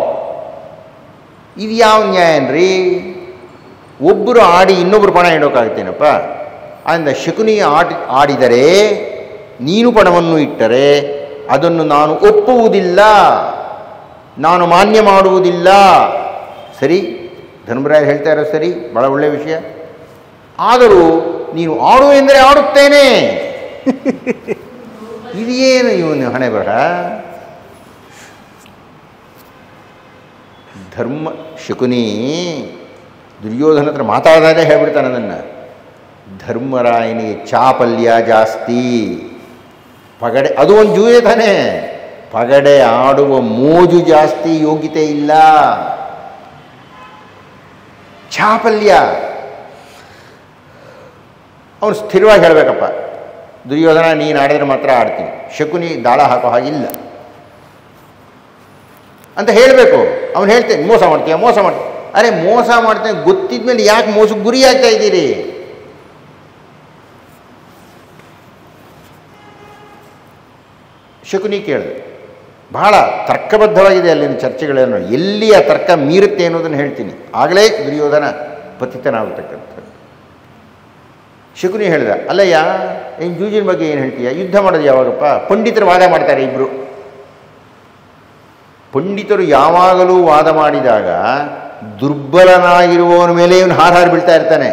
ಇದು ಯಾವ ನ್ಯಾಯನ್ರಿ ಒಬ್ಬರು ಆಡಿ ಇನ್ನೊಬ್ಬರು ಪಣ ಇಡೋಕ್ಕಾಗುತ್ತೇನಪ್ಪ ಆದ್ದರಿಂದ ಶಕುನಿ ಆಡಿ ಆಡಿದರೆ ನೀನು ಪಣವನ್ನು ಇಟ್ಟರೆ ಅದನ್ನು ನಾನು ಒಪ್ಪುವುದಿಲ್ಲ ನಾನು ಮಾನ್ಯ ಮಾಡುವುದಿಲ್ಲ ಸರಿ ಧರ್ಮರಾಯ ಹೇಳ್ತಾ ಇರೋ ಸರಿ ಭಾಳ ಒಳ್ಳೆಯ ವಿಷಯ ಆದರೂ ನೀನು ಆಡು ಎಂದರೆ ಆಡುತ್ತೇನೆ ಇದೇನು ಇವನು ಹಣೆ ಬರಹ ಧರ್ಮ ಶಕುನಿ ದುರ್ಯೋಧನ ಹತ್ರ ಮಾತಾಡದೇ ಹೇಳ್ಬಿಡ್ತಾನೆ ಅದನ್ನು ಧರ್ಮರಾಯನಿಗೆ ಚಾಪಲ್ಯ ಜಾಸ್ತಿ ಪಗಡೆ ಅದು ಒಂದು ಜೂಯೇ ತಾನೆ ಪಗಡೆ ಆಡುವ ಮೋಜು ಜಾಸ್ತಿ ಯೋಗ್ಯತೆ ಇಲ್ಲ ಚಾಪಲ್ಯ ಅವನು ಸ್ಥಿರವಾಗಿ ಹೇಳಬೇಕಪ್ಪ ದುರ್ಯೋಧನ ನೀನು ಆಡಿದ್ರೆ ಮಾತ್ರ ಆಡ್ತೀನಿ ಶಕುನಿ ದಾಳ ಹಾಕೋ ಹಾಗಿಲ್ಲ ಅಂತ ಹೇಳಬೇಕು ಅವನು ಹೇಳ್ತೇನೆ ಮೋಸ ಮಾಡ್ತೀಯ ಮೋಸ ಮಾಡ್ತೀಯ ಅರೆ ಮೋಸ ಮಾಡ್ತೇನೆ ಗೊತ್ತಿದ್ಮೇಲೆ ಯಾಕೆ ಮೋಸಕ್ಕೆ ಗುರಿ ಆಗ್ತಾ ಇದ್ದೀರಿ ಶಕುನಿ ಕೇಳಿದೆ ಬಹಳ ತರ್ಕಬದ್ಧವಾಗಿದೆ ಅಲ್ಲಿನ ಚರ್ಚೆಗಳನ್ನು ಎಲ್ಲಿ ಆ ತರ್ಕ ಮೀರುತ್ತೆ ಅನ್ನೋದನ್ನು ಹೇಳ್ತೀನಿ ಆಗಲೇ ದುರ್ಯೋಧನ ಪತಿತನಾಗತಕ್ಕಂಥದ್ದು ಶಕುನಿ ಹೇಳಿದ ಅಲ್ಲಯ್ಯ ಏನು ಜೂಜಿನ ಬಗ್ಗೆ ಏನು ಹೇಳ್ತೀಯ ಯುದ್ಧ ಮಾಡೋದು ಯಾವಾಗಪ್ಪ ಪಂಡಿತರು ವಾದ ಮಾಡ್ತಾರೆ ಇಬ್ಬರು ಪಂಡಿತರು ಯಾವಾಗಲೂ ವಾದ ಮಾಡಿದಾಗ ದುರ್ಬಲನಾಗಿರುವವನ ಮೇಲೆ ಇವನು ಹಾರಾರು ಬೀಳ್ತಾ ಇರ್ತಾನೆ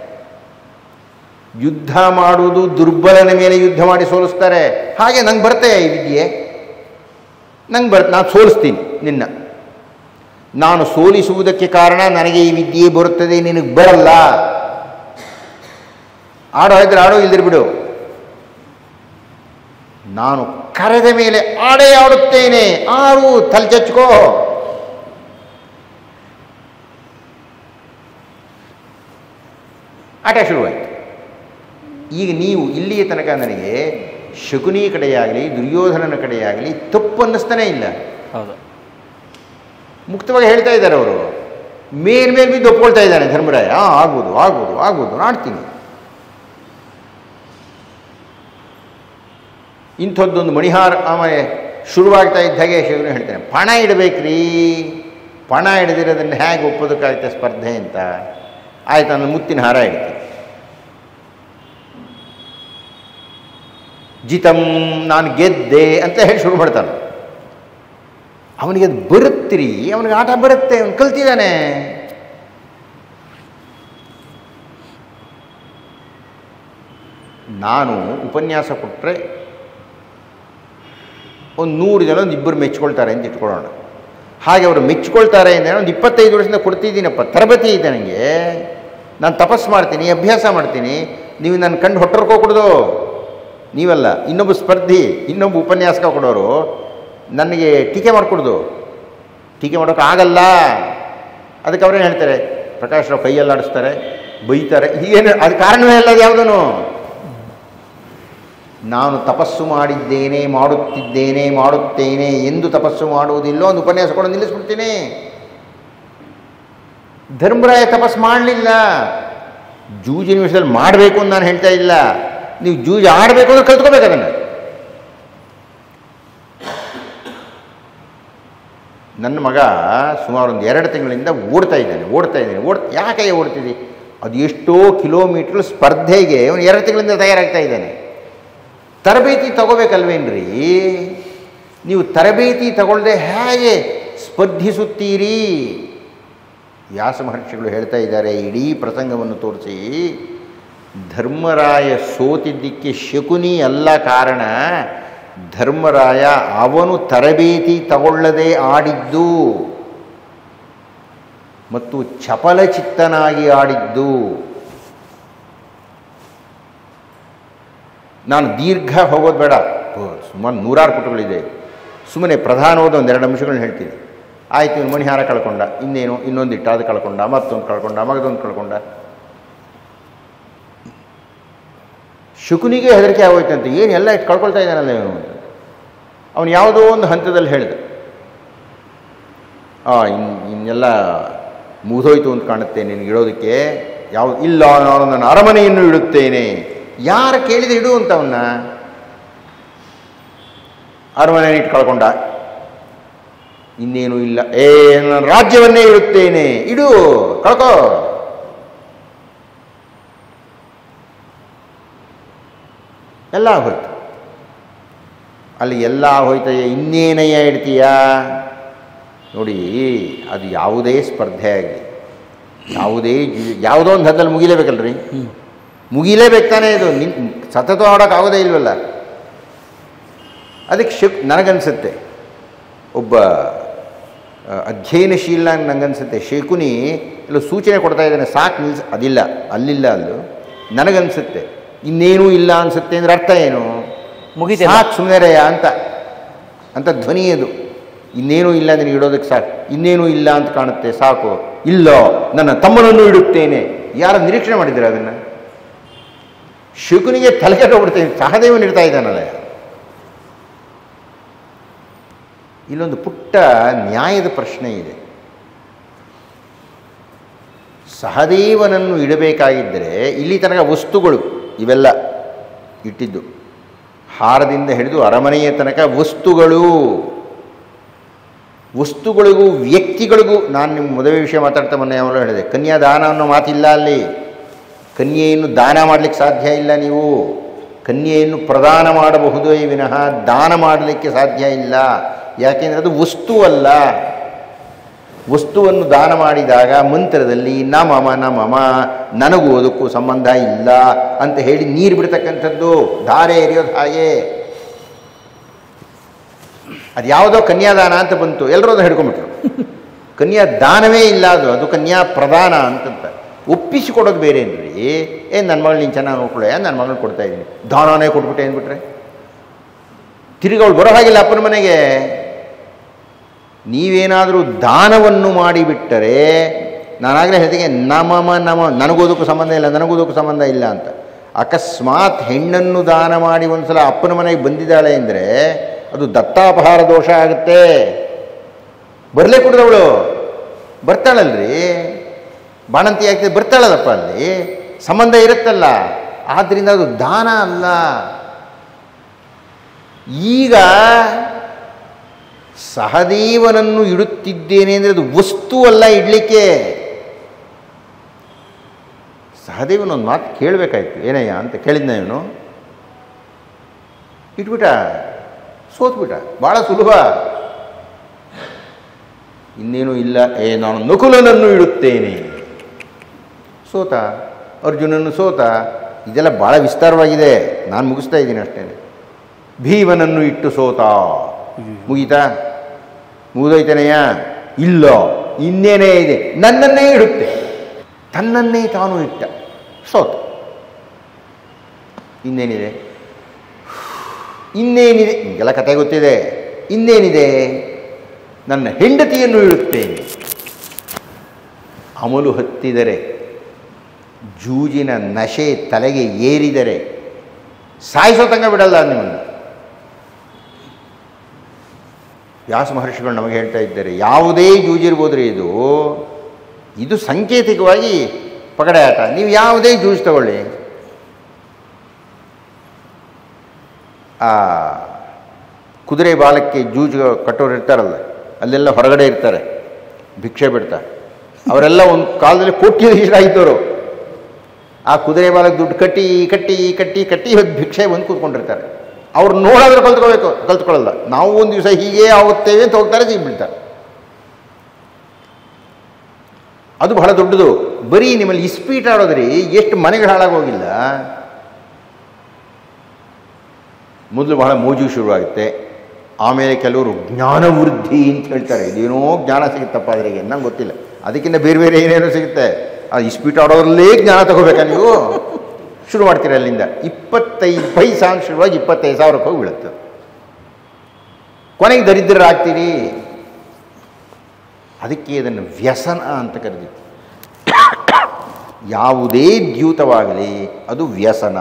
ಯುದ್ಧ ಮಾಡುವುದು ದುರ್ಬಲನ ಮೇಲೆ ಯುದ್ಧ ಮಾಡಿ ಸೋಲಿಸ್ತಾರೆ ಹಾಗೆ ನಂಗೆ ಬರುತ್ತೆ ಈ ವಿದ್ಯೆ ನಂಗೆ ಬರುತ್ತೆ ನಾನು ಸೋಲಿಸ್ತೀನಿ ನಿನ್ನ ನಾನು ಸೋಲಿಸುವುದಕ್ಕೆ ಕಾರಣ ನನಗೆ ಈ ವಿದ್ಯೆ ಬರುತ್ತದೆ ನಿನಗೆ ಬರಲ್ಲ ಆಡೋ ಇದ್ರೆ ಆಡೋ ಇಲ್ದಿರ್ ಬಿಡು ನಾನು ಕರೆದ ಮೇಲೆ ಆಡೇ ಆಡುತ್ತೇನೆ ಆರು ತಲೆ ಚಚ್ಕೋ ಆಟ ಶುರುವಾಯಿತು ಈಗ ನೀವು ಇಲ್ಲಿಯ ತನಕ ನನಗೆ ಶಕುನಿ ಕಡೆಯಾಗಲಿ ದುರ್ಯೋಧನನ ಕಡೆಯಾಗಲಿ ತಪ್ಪು ಅನ್ನಿಸ್ತಾನೇ ಇಲ್ಲ ಹೌದು ಮುಕ್ತವಾಗಿ ಹೇಳ್ತಾ ಇದ್ದಾರೆ ಅವರು ಮೇಲ್ ಮೇಲೆ ಬಿದ್ದು ಒಪ್ಕೊಳ್ತಾ ಇದ್ದಾನೆ ಧರ್ಮರಾಯ ಹಾಂ ಆಗ್ಬೋದು ಆಗ್ಬೋದು ಆಗ್ಬೋದು ನಾಡ್ತೀನಿ ಇಂಥದ್ದೊಂದು ಮಣಿಹಾರ ಆಮೇಲೆ ಶುರುವಾಗ್ತಾ ಇದ್ದ ಹಾಗೆ ಶಿವನು ಹೇಳ್ತಾನೆ ಪಣ ಇಡಬೇಕ್ರಿ ಪಣ ಹಿಡಿದಿರೋದನ್ನು ಹೇಗೆ ಒಪ್ಪೋದಕ್ಕಾಗುತ್ತೆ ಸ್ಪರ್ಧೆ ಅಂತ ಆಯ್ತು ನಾನು ಮುತ್ತಿನ ಹಾರ ಇಡ್ತೀನಿ ಜಿತಂ ನಾನು ಗೆದ್ದೆ ಅಂತ ಹೇಳಿ ಶುರು ಮಾಡ್ತಾನೆ ಅವನಿಗೆ ಅದು ಬರುತ್ತೀರಿ ಅವನಿಗೆ ಆಟ ಬರುತ್ತೆ ಅವನು ಕಲ್ತಿದ್ದಾನೆ ನಾನು ಉಪನ್ಯಾಸ ಕೊಟ್ಟರೆ ಒಂದು ನೂರು ಜನ ಒಂದು ಇಬ್ಬರು ಮೆಚ್ಕೊಳ್ತಾರೆ ಅಂತ ಇಟ್ಕೊಳ್ಳೋಣ ಹಾಗೆ ಅವರು ಮೆಚ್ಕೊಳ್ತಾರೆ ಅಂದರೆ ಒಂದು ಇಪ್ಪತ್ತೈದು ವರ್ಷದಿಂದ ಕೊಡ್ತಿದ್ದೀನಪ್ಪ ತರಬೇತಿ ಇದೆ ನನಗೆ ನಾನು ತಪಸ್ಸು ಮಾಡ್ತೀನಿ ಅಭ್ಯಾಸ ಮಾಡ್ತೀನಿ ನೀವು ನನ್ನ ಕಂಡು ಹೊಟ್ಟರ್ಕೋಕೊಡ್ದು ನೀವಲ್ಲ ಇನ್ನೊಬ್ಬ ಸ್ಪರ್ಧಿ ಇನ್ನೊಬ್ಬ ಉಪನ್ಯಾಸಕ ಕೊಡೋರು ನನಗೆ ಟೀಕೆ ಮಾಡಿಕೊಡ್ದು ಟೀಕೆ ಮಾಡೋಕೆ ಆಗಲ್ಲ ಅದಕ್ಕೆ ಅವ್ರೇನು ಹೇಳ್ತಾರೆ ಪ್ರಕಾಶ್ ರಾವ್ ಕೈಯಲ್ಲಿ ಆಡಿಸ್ತಾರೆ ಬೈತಾರೆ ಹೀಗೇನು ಅದು ಕಾರಣವೇ ಅಲ್ಲ ಅದು ಯಾವುದೂ ನಾನು ತಪಸ್ಸು ಮಾಡಿದ್ದೇನೆ ಮಾಡುತ್ತಿದ್ದೇನೆ ಮಾಡುತ್ತೇನೆ ಎಂದು ತಪಸ್ಸು ಮಾಡುವುದಿಲ್ಲೋ ಒಂದು ಉಪನ್ಯಾಸ ಕೊಡೋ ನಿಲ್ಲಿಸ್ಬಿಡ್ತೀನಿ ಧರ್ಮರಾಯ ತಪಸ್ಸು ಮಾಡಲಿಲ್ಲ ಜೂಜಿನ ವಿಷಯದಲ್ಲಿ ಮಾಡಬೇಕು ಅಂತ ನಾನು ಹೇಳ್ತಾ ಇಲ್ಲ ನೀವು ಜೂಜ್ ಆಡಬೇಕು ಅಂದ್ರೆ ಕಲ್ತ್ಕೋಬೇಕು ಅದನ್ನು ನನ್ನ ಮಗ ಸುಮಾರು ಒಂದು ಎರಡು ತಿಂಗಳಿಂದ ಓಡ್ತಾ ಇದ್ದಾನೆ ಓಡ್ತಾ ಇದ್ದಾನೆ ಓಡ್ ಯಾಕೆ ಓಡ್ತಿದ್ದಿ ಅದು ಎಷ್ಟೋ ಕಿಲೋಮೀಟ್ರ್ ಸ್ಪರ್ಧೆಗೆ ಅವನು ಎರಡು ತಿಂಗಳಿಂದ ತಯಾರಾಗ್ತಾ ಇದ್ದಾನೆ ತರಬೇತಿ ತಗೋಬೇಕಲ್ವೇನ್ರಿ ನೀವು ತರಬೇತಿ ತಗೊಳ್ಳದೆ ಹೇಗೆ ಸ್ಪರ್ಧಿಸುತ್ತೀರಿ ವ್ಯಾಸ ಮಹರ್ಷಿಗಳು ಹೇಳ್ತಾ ಇದ್ದಾರೆ ಇಡೀ ಪ್ರಸಂಗವನ್ನು ತೋರಿಸಿ ಧರ್ಮರಾಯ ಸೋತಿದ್ದಕ್ಕೆ ಶಕುನಿ ಅಲ್ಲ ಕಾರಣ ಧರ್ಮರಾಯ ಅವನು ತರಬೇತಿ ತಗೊಳ್ಳದೆ ಆಡಿದ್ದು ಮತ್ತು ಚಪಲಚಿತ್ತನಾಗಿ ಆಡಿದ್ದು ನಾನು ದೀರ್ಘ ಹೋಗೋದು ಬೇಡ ಸುಮಾರು ನೂರಾರು ಪುಟಗಳಿದೆ ಸುಮ್ಮನೆ ಪ್ರಧಾನವಾದ ಒಂದೆರಡು ಅಂಶಗಳನ್ನ ಹೇಳ್ತೀನಿ ಆಯ್ತು ಇವನು ಮಣಿಹಾರ ಕಳ್ಕೊಂಡ ಇನ್ನೇನು ಇನ್ನೊಂದು ಇಟ್ಟ ಅದು ಕಳ್ಕೊಂಡ ಮತ್ತೊಂದು ಕಳ್ಕೊಂಡ ಮಗದೊಂದು ಕಳ್ಕೊಂಡ ಶುಕುನಿಗೆ ಹೆದರಿಕೆ ಆಗೋಯ್ತಂತೆ ಏನು ಎಲ್ಲ ಇಟ್ಟು ಕಳ್ಕೊಳ್ತಾ ಇದ್ದಾನಲ್ಲ ಇವನು ಅಂತ ಅವನು ಯಾವುದೋ ಒಂದು ಹಂತದಲ್ಲಿ ಹೇಳಿದ ಆ ಇನ್ ಇನ್ನೆಲ್ಲ ಮುಗಿದೋಯ್ತು ಅಂತ ಕಾಣುತ್ತೆ ನಿನಗೆ ಇಡೋದಕ್ಕೆ ಯಾವ ಇಲ್ಲ ನಾನು ನನ್ನ ಅರಮನೆಯನ್ನು ಇಡುತ್ತೇನೆ ಯಾರು ಕೇಳಿದ ಇಡು ಅಂತ ಅವನ್ನ ಅರಮನೆ ಇಟ್ಟು ಕಳ್ಕೊಂಡ ಇನ್ನೇನು ಇಲ್ಲ ಏ ನಾನು ರಾಜ್ಯವನ್ನೇ ಇಡುತ್ತೇನೆ ಇಡು ಕಳ್ಕೋ ಎಲ್ಲ ಹೋಯ್ತು ಅಲ್ಲಿ ಎಲ್ಲ ಹೋಯ್ತಯ್ಯ ಇನ್ನೇನಯ್ಯ ಇಡ್ತೀಯಾ ನೋಡಿ ಅದು ಯಾವುದೇ ಸ್ಪರ್ಧೆ ಆಗಲಿ ಯಾವುದೇ ಜಿ- ಯಾವುದೋ ಒಂದು ಹದ್ದಲ್ಲಿ ಮುಗಿಲೇಬೇಕಲ್ರಿ ಮುಗಿಲೇಬೇಕು ತಾನೇ ಇದು ನಿನ್ ಸತತ ಆಡೋಕ್ಕಾಗೋದೇ ಇಲ್ವಲ್ಲ ಅದಕ್ಕೆ ಶಕ್ ನನಗನ್ಸುತ್ತೆ ಒಬ್ಬ ಆ, ಅಧ್ಯಯನಶೀಲ ನನಗನ್ಸುತ್ತೆ ಶೇಕುನಿ ಇಲ್ಲ ಸೂಚನೆ ಕೊಡ್ತಾ ಇದ್ದಾನೆ ಸಾಕು ನಿಲ್ಸ್ ಅದಿಲ್ಲ ಅಲ್ಲಿಲ್ಲ ಅಲ್ಲೂ ನನಗನ್ಸುತ್ತೆ ಇನ್ನೇನೂ ಇಲ್ಲ ಅನ್ಸುತ್ತೆ ಅಂದ್ರೆ ಅರ್ಥ ಏನು ಮುಗಿತಿಲ್ಲ ಸಾಕು ಸುಮ್ಮನೆರೆಯ ಅಂತ ಅಂತ ಧ್ವನಿ ಅದು ಇನ್ನೇನೂ ಇಲ್ಲ ನಿನಗೆ ಇಡೋದಕ್ಕೆ ಸಾಕು ಇನ್ನೇನೂ ಇಲ್ಲ ಅಂತ ಕಾಣುತ್ತೆ ಸಾಕು ಇಲ್ಲ ನನ್ನ ತಮ್ಮನನ್ನು ಇಡುತ್ತೇನೆ ಯಾರು ನಿರೀಕ್ಷಣೆ ಮಾಡಿದ್ದೀರ ಅದನ್ನು ಶುಕುನಿಗೆ ತಲೆಗೆ ಹೋಗ್ಬಿಡ್ತೇನೆ ಸಹದೇವನ್ ಇಡ್ತಾ ಇದ್ದಾನಲ್ಲ ಇಲ್ಲೊಂದು ಪುಟ್ಟ ನ್ಯಾಯದ ಪ್ರಶ್ನೆ ಇದೆ ಸಹದೇವನನ್ನು ಇಡಬೇಕಾಗಿದ್ದರೆ ಇಲ್ಲಿ ತನಕ ವಸ್ತುಗಳು ಇವೆಲ್ಲ ಇಟ್ಟಿದ್ದು ಹಾರದಿಂದ ಹಿಡಿದು ಅರಮನೆಯ ತನಕ ವಸ್ತುಗಳು ವಸ್ತುಗಳಿಗೂ ವ್ಯಕ್ತಿಗಳಿಗೂ ನಾನು ನಿಮ್ಮ ಮದುವೆ ವಿಷಯ ಮಾತಾಡ್ತಾ ಮೊನ್ನೆ ಯಾವಾಗಲೂ ಹೇಳಿದೆ ಕನ್ಯಾದಾನ ಅನ್ನೋ ಮಾತಿಲ್ಲ ಅಲ್ಲಿ ಕನ್ಯೆಯನ್ನು ದಾನ ಮಾಡಲಿಕ್ಕೆ ಸಾಧ್ಯ ಇಲ್ಲ ನೀವು ಕನ್ಯೆಯನ್ನು ಪ್ರದಾನ ಮಾಡಬಹುದೇ ವಿನಃ ದಾನ ಮಾಡಲಿಕ್ಕೆ ಸಾಧ್ಯ ಇಲ್ಲ ಯಾಕೆಂದರೆ ಅದು ವಸ್ತುವಲ್ಲ ವಸ್ತುವನ್ನು ದಾನ ಮಾಡಿದಾಗ ಮಂತ್ರದಲ್ಲಿ ನಮಮ ನಮಮ ನನಗೂ ಅದಕ್ಕೂ ಸಂಬಂಧ ಇಲ್ಲ ಅಂತ ಹೇಳಿ ನೀರು ಬಿಡ್ತಕ್ಕಂಥದ್ದು ಧಾರೆ ಎರೆಯೋದು ಹಾಗೆ ಅದು ಯಾವುದೋ ಕನ್ಯಾದಾನ ಅಂತ ಬಂತು ಎಲ್ಲರೂ ಅದನ್ನು ಹಿಡ್ಕೊಂಡ್ಬಿಟ್ರು ಕನ್ಯಾದಾನವೇ ಇಲ್ಲ ಅದು ಅದು ಕನ್ಯಾ ಪ್ರದಾನ ಅಂತಂತ ಒಪ್ಪಿಸಿಕೊಡೋದು ಬೇರೆ ಏನ್ರಿ ಏನು ನನ್ನ ಮಗಳು ನೀನು ಚೆನ್ನಾಗಿ ನೋಡ್ಕೊಳ್ಳೆ ನನ್ನ ಮಗಳನ್ನ ಕೊಡ್ತಾ ಇದ್ದೀನಿ ದಾನನೇ ಕೊಟ್ಬಿಟ್ಟೆ ಅಂದ್ಬಿಟ್ರೆ ತಿರುಗಿ ಅವಳು ಬರೋ ಹಾಗಿಲ್ಲ ಅಪ್ಪನ ಮನೆಗೆ ನೀವೇನಾದರೂ ದಾನವನ್ನು ಮಾಡಿಬಿಟ್ಟರೆ ನಾನಾಗಲೇ ಹೇಳ್ತೀನಿ ನಮಮ ನಮ ನನಗೋದಕ್ಕೂ ಸಂಬಂಧ ಇಲ್ಲ ನನಗೋದಕ್ಕೂ ಸಂಬಂಧ ಇಲ್ಲ ಅಂತ ಅಕಸ್ಮಾತ್ ಹೆಣ್ಣನ್ನು ದಾನ ಮಾಡಿ ಒಂದು ಸಲ ಅಪ್ಪನ ಮನೆಗೆ ಬಂದಿದ್ದಾಳೆ ಅಂದರೆ ಅದು ದತ್ತಾಪಹಾರ ದೋಷ ಆಗುತ್ತೆ ಬರಲೇ ಕೊಡದವಳು ಬರ್ತಾಳಲ್ರಿ ಬಾಣಂತಿ ಆಗ್ತದೆ ಬರ್ತಾಳದಪ್ಪ ಅಲ್ಲಿ ಸಂಬಂಧ ಇರುತ್ತಲ್ಲ ಆದ್ದರಿಂದ ಅದು ದಾನ ಅಲ್ಲ ಈಗ ಸಹದೇವನನ್ನು ಇಡುತ್ತಿದ್ದೇನೆ ಅಂದರೆ ಅದು ವಸ್ತು ಅಲ್ಲ ಇಡಲಿಕ್ಕೆ ಸಹದೇವನ ಒಂದು ಮಾತು ಕೇಳಬೇಕಾಯ್ತು ಏನಯ್ಯ ಅಂತ ಕೇಳಿದ್ನ ಇವನು ಇಟ್ಬಿಟ್ಟ ಸೋತ್ಬಿಟ್ಟ ಭಾಳ ಸುಲಭ ಇನ್ನೇನು ಇಲ್ಲ ಏ ನಾನು ನಕುಲನನ್ನು ಇಡುತ್ತೇನೆ ಸೋತ ಅರ್ಜುನನ್ನು ಸೋತ ಇದೆಲ್ಲ ಭಾಳ ವಿಸ್ತಾರವಾಗಿದೆ ನಾನು ಮುಗಿಸ್ತಾ ಇದ್ದೀನಿ ಅಷ್ಟೇ ಭೀಮನನ್ನು ಇಟ್ಟು ಸೋತ ಮುಗೀತಾ ಮುಗಿದೋಯ್ತಾನೆಯ ಇಲ್ಲ ಇನ್ನೇನೇ ಇದೆ ನನ್ನನ್ನೇ ಇಡುತ್ತೆ ತನ್ನನ್ನೇ ತಾನು ಇಟ್ಟ ಸೋತ ಇನ್ನೇನಿದೆ ಇನ್ನೇನಿದೆ ನಿಮಗೆಲ್ಲ ಕತೆ ಗೊತ್ತಿದೆ ಇನ್ನೇನಿದೆ ನನ್ನ ಹೆಂಡತಿಯನ್ನು ಇಡುತ್ತೇನೆ ಅಮಲು ಹತ್ತಿದರೆ ಜೂಜಿನ ನಶೆ ತಲೆಗೆ ಏರಿದರೆ ಸಾಯಿಸೋ ತನಕ ಬಿಡಲ್ಲ ನಿಮ್ಮನ್ನು ವ್ಯಾಸ ಮಹರ್ಷಿಗಳು ನಮಗೆ ಹೇಳ್ತಾ ಇದ್ದಾರೆ ಯಾವುದೇ ಜೂಜಿರ್ಬೋದ್ರಿ ಇದು ಇದು ಸಾಂಕೇತಿಕವಾಗಿ ಪಗಡೆ ಆಟ ನೀವು ಯಾವುದೇ ಜೂಜ್ ತಗೊಳ್ಳಿ ಆ ಕುದುರೆ ಬಾಲಕ್ಕೆ ಜೂಜು ಕಟ್ಟೋರು ಇರ್ತಾರಲ್ಲ ಅಲ್ಲೆಲ್ಲ ಹೊರಗಡೆ ಇರ್ತಾರೆ ಭಿಕ್ಷೆ ಬಿಡ್ತಾ ಅವರೆಲ್ಲ ಒಂದು ಕಾಲದಲ್ಲಿ ಕೋಟ್ಯಾಧೀಶರಾಗಿದ್ದವರು ಆ ಕುದುರೆ ಬಾಲಕ್ಕೆ ದುಡ್ಡು ಕಟ್ಟಿ ಕಟ್ಟಿ ಕಟ್ಟಿ ಕಟ್ಟಿ ಇವತ್ತು ಭಿಕ್ಷೆ ಬಂದು ಕೂತ್ಕೊಂಡಿರ್ತಾರೆ ಅವ್ರು ನೋಡೋದ್ರೆ ಕಲ್ತ್ಕೋಬೇಕು ಕಲ್ತ್ಕೊಳ್ಳಲ್ಲ ನಾವು ಒಂದು ದಿವಸ ಹೀಗೆ ಆಗುತ್ತೇವೆ ಅಂತ ಹೋಗ್ತಾರೆ ಸಿಗ್ಬಿಡ್ತಾರೆ ಅದು ಬಹಳ ದೊಡ್ಡದು ಬರೀ ನಿಮ್ಮಲ್ಲಿ ಇಸ್ಪೀಟ್ ಆಡೋದ್ರಿ ಎಷ್ಟು ಮನೆಗಳು ಹಾಳಾಗೋಗಿಲ್ಲ ಮೊದಲು ಬಹಳ ಮೋಜು ಶುರುವಾಗುತ್ತೆ ಆಮೇಲೆ ಕೆಲವರು ಜ್ಞಾನವೃದ್ಧಿ ಅಂತ ಹೇಳ್ತಾರೆ ಇದೇನೋ ಜ್ಞಾನ ಸಿಗುತ್ತಪ್ಪ ಅದರಿಗೆ ನಂಗೆ ಗೊತ್ತಿಲ್ಲ ಅದಕ್ಕಿಂತ ಬೇರೆ ಬೇರೆ ಏನೇನೋ ಸಿಗುತ್ತೆ ಆ ಇಸ್ಪೀಟ್ ಆಡೋದ್ರಲ್ಲೇ ಜ್ಞಾನ ತಗೋಬೇಕಾ ನೀವು ಶುರು ಮಾಡ್ತೀರ ಅಲ್ಲಿಂದ ಇಪ್ಪತ್ತೈದು ಪೈಸಾ ಅಂತ ಶುರುವಾಗಿ ಇಪ್ಪತ್ತೈದು ಸಾವಿರಕ್ಕೆ ಹೋಗಿ ಬೀಳುತ್ತೆ ಕೊನೆಗೆ ದರಿದ್ರರಾಗ್ತೀರಿ ಅದಕ್ಕೆ ಅದನ್ನು ವ್ಯಸನ ಅಂತ ಕರೆದಿತ್ತು ಯಾವುದೇ ದ್ಯೂತವಾಗಲಿ ಅದು ವ್ಯಸನ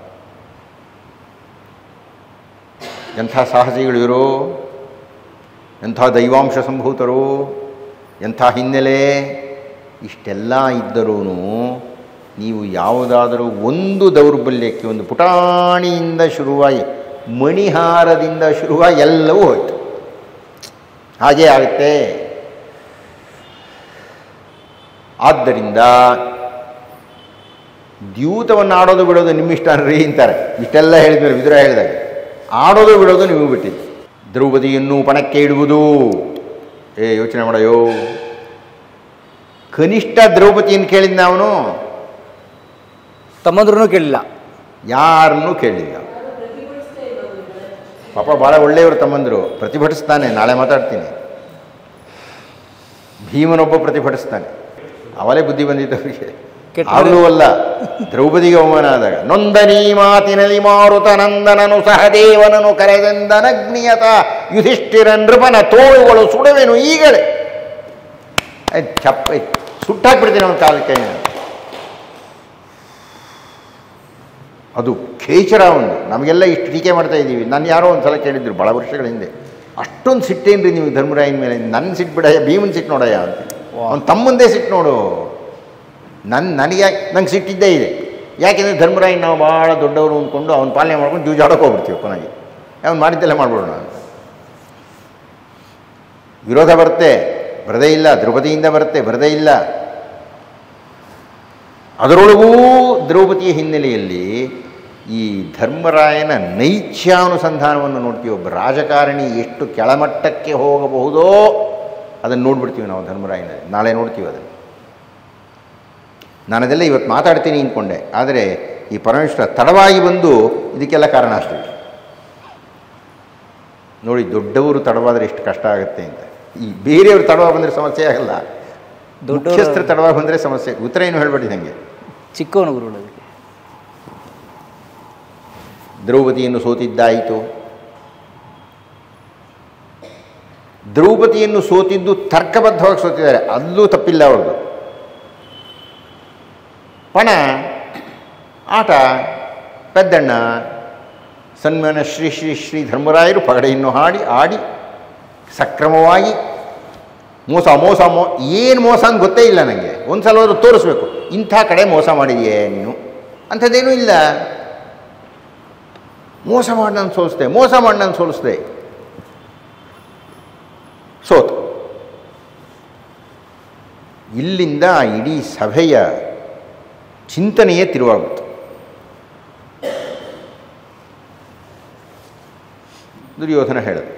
ಎಂಥ ಸಾಹಸಿಗಳು ಇರೋ ಎಂಥ ದೈವಾಂಶ ಸಂಭೂತರು ಎಂಥ ಹಿನ್ನೆಲೆ ಇಷ್ಟೆಲ್ಲ ಇದ್ದರೂ ನೀವು ಯಾವುದಾದರೂ ಒಂದು ದೌರ್ಬಲ್ಯಕ್ಕೆ ಒಂದು ಪುಟಾಣಿಯಿಂದ ಶುರುವಾಗಿ ಮಣಿಹಾರದಿಂದ ಶುರುವಾಗಿ ಎಲ್ಲವೂ ಹೋಯ್ತು ಹಾಗೇ ಆಗುತ್ತೆ ಆದ್ದರಿಂದ ದ್ಯೂತವನ್ನು ಆಡೋದು ಬಿಡೋದು ನಿಮ್ಮಿಷ್ಟ ಅನ್ರಿ ಅಂತಾರೆ ಇಷ್ಟೆಲ್ಲ ಹೇಳಿದ್ಮೇಲೆ ವಿದುರ ಹೇಳಿದಾಗ ಆಡೋದು ಬಿಡೋದು ನೀವು ಬಿಟ್ಟಿದ್ದು ದ್ರೌಪದಿಯನ್ನು ಪಣಕ್ಕೆ ಇಡುವುದು ಏ ಯೋಚನೆ ಮಾಡಯೋ ಕನಿಷ್ಠ ದ್ರೌಪದಿಯನ್ನು ಕೇಳಿದ್ನ ಅವನು ತಮ್ಮಂದ್ರೂ ಕೇಳಿಲ್ಲ ಯಾರನ್ನೂ ಕೇಳಿಲ್ಲ ಪಾಪ ಭಾಳ ಒಳ್ಳೆಯವರು ತಮ್ಮಂದರು ಪ್ರತಿಭಟಿಸ್ತಾನೆ ನಾಳೆ ಮಾತಾಡ್ತೀನಿ ಭೀಮನೊಬ್ಬ ಪ್ರತಿಭಟಿಸ್ತಾನೆ ಅವಲೇ ಬುದ್ಧಿ ಬಂದಿದ್ದವರಿಗೆ ಕೆಟ್ಟ ಆಗಲೂ ಅಲ್ಲ ದ್ರೌಪದಿಗೆ ಅವಮಾನ ಆದಾಗ ನೊಂದನೀ ಮಾತಿನಲ್ಲಿ ಮಾರುತ ನಂದನನು ಸಹದೇವನನು ಕರೆದೆಂದನಗ್ನಿಯತ ಯುಧಿಷ್ಠಿರ ನೃಪನ ತೋಳುಗಳು ಸುಡುವೆನು ಈಗಲೇ ಆಯ್ತು ಚಪ್ಪ ಸುಟ್ಟಾಕ್ಬಿಡ್ತೀನಿ ಅವನ ಕಾಲಕ್ಕೆ ಅದು ಖೇಚರ ಒಂದು ನಮಗೆಲ್ಲ ಇಷ್ಟು ಟೀಕೆ ಮಾಡ್ತಾ ಇದ್ದೀವಿ ನಾನು ಯಾರೋ ಒಂದು ಸಲ ಕೇಳಿದ್ರು ಭಾಳ ವರ್ಷಗಳ ಹಿಂದೆ ಅಷ್ಟೊಂದು ಸಿಟ್ಟೇನ್ರಿ ನೀವು ಧರ್ಮರಾಯನ ಮೇಲೆ ನನ್ನ ಸಿಟ್ಟು ಬಿಡಯ್ಯ ಭೀಮನ್ ಸಿಟ್ಟು ನೋಡಯ್ಯ ಅಂತ ಅವ್ನು ತಮ್ಮಂದೇ ಸಿಟ್ಟು ನೋಡು ನನ್ನ ನನಗೆ ನಂಗೆ ಸಿಟ್ಟಿದ್ದೇ ಇದೆ ಯಾಕೆಂದರೆ ಧರ್ಮರಾಯ ನಾವು ಭಾಳ ದೊಡ್ಡವರು ಅಂದ್ಕೊಂಡು ಅವ್ನು ಪಾಲನೆ ಮಾಡ್ಕೊಂಡು ಜೂಜಾಡೋಕೆ ಹೋಗ್ಬಿಡ್ತೀವಿ ಕೊನೆಗೆ ಅವ್ನು ಮಾಡಿದ್ದೆಲ್ಲ ಮಾಡ್ಬಿಡೋಣ ಅಂತ ವಿರೋಧ ಬರುತ್ತೆ ಬರದೇ ಇಲ್ಲ ದ್ರೌಪದಿಯಿಂದ ಬರುತ್ತೆ ಬರದೇ ಇಲ್ಲ ಅದರೊಳಗೂ ದ್ರೌಪದಿಯ ಹಿನ್ನೆಲೆಯಲ್ಲಿ ಈ ಧರ್ಮರಾಯನ ನೈಚ್ಯಾನುಸಂಧಾನವನ್ನು ನೋಡ್ತೀವಿ ಒಬ್ಬ ರಾಜಕಾರಣಿ ಎಷ್ಟು ಕೆಳಮಟ್ಟಕ್ಕೆ ಹೋಗಬಹುದೋ ಅದನ್ನು ನೋಡ್ಬಿಡ್ತೀವಿ ನಾವು ಧರ್ಮರಾಯನಲ್ಲಿ ನಾಳೆ ನೋಡ್ತೀವಿ ಅದನ್ನು ನಾನು ಅದೆಲ್ಲ ಇವತ್ತು ಮಾತಾಡ್ತೀನಿ ಅಂದ್ಕೊಂಡೆ ಆದರೆ ಈ ಪರಮೇಶ್ವರ ತಡವಾಗಿ ಬಂದು ಇದಕ್ಕೆಲ್ಲ ಕಾರಣ ಅಷ್ಟೇ ನೋಡಿ ದೊಡ್ಡವರು ತಡವಾದರೆ ಎಷ್ಟು ಕಷ್ಟ ಆಗುತ್ತೆ ಅಂತ ಈ ಬೇರೆಯವರು ತಡವಾಗಿ ಬಂದರೆ ಸಮಸ್ಯೆ ಆಗಲ್ಲ ದೊಡ್ಡವರು- ಮುಖ್ಯಸ್ಥರು ತಡವಾಗಿ ಬಂದರೆ ಸಮಸ್ಯೆ ಉತ್ತರ ಏನು ಹೇಳ್ಬೇಡಿ ನನಗೆ ಚಿಕ್ಕವನು ಗುರುಗಳು ಅದಕ್ಕೆ ದ್ರೌಪದಿಯನ್ನು ಸೋತಿದ್ದಾಯಿತು ದ್ರೌಪದಿಯನ್ನು ಸೋತಿದ್ದು ತರ್ಕಬದ್ಧವಾಗಿ ಸೋತಿದ್ದಾರೆ ಅಲ್ಲೂ ತಪ್ಪಿಲ್ಲ ಅವ್ರದ್ದು ಪಣ ಆಟ ಪೆದ್ದಣ್ಣ ಸನ್ಮಾನ ಶ್ರೀ ಶ್ರೀ ಶ್ರೀ ಧರ್ಮರಾಯರು ಪಗಡೆಯನ್ನು ಹಾಡಿ ಆಡಿ ಸಕ್ರಮವಾಗಿ ಮೋಸ ಮೋಸ ಮೋ ಏನು ಮೋಸ ಅಂತ ಗೊತ್ತೇ ಇಲ್ಲ ನನಗೆ ಒಂದು ಸಲ ಹೋದ್ರು ತೋರಿಸ್ಬೇಕು ಇಂಥ ಕಡೆ ಮೋಸ ಮಾಡಿದೆಯೇ ನೀನು ಅಂಥದ್ದೇನೂ ಇಲ್ಲ ಮೋಸ ಮಾಡಿ ನಾನು ಸೋಲಿಸ್ದೆ ಮೋಸ ಮಾಡಿ ನಾನು ಸೋಲಿಸ್ದೆ ಸೋತು ಇಲ್ಲಿಂದ ಆ ಇಡೀ ಸಭೆಯ ಚಿಂತನೆಯೇ ತಿರುವಾಗುತ್ತೆ ದುರ್ಯೋಧನ ಹೇಳಿದ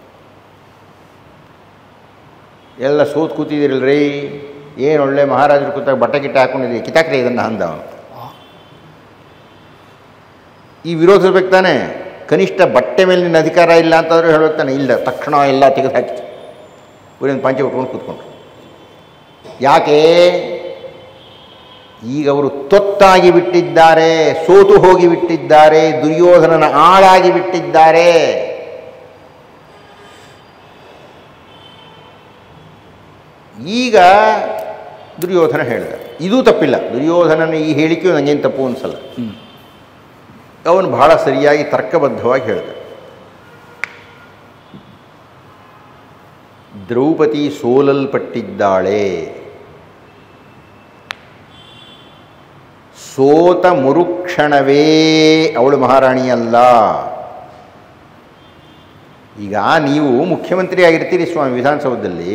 ಎಲ್ಲ ಸೋತ್ ಕೂತಿದ್ದೀರಲ್ರಿ ಏನು ಒಳ್ಳೆ ಮಹಾರಾಜರು ಕೂತಾಗ ಬಟ್ಟೆ ಗಿಟ್ಟೆ ಹಾಕೊಂಡಿದ್ದೀರಿ ಕಿತಾಕ್ರಿ ಇದನ್ನು ಅಂದ ಅವನು ಈ ವಿರೋಧಿಸ್ಬೇಕು ತಾನೆ ಕನಿಷ್ಠ ಬಟ್ಟೆ ಮೇಲೆ ನಿನ್ನ ಅಧಿಕಾರ ಇಲ್ಲ ಅಂತಂದ್ರೆ ಹೇಳ್ಬೇಕು ತಾನೆ ಇಲ್ಲ ತಕ್ಷಣ ಎಲ್ಲ ತೆಗೆದು ಹಾಕಿತು ಊರಿನ ಪಂಚೆ ಉಟ್ಕೊಂಡು ಕೂತ್ಕೊಂಡ್ರು ಯಾಕೆ ಈಗ ಅವರು ತೊತ್ತಾಗಿ ಬಿಟ್ಟಿದ್ದಾರೆ ಸೋತು ಹೋಗಿ ಬಿಟ್ಟಿದ್ದಾರೆ ದುರ್ಯೋಧನನ ಆಳಾಗಿ ಬಿಟ್ಟಿದ್ದಾರೆ ಈಗ ದುರ್ಯೋಧನ ಹೇಳಿದ ಇದೂ ತಪ್ಪಿಲ್ಲ ದುರ್ಯೋಧನನ ಈ ಹೇಳಿಕೆಯು ನನಗೇನು ತಪ್ಪು ಅನಿಸಲ್ಲ ಹ್ಮ್. ಅವನು ಬಹಳ ಸರಿಯಾಗಿ ತರ್ಕಬದ್ಧವಾಗಿ ಹೇಳಿದ ದ್ರೌಪದಿ ಸೋಲಲ್ಪಟ್ಟಿದ್ದಾಳೆ ಸೋತ ಮುರುಕ್ಷಣವೇ ಅವಳು ಮಹಾರಾಣಿಯಲ್ಲ ಈಗ ನೀವು ಮುಖ್ಯಮಂತ್ರಿ ಆಗಿರ್ತೀರಿ ಸ್ವಾಮಿ ವಿಧಾನಸೌಧದಲ್ಲಿ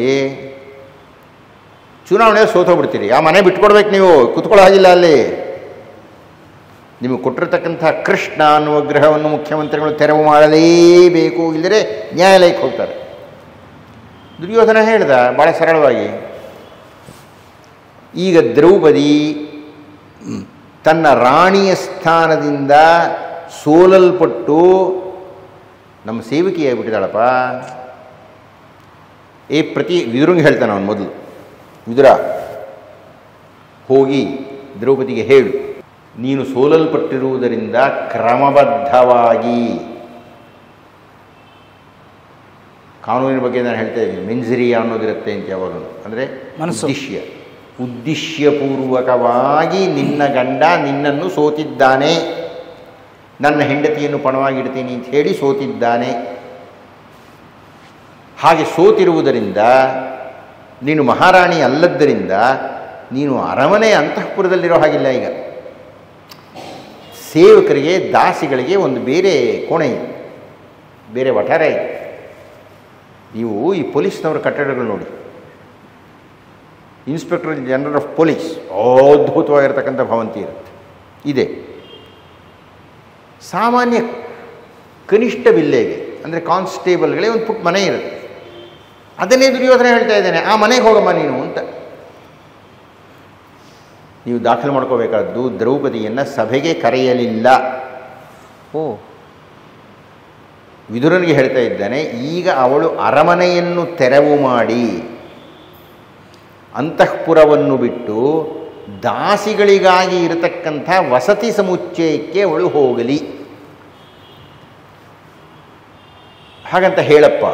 ಚುನಾವಣೆ ಸೋತೋಗ್ಬಿಡ್ತೀರಿ ಆ ಮನೆ ಬಿಟ್ಕೊಡ್ಬೇಕು ನೀವು ಕುತ್ಕೊಳ್ಳೋ ಹಾಗಿಲ್ಲ ಅಲ್ಲಿ ನಿಮಗೆ ಕೊಟ್ಟಿರ್ತಕ್ಕಂಥ ಕೃಷ್ಣ ಅನ್ನುವ ಗ್ರಹವನ್ನು ಮುಖ್ಯಮಂತ್ರಿಗಳು ತೆರವು ಮಾಡಲೇಬೇಕು ಇಲ್ಲದರೆ ನ್ಯಾಯಾಲಯಕ್ಕೆ ಹೋಗ್ತಾರೆ ದುರ್ಯೋಧನ ಹೇಳ್ದ ಭಾಳ ಸರಳವಾಗಿ ಈಗ ದ್ರೌಪದಿ ತನ್ನ ರಾಣಿಯ ಸ್ಥಾನದಿಂದ ಸೋಲಲ್ಪಟ್ಟು ನಮ್ಮ ಸೇವಕಿಯಾಗಿಬಿಟ್ಟಿದ್ದಾಳಪ್ಪ ಏ ಪ್ರತಿ ವಿದುರಂಗೆ ಹೇಳ್ತಾನೆ ಅವನು ಮೊದಲು ವಿದುರ ಹೋಗಿ ದ್ರೌಪದಿಗೆ ಹೇಳು ನೀನು ಸೋಲಲ್ಪಟ್ಟಿರುವುದರಿಂದ ಕ್ರಮಬದ್ಧವಾಗಿ ಕಾನೂನಿನ ಬಗ್ಗೆ ನಾನು ಹೇಳ್ತಾ ಇದ್ದೀನಿ ಮೆನ್ಸಿರಿಯ ಅನ್ನೋದಿರುತ್ತೆ ಅಂತ ಯಾವಾಗಲೂ ಅಂದರೆ ಮನಸ್ಸು. ಉದ್ದೇಶ್ಯ ಉದ್ದೇಶ್ಯಪೂರ್ವಕವಾಗಿ ನಿನ್ನ ಗಂಡ ನಿನ್ನನ್ನು ಸೋತಿದ್ದಾನೆ ನನ್ನ ಹೆಂಡತಿಯನ್ನು ಪಣವಾಗಿಡ್ತೀನಿ ಅಂತ ಹೇಳಿ ಸೋತಿದ್ದಾನೆ ಹಾಗೆ ಸೋತಿರುವುದರಿಂದ ನೀನು ಮಹಾರಾಣಿ ಅಲ್ಲದ್ದರಿಂದ ನೀನು ಅರಮನೆ ಅಂತಃಪುರದಲ್ಲಿರೋ ಹಾಗಿಲ್ಲ ಈಗ ಸೇವಕರಿಗೆ ದಾಸಿಗಳಿಗೆ ಒಂದು ಬೇರೆ ಕೋಣೆ ಇದೆ ಬೇರೆ ವಠಾರ ಇದೆ ನೀವು ಈ ಪೊಲೀಸ್ನವರ ಕಟ್ಟಡಗಳು ನೋಡಿ ಇನ್ಸ್ಪೆಕ್ಟರ್ ಜನರಲ್ ಆಫ್ ಪೊಲೀಸ್ ಅದ್ಭುತವಾಗಿರ್ತಕ್ಕಂಥ ಭವಂತಿ ಇರುತ್ತೆ ಇದೆ ಸಾಮಾನ್ಯ ಕನಿಷ್ಠ ಬಿಲ್ಲೆಗೆ ಅಂದರೆ ಕಾನ್ಸ್ಟೇಬಲ್ಗಳೇ ಒಂದು ಪುಟ್ಟ ಮನೆ ಇರುತ್ತೆ ಅದನ್ನೇ ದುರ್ಯೋಧನ ಹೇಳ್ತಾ ಇದ್ದೇನೆ ಆ ಮನೆಗೆ ಹೋಗಮ್ಮ ನೀನು ಅಂತ ನೀವು ದಾಖಲು ಮಾಡ್ಕೋಬೇಕಾದ್ದು ದ್ರೌಪದಿಯನ್ನು ಸಭೆಗೆ ಕರೆಯಲಿಲ್ಲ ಓ ವಿದುರನಿಗೆ ಹೇಳ್ತಾ ಇದ್ದಾನೆ ಈಗ ಅವಳು ಅರಮನೆಯನ್ನು ತೆರವು ಮಾಡಿ ಅಂತಃಪುರವನ್ನು ಬಿಟ್ಟು ದಾಸಿಗಳಿಗಾಗಿ ಇರತಕ್ಕಂಥ ವಸತಿ ಸಮುಚ್ಚಯಕ್ಕೆ ಅವಳು ಹೋಗಲಿ ಹಾಗಂತ ಹೇಳಪ್ಪ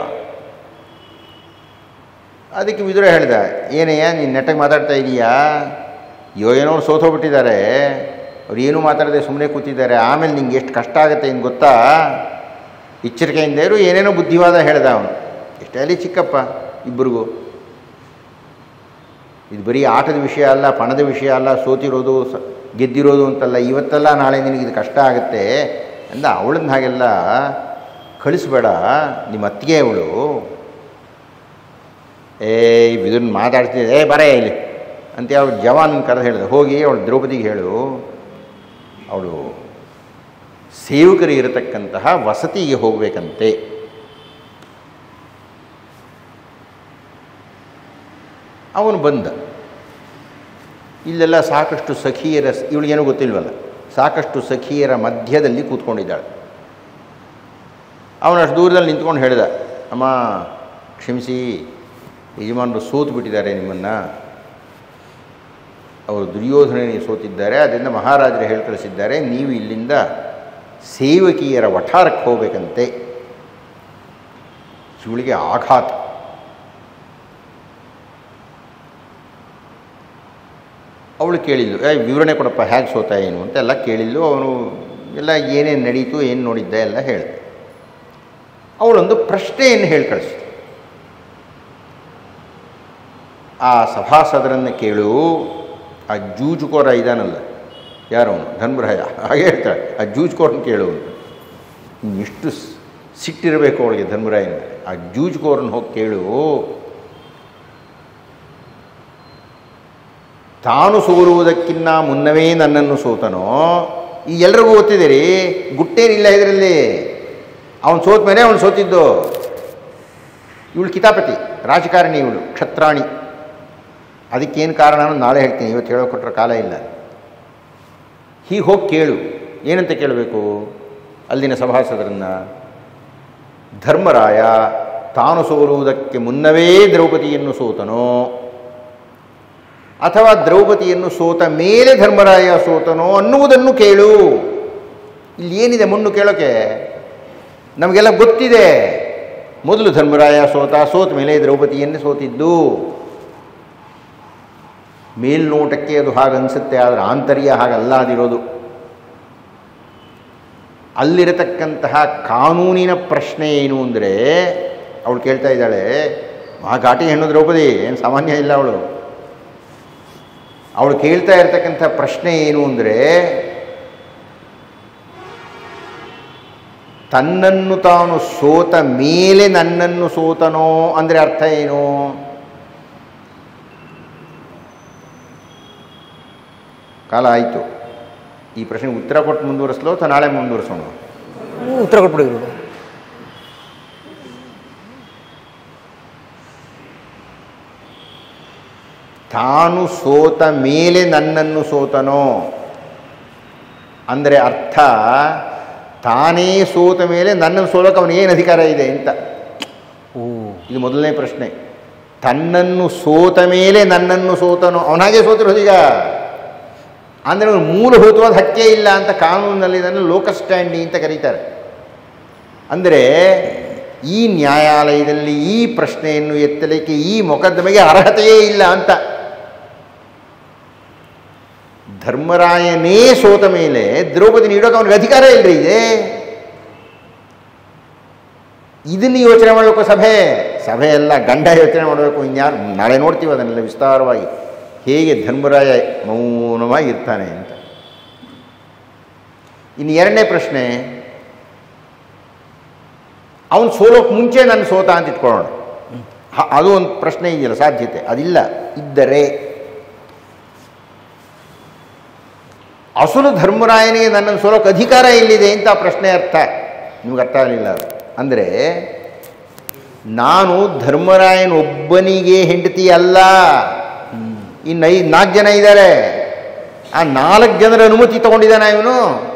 ಅದಕ್ಕೆ ವಿದುರ ಹೇಳ್ದ ಏನಯ್ಯ ನೀನು ನೆಟ್ಟಗೆ ಮಾತಾಡ್ತಾ ಇದೀಯಾ ಏನೋ ಸೋತೋಗ್ಬಿಟ್ಟಿದ್ದಾರೆ ಅವ್ರು ಏನೂ ಮಾತಾಡದೆ ಸುಮ್ಮನೆ ಕೂತಿದ್ದಾರೆ ಆಮೇಲೆ ನಿಂಗೆ ಎಷ್ಟು ಕಷ್ಟ ಆಗುತ್ತೆ ಇನ್ನು ಗೊತ್ತಾ ಎಚ್ಚರಿಕೆಯಿಂದ ಇರು ಏನೇನೋ ಬುದ್ಧಿವಾದ ಹೇಳ್ದ ಅವನು ಎಷ್ಟೇ ಅಲ್ಲಿ ಚಿಕ್ಕಪ್ಪ ಇಬ್ಬರಿಗೂ ಇದು ಬರೀ ಆಟದ ವಿಷಯ ಅಲ್ಲ ಪಣದ ವಿಷಯ ಅಲ್ಲ ಸೋತಿರೋದು ಸ ಗೆದ್ದಿರೋದು ಅಂತಲ್ಲ ಇವತ್ತಲ್ಲ ನಾಳೆ ನಿನಗೆ ಇದು ಕಷ್ಟ ಆಗುತ್ತೆ ಅಂದ ಅವಳನ್ನ ಹಾಗೆಲ್ಲ ಕಳಿಸ್ಬೇಡ ನಿಮ್ಮ ಅತ್ತಿಗೆ ಅವಳು ಏ ಇದನ್ನು ಮಾತಾಡ್ತಿದ್ದೆ ಏ ಬರೇ ಇಲ್ಲಿ ಅಂತ ಅವಳು ಜವಾನ್ ಕರೆದು ಹೇಳಿದೆ ಹೋಗಿ ಅವಳು ದ್ರೌಪದಿಗೆ ಹೇಳು ಅವಳು ಸೇವಕರು ಇರತಕ್ಕಂತಹ ವಸತಿಗೆ ಹೋಗಬೇಕಂತೆ ಅವನು ಬಂದ ಇಲ್ಲೆಲ್ಲ ಸಾಕಷ್ಟು ಸಖಿಯರ ಇವಳಿಗೇನೂ ಗೊತ್ತಿಲ್ವಲ್ಲ ಸಾಕಷ್ಟು ಸಖಿಯರ ಮಧ್ಯದಲ್ಲಿ ಕೂತ್ಕೊಂಡಿದ್ದಾಳೆ ಅವನು ಅಷ್ಟು ದೂರದಲ್ಲಿ ನಿಂತ್ಕೊಂಡು ಹೇಳಿದ ಅಮ್ಮ ಕ್ಷಮಿಸಿ ಯಜಮಾನರು ಸೋತು ಬಿಟ್ಟಿದ್ದಾರೆ ನಿಮ್ಮನ್ನು ಅವರು ದುರ್ಯೋಧನೇ ಸೋತಿದ್ದಾರೆ ಅದರಿಂದ ಮಹಾರಾಜರು ಹೇಳಿ ಕಳಿಸಿದ್ದಾರೆ ನೀವು ಇಲ್ಲಿಂದ ಸೇವಕಿಯರ ವಠಾರಕ್ಕೆ ಹೋಗಬೇಕಂತೆ ಇವಳಿಗೆ ಆಘಾತ ಅವಳು ಕೇಳಿದ್ಲು ಏ ವಿವರಣೆ ಕೊಡಪ್ಪ ಹೇಗೆ ಸೋತ ಏನು ಅಂತೆಲ್ಲ ಕೇಳಿದ್ಲು ಅವನು ಎಲ್ಲ ಏನೇನು ನಡೀತು ಏನು ನೋಡಿದ್ದೆ ಎಲ್ಲ ಹೇಳಿದೆ ಅವಳೊಂದು ಪ್ರಶ್ನೆಯನ್ನು ಹೇಳಿ ಕಳಿಸಿತು ಆ ಸಭಾಸದರನ್ನು ಕೇಳು ಆ ಜೂಜುಕೋರ ಇದಾನಲ್ಲ ಯಾರು ಅವನು ಧನ್ಮರಾಯ ಹಾಗೆ ಹೇಳ್ತಾಳೆ ಆ ಜೂಜುಕೋರನ್ನ ಕೇಳು ಅಂತ ಎಷ್ಟು ಸ್- ಸಿಟ್ಟಿರಬೇಕು ಅವಳಿಗೆ ಧರ್ಮರಾಯನ ಆ ಜೂಜುಕೋರನ್ನ ಹೋಗಿ ಕೇಳು ತಾನು ಸೋಲುವುದಕ್ಕಿನ್ನ ಮುನ್ನವೇ ನನ್ನನ್ನು ಸೋತನೋ ಈ ಎಲ್ರಿಗೂ ಗೊತ್ತಿದೆ ಗುಟ್ಟೇನಿಲ್ಲ ಇದರಲ್ಲಿ ಅವನು ಸೋತ ಮೇಲೆ ಅವನು ಸೋತಿದ್ದು ಇವಳು ಕಿತಾಪತಿ ರಾಜಕಾರಣಿ ಇವಳು ಕ್ಷತ್ರಾಣಿ ಅದಕ್ಕೇನು ಕಾರಣ ಅನ್ನೋದು ನಾಳೆ ಹೇಳ್ತೀನಿ ಇವತ್ತು ಹೇಳೋ ಕೊಟ್ಟರೆ ಕಾಲ ಇಲ್ಲ ಹೀಗೆ ಹೋಗಿ ಕೇಳು ಏನಂತ ಕೇಳಬೇಕು ಅಲ್ಲಿನ ಸಭಾಸದರನ್ನು ಧರ್ಮರಾಯ ತಾನು ಸೋಲುವುದಕ್ಕೆ ಮುನ್ನವೇ ದ್ರೌಪದಿಯನ್ನು ಸೋತನೋ ಅಥವಾ ದ್ರೌಪದಿಯನ್ನು ಸೋತ ಮೇಲೆ ಧರ್ಮರಾಯ ಸೋತನೋ ಅನ್ನುವುದನ್ನು ಕೇಳು ಇಲ್ಲಿ ಏನಿದೆ ಮುನ್ನು ಕೇಳೋಕೆ ನಮಗೆಲ್ಲ ಗೊತ್ತಿದೆ ಮೊದಲು ಧರ್ಮರಾಯ ಸೋತ ಸೋತ ಮೇಲೆ ದ್ರೌಪದಿಯನ್ನೇ ಸೋತಿದ್ದು ಮೇಲ್ನೋಟಕ್ಕೆ ಅದು ಹಾಗನ್ಸುತ್ತೆ ಆದರೆ ಆಂತರ್ಯ ಹಾಗಲ್ಲ ಅದಿರೋದು ಅಲ್ಲಿರತಕ್ಕಂತಹ ಕಾನೂನಿನ ಪ್ರಶ್ನೆ ಏನು ಅಂದರೆ ಅವಳು ಕೇಳ್ತಾ ಇದ್ದಾಳೆ ಆ ಘಾಟಿ ಹೆಣ್ಣು ದ್ರೌಪದಿ ಏನು ಸಾಮಾನ್ಯ ಇಲ್ಲ ಅವಳು ಅವಳು ಕೇಳ್ತಾ ಇರತಕ್ಕಂಥ ಪ್ರಶ್ನೆ ಏನು ಅಂದರೆ ತನ್ನನ್ನು ತಾನು ಸೋತ ಮೇಲೆ ನನ್ನನ್ನು ಸೋತನೋ ಅಂದರೆ ಅರ್ಥ ಏನು ಕಾಲ ಆಯಿತು ಈ ಪ್ರಶ್ನೆಗೆ ಉತ್ತರ ಕೊಟ್ಟು ಮುಂದುವರಿಸ್ಲೋ ಅಥವಾ ನಾಳೆ ಮುಂದುವರಿಸೋಣ ಉತ್ತರ ಕೊಟ್ಬಿಡಿ ಗುರುಗಳೇ ತಾನು ಸೋತ ಮೇಲೆ ನನ್ನನ್ನು ಸೋತನೋ ಅಂದರೆ ಅರ್ಥ ತಾನೇ ಸೋತ ಮೇಲೆ ನನ್ನನ್ನು ಸೋಲೋಕೆ ಅವನಿಗೇನು ಅಧಿಕಾರ ಇದೆ ಅಂತ ಓ ಇದು ಮೊದಲನೇ ಪ್ರಶ್ನೆ ತನ್ನನ್ನು ಸೋತ ಮೇಲೆ ನನ್ನನ್ನು ಸೋತನೋ ಅವನಾಗೆ ಸೋತಿರೋದು ಈಗ ಅಂದರೆ ಅವನು ಮೂಲಭೂತವಾದ ಹಕ್ಕೇ ಇಲ್ಲ ಅಂತ ಕಾನೂನಿನಲ್ಲಿ ಇದನ್ನು ಲೋಕ ಸ್ಟ್ಯಾಂಡಿ ಅಂತ ಕರೀತಾರೆ ಅಂದರೆ ಈ ನ್ಯಾಯಾಲಯದಲ್ಲಿ ಈ ಪ್ರಶ್ನೆಯನ್ನು ಎತ್ತಲಿಕ್ಕೆ ಈ ಮೊಕದ್ದಮೆಗೆ ಅರ್ಹತೆಯೇ ಇಲ್ಲ ಅಂತ ಧರ್ಮರಾಯನೇ ಸೋತ ಮೇಲೆ ದ್ರೌಪದಿ ನೀಡೋಕೆ ಅವನಿಗೆ ಅಧಿಕಾರ ಇಲ್ಲರಿ ಇದೆ ಇದನ್ನು ಯೋಚನೆ ಮಾಡಬೇಕು ಸಭೆ ಸಭೆ ಎಲ್ಲ ಗಂಡ ಯೋಚನೆ ಮಾಡಬೇಕು ಇನ್ಯಾರು ನಾಳೆ ನೋಡ್ತೀವಿ ಅದನ್ನೆಲ್ಲ ವಿಸ್ತಾರವಾಗಿ ಹೇಗೆ ಧರ್ಮರಾಯ ಮೌನವಾಗಿ ಇರ್ತಾನೆ ಅಂತ ಇನ್ನು ಎರಡನೇ ಪ್ರಶ್ನೆ ಅವನು ಸೋಲೋಕೆ ಮುಂಚೆ ನಾನು ಸೋತ ಅಂತ ಇಟ್ಕೊಳ್ಳೋಣ ಹ- ಅದು ಒಂದು ಪ್ರಶ್ನೆ ಇದೆಯಲ್ಲ ಸಾಧ್ಯತೆ ಅದಿಲ್ಲ ಇದ್ದರೆ ಅಸುಲು ಧರ್ಮರಾಯನಿಗೆ ನನ್ನನ್ನು ಸೋಲೋಕೆ ಅಧಿಕಾರ ಎಲ್ಲಿದೆ ಅಂತ ಆ ಪ್ರಶ್ನೆ ಅರ್ಥ ನಿಮ್ಗೆ ಅರ್ಥ ಆಗಲಿಲ್ಲ ಅದು ಅಂದರೆ ನಾನು ಧರ್ಮರಾಯನ ಒಬ್ಬನಿಗೆ ಹೆಂಡತಿ ಅಲ್ಲ ಇನ್ನು ಐದು ನಾಲ್ಕು ಜನ ಇದ್ದಾರೆ ಆ ನಾಲ್ಕು ಜನರ ಅನುಮತಿ ತಗೊಂಡಿದ್ದಾನ ಇವನು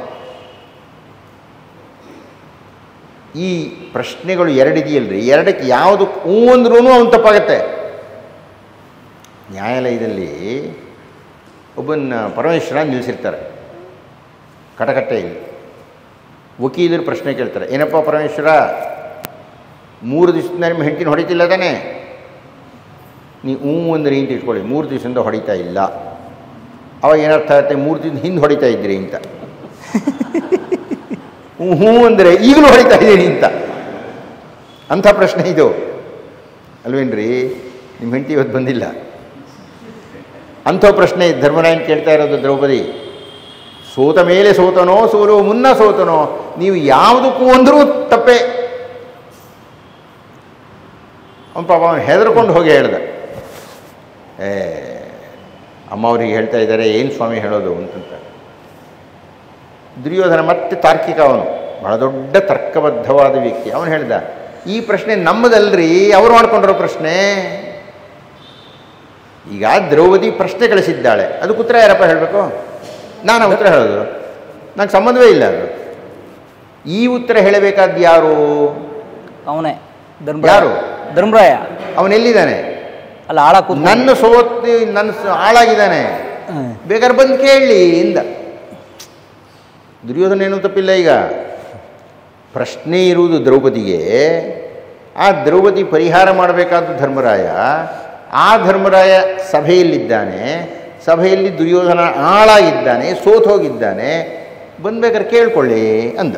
ಈ ಪ್ರಶ್ನೆಗಳು ಎರಡಿದೆಯಲ್ರಿ ಎರಡಕ್ಕೆ ಯಾವುದು ಹ್ಞೂ ಅಂದ್ರೂ ಅವನು ತಪ್ಪಾಗತ್ತೆ ನ್ಯಾಯಾಲಯದಲ್ಲಿ ಒಬ್ಬನ ಪರಮೇಶ್ವರ ನಿಲ್ಲಿಸಿರ್ತಾರೆ ಕಟಕಟ್ಟೆಯಲ್ಲಿ ವಕೀಲರು ಪ್ರಶ್ನೆ ಕೇಳ್ತಾರೆ ಏನಪ್ಪ ಪರಮೇಶ್ವರ ಮೂರು ದಿವಸದಿಂದ ನಿಮ್ಮ ಹೆಂಡತಿನ ಹೊಡಿತಿಲ್ಲ ತಾನೆ ನೀವು ಹ್ಞೂ ಅಂದ್ರೆ ಅಂತ ಇಟ್ಕೊಳ್ಳಿ ಮೂರು ದಿವಸದಿಂದ ಹೊಡಿತಾ ಇಲ್ಲ ಅವಾಗ ಏನರ್ಥ ಆಗುತ್ತೆ ಮೂರು ದಿವಸ ಹಿಂದೆ ಹೊಡಿತಾ ಇದ್ರಿ ಅಂತ ಹ್ಞೂ ಹ್ಞೂ ಅಂದರೆ ಈಗಲೂ ಹೊಡಿತಾ ಇದ್ದೀನಿ ಅಂತ ಅಂಥ ಪ್ರಶ್ನೆ ಇದು ಅಲ್ವೇನ್ರಿ ನಿಮ್ಮ ಹೆಂಡತಿ ಇವತ್ತು ಬಂದಿಲ್ಲ ಅಂಥ ಪ್ರಶ್ನೆ ಧರ್ಮರಾಯನ್ ಕೇಳ್ತಾ ಇರೋದು ದ್ರೌಪದಿ ಸೋತ ಮೇಲೆ ಸೋತನೋ ಸೋಲೋ ಮುನ್ನ ಸೋತನೋ ನೀವು ಯಾವುದಕ್ಕೂ ಅಂದರೂ ತಪ್ಪೇ ಅವನು ಪಾಪ ಅವನು ಹೆದರ್ಕೊಂಡು ಹೋಗಿ ಹೇಳ್ದ ಏ ಅಮ್ಮ ಅವರಿಗೆ ಹೇಳ್ತಾ ಇದ್ದಾರೆ ಏನು ಸ್ವಾಮಿ ಹೇಳೋದು ಅಂತಂತ ದುರ್ಯೋಧನ ಮತ್ತೆ ತಾರ್ಕಿಕ ಅವನು ಬಹಳ ದೊಡ್ಡ ತರ್ಕಬದ್ಧವಾದ ವ್ಯಕ್ತಿ ಅವನು ಹೇಳ್ದ ಈ ಪ್ರಶ್ನೆ ನಮ್ಮದಲ್ರಿ ಅವ್ರು ಮಾಡ್ಕೊಂಡಿರೋ ಪ್ರಶ್ನೆ ಈಗ ದ್ರೌಪದಿ ಪ್ರಶ್ನೆ ಕಳಿಸಿದ್ದಾಳೆ ಅದಕ್ಕೆ ಉತ್ತರ ಯಾರಪ್ಪ ಹೇಳಬೇಕು ನಾನು ಉತ್ತರ ಹೇಳೋದು ನಂಗೆ ಸಂಬಂಧವೇ ಇಲ್ಲ ಅದು ಈ ಉತ್ತರ ಹೇಳಬೇಕಾದ್ದು ಯಾರು ಅವನೇ ಧರ್ಮರಾಯ ಯಾರು? ಧರ್ಮರಾಯ ಅವನೆಲ್ಲಿದ್ದಾನೆ ಅಲ್ಲ ಆಳ ಕೂತ್ ನನ್ನ ಸೋತ್ ನನ್ನ ಸ- ಹಾಳಾಗಿದ್ದಾನೆ ಹ್ಮ್. ಬೇಕಾದ್ರೆ ಬಂದು ಕೇಳಿ ಇಂದ ದುರ್ಯೋಧನ ಏನೂ ತಪ್ಪಿಲ್ಲ ಈಗ ಪ್ರಶ್ನೆ ಇರುವುದು ದ್ರೌಪದಿಗೆ ಆ ದ್ರೌಪದಿ ಪರಿಹಾರ ಮಾಡಬೇಕಾದ ಧರ್ಮರಾಯ ಆ ಧರ್ಮರಾಯ ಸಭೆಯಲ್ಲಿದ್ದಾನೆ ಸಭೆಯಲ್ಲಿ ದುರ್ಯೋಧನ ಆಳಾಗಿದ್ದಾನೆ ಸೋತ್ ಹೋಗಿದ್ದಾನೆ ಬಂದ್ಬೇಕಾದ್ರೆ ಕೇಳ್ಕೊಳ್ಳಿ ಅಂದ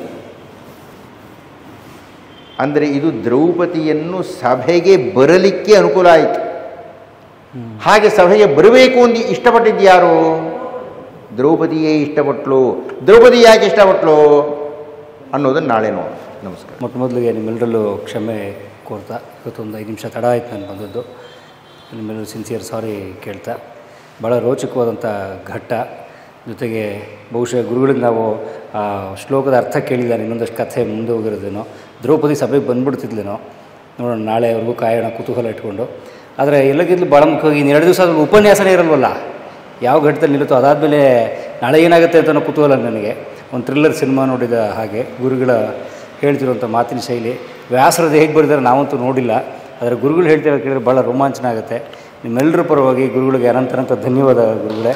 ಅಂದರೆ ಇದು ದ್ರೌಪದಿಯನ್ನು ಸಭೆಗೆ ಬರಲಿಕ್ಕೆ ಅನುಕೂಲ ಆಯಿತು ಹಾಗೆ ಸಭೆಗೆ ಬರಬೇಕು ಅಂತ ಇಷ್ಟಪಟ್ಟಿದ್ದು ಯಾರು ದ್ರೌಪದಿಯೇ ಇಷ್ಟಪಟ್ಲು ದ್ರೌಪದಿ ಯಾಕೆ ಇಷ್ಟಪಟ್ಲು ಅನ್ನೋದನ್ನು ನಾಳೆ ನೋಡೋಣ ನಮಸ್ಕಾರ ಮೊಟ್ಟ ಮೊದಲಿಗೆ ನಿಮ್ಮೆಲ್ಲರಲ್ಲೂ ಕ್ಷಮೆ ಕೋರ್ತಾ ಇವತ್ತೊಂದು ಐದು ನಿಮಿಷ ತಡ ಆಯ್ತು ನಾನು ಬಂದದ್ದು ನಿಮ್ಮೆಲ್ಲರೂ ಸಿನ್ಸಿಯರ್ ಸಾರಿ ಕೇಳ್ತಾ ಭಾಳ ರೋಚಕವಾದಂಥ ಘಟ್ಟ ಜೊತೆಗೆ ಬಹುಶಃ ಗುರುಗಳಿಗೆ ನಾವು ಆ ಶ್ಲೋಕದ ಅರ್ಥ ಕೇಳಿದ್ದಾನೆ ಇನ್ನೊಂದಷ್ಟು ಕಥೆ ಮುಂದೆ ಹೋಗಿರೋದೇನೋ ದ್ರೌಪದಿ ಸಭೆಗೆ ಬಂದ್ಬಿಡ್ತಿದ್ಲೇನೋ ನೋಡೋಣ ನಾಳೆವರೆಗೂ ಕಾಯೋಣ ಕುತೂಹಲ ಇಟ್ಕೊಂಡು ಆದರೆ ಎಲ್ಲಕ್ಕಿಂತಲೂ ಭಾಳ ಮುಖ್ಯವಾಗಿ ಇನ್ನು ಎರಡು ದಿವಸ ಅದ್ರ ಉಪನ್ಯಾಸನೇ ಇರಲ್ವಲ್ಲ ಯಾವ ಘಟ್ಟದಲ್ಲಿ ನಿಲ್ಲುತ್ತೋ ಅದಾದಮೇಲೆ ನಾಳೆ ಏನಾಗುತ್ತೆ ಅಂತ ಅನ್ನೋ ಕುತೂಹಲ ನನಗೆ ಒಂದು ಥ್ರಿಲ್ಲರ್ ಸಿನಿಮಾ ನೋಡಿದ ಹಾಗೆ ಗುರುಗಳ ಹೇಳ್ತಿರುವಂಥ ಮಾತಿನ ಶೈಲಿ ವ್ಯಾಸರದ್ದು ಹೇಗೆ ಬರೆದಾರೆ ನಾವಂತೂ ನೋಡಿಲ್ಲ ಆದರೆ ಗುರುಗಳು ಹೇಳ್ತಿರೋ ಕೇಳಿದ್ರೆ ಭಾಳ ರೋಮಾಂಚನ ಆಗುತ್ತೆ ನಿಮ್ಮೆಲ್ಲರ ಪರವಾಗಿ ಗುರುಗಳಿಗೆ ಅನಂತನಂತ ಧನ್ಯವಾದ ಗುರುಗಳೇ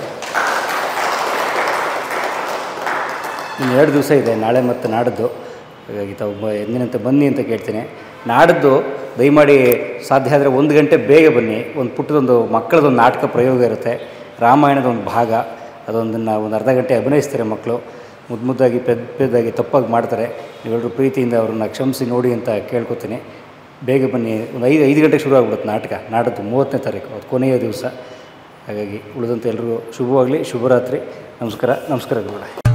ಇನ್ನು ಎರಡು ದಿವಸ ಇದೆ ನಾಳೆ ಮತ್ತು ನಾಡಿದ್ದು ಹಾಗಾಗಿ ತಾವು ಬ ಎಂದಿನಂತೆ ಬನ್ನಿ ಅಂತ ಕೇಳ್ತೀನಿ ನಾಡಿದ್ದು ದಯಮಾಡಿ ಸಾಧ್ಯ ಆದರೆ ಒಂದು ಗಂಟೆ ಬೇಗ ಬನ್ನಿ ಒಂದು ಪುಟ್ಟದೊಂದು ಮಕ್ಕಳದೊಂದು ನಾಟಕ ಪ್ರಯೋಗ ಇರುತ್ತೆ ರಾಮಾಯಣದ ಒಂದು ಭಾಗ ಅದೊಂದನ್ನು ಒಂದು ಅರ್ಧ ಗಂಟೆ ಅಭಿನಯಿಸ್ತಾರೆ ಮಕ್ಕಳು ಮುದ್ದು ಮುದ್ದಾಗಿ ಪೆದ್ ಪೆದ್ದಾಗಿ ತಪ್ಪಾಗಿ ಮಾಡ್ತಾರೆ ನೀವೆಲ್ಲರೂ ಪ್ರೀತಿಯಿಂದ ಅವ್ರನ್ನ ಕ್ಷಮಿಸಿ ನೋಡಿ ಅಂತ ಕೇಳ್ಕೊತೀನಿ ಬೇಗ ಬನ್ನಿ ಒಂದು ಐದು ಐದು ಗಂಟೆಗೆ ಶುರು ಆಗ್ಬಿಡುತ್ತೆ ನಾಟಕ ನಾಡದ್ದು ಮೂವತ್ತನೇ ತಾರೀಕು ಅದು ಕೊನೆಯ ದಿವಸ ಹಾಗಾಗಿ ಉಳಿದಂತೆ ಎಲ್ರಿಗೂ ಶುಭವಾಗಲಿ ಶುಭರಾತ್ರಿ ನಮಸ್ಕಾರ ನಮಸ್ಕಾರ ಗುರುಗಳೇ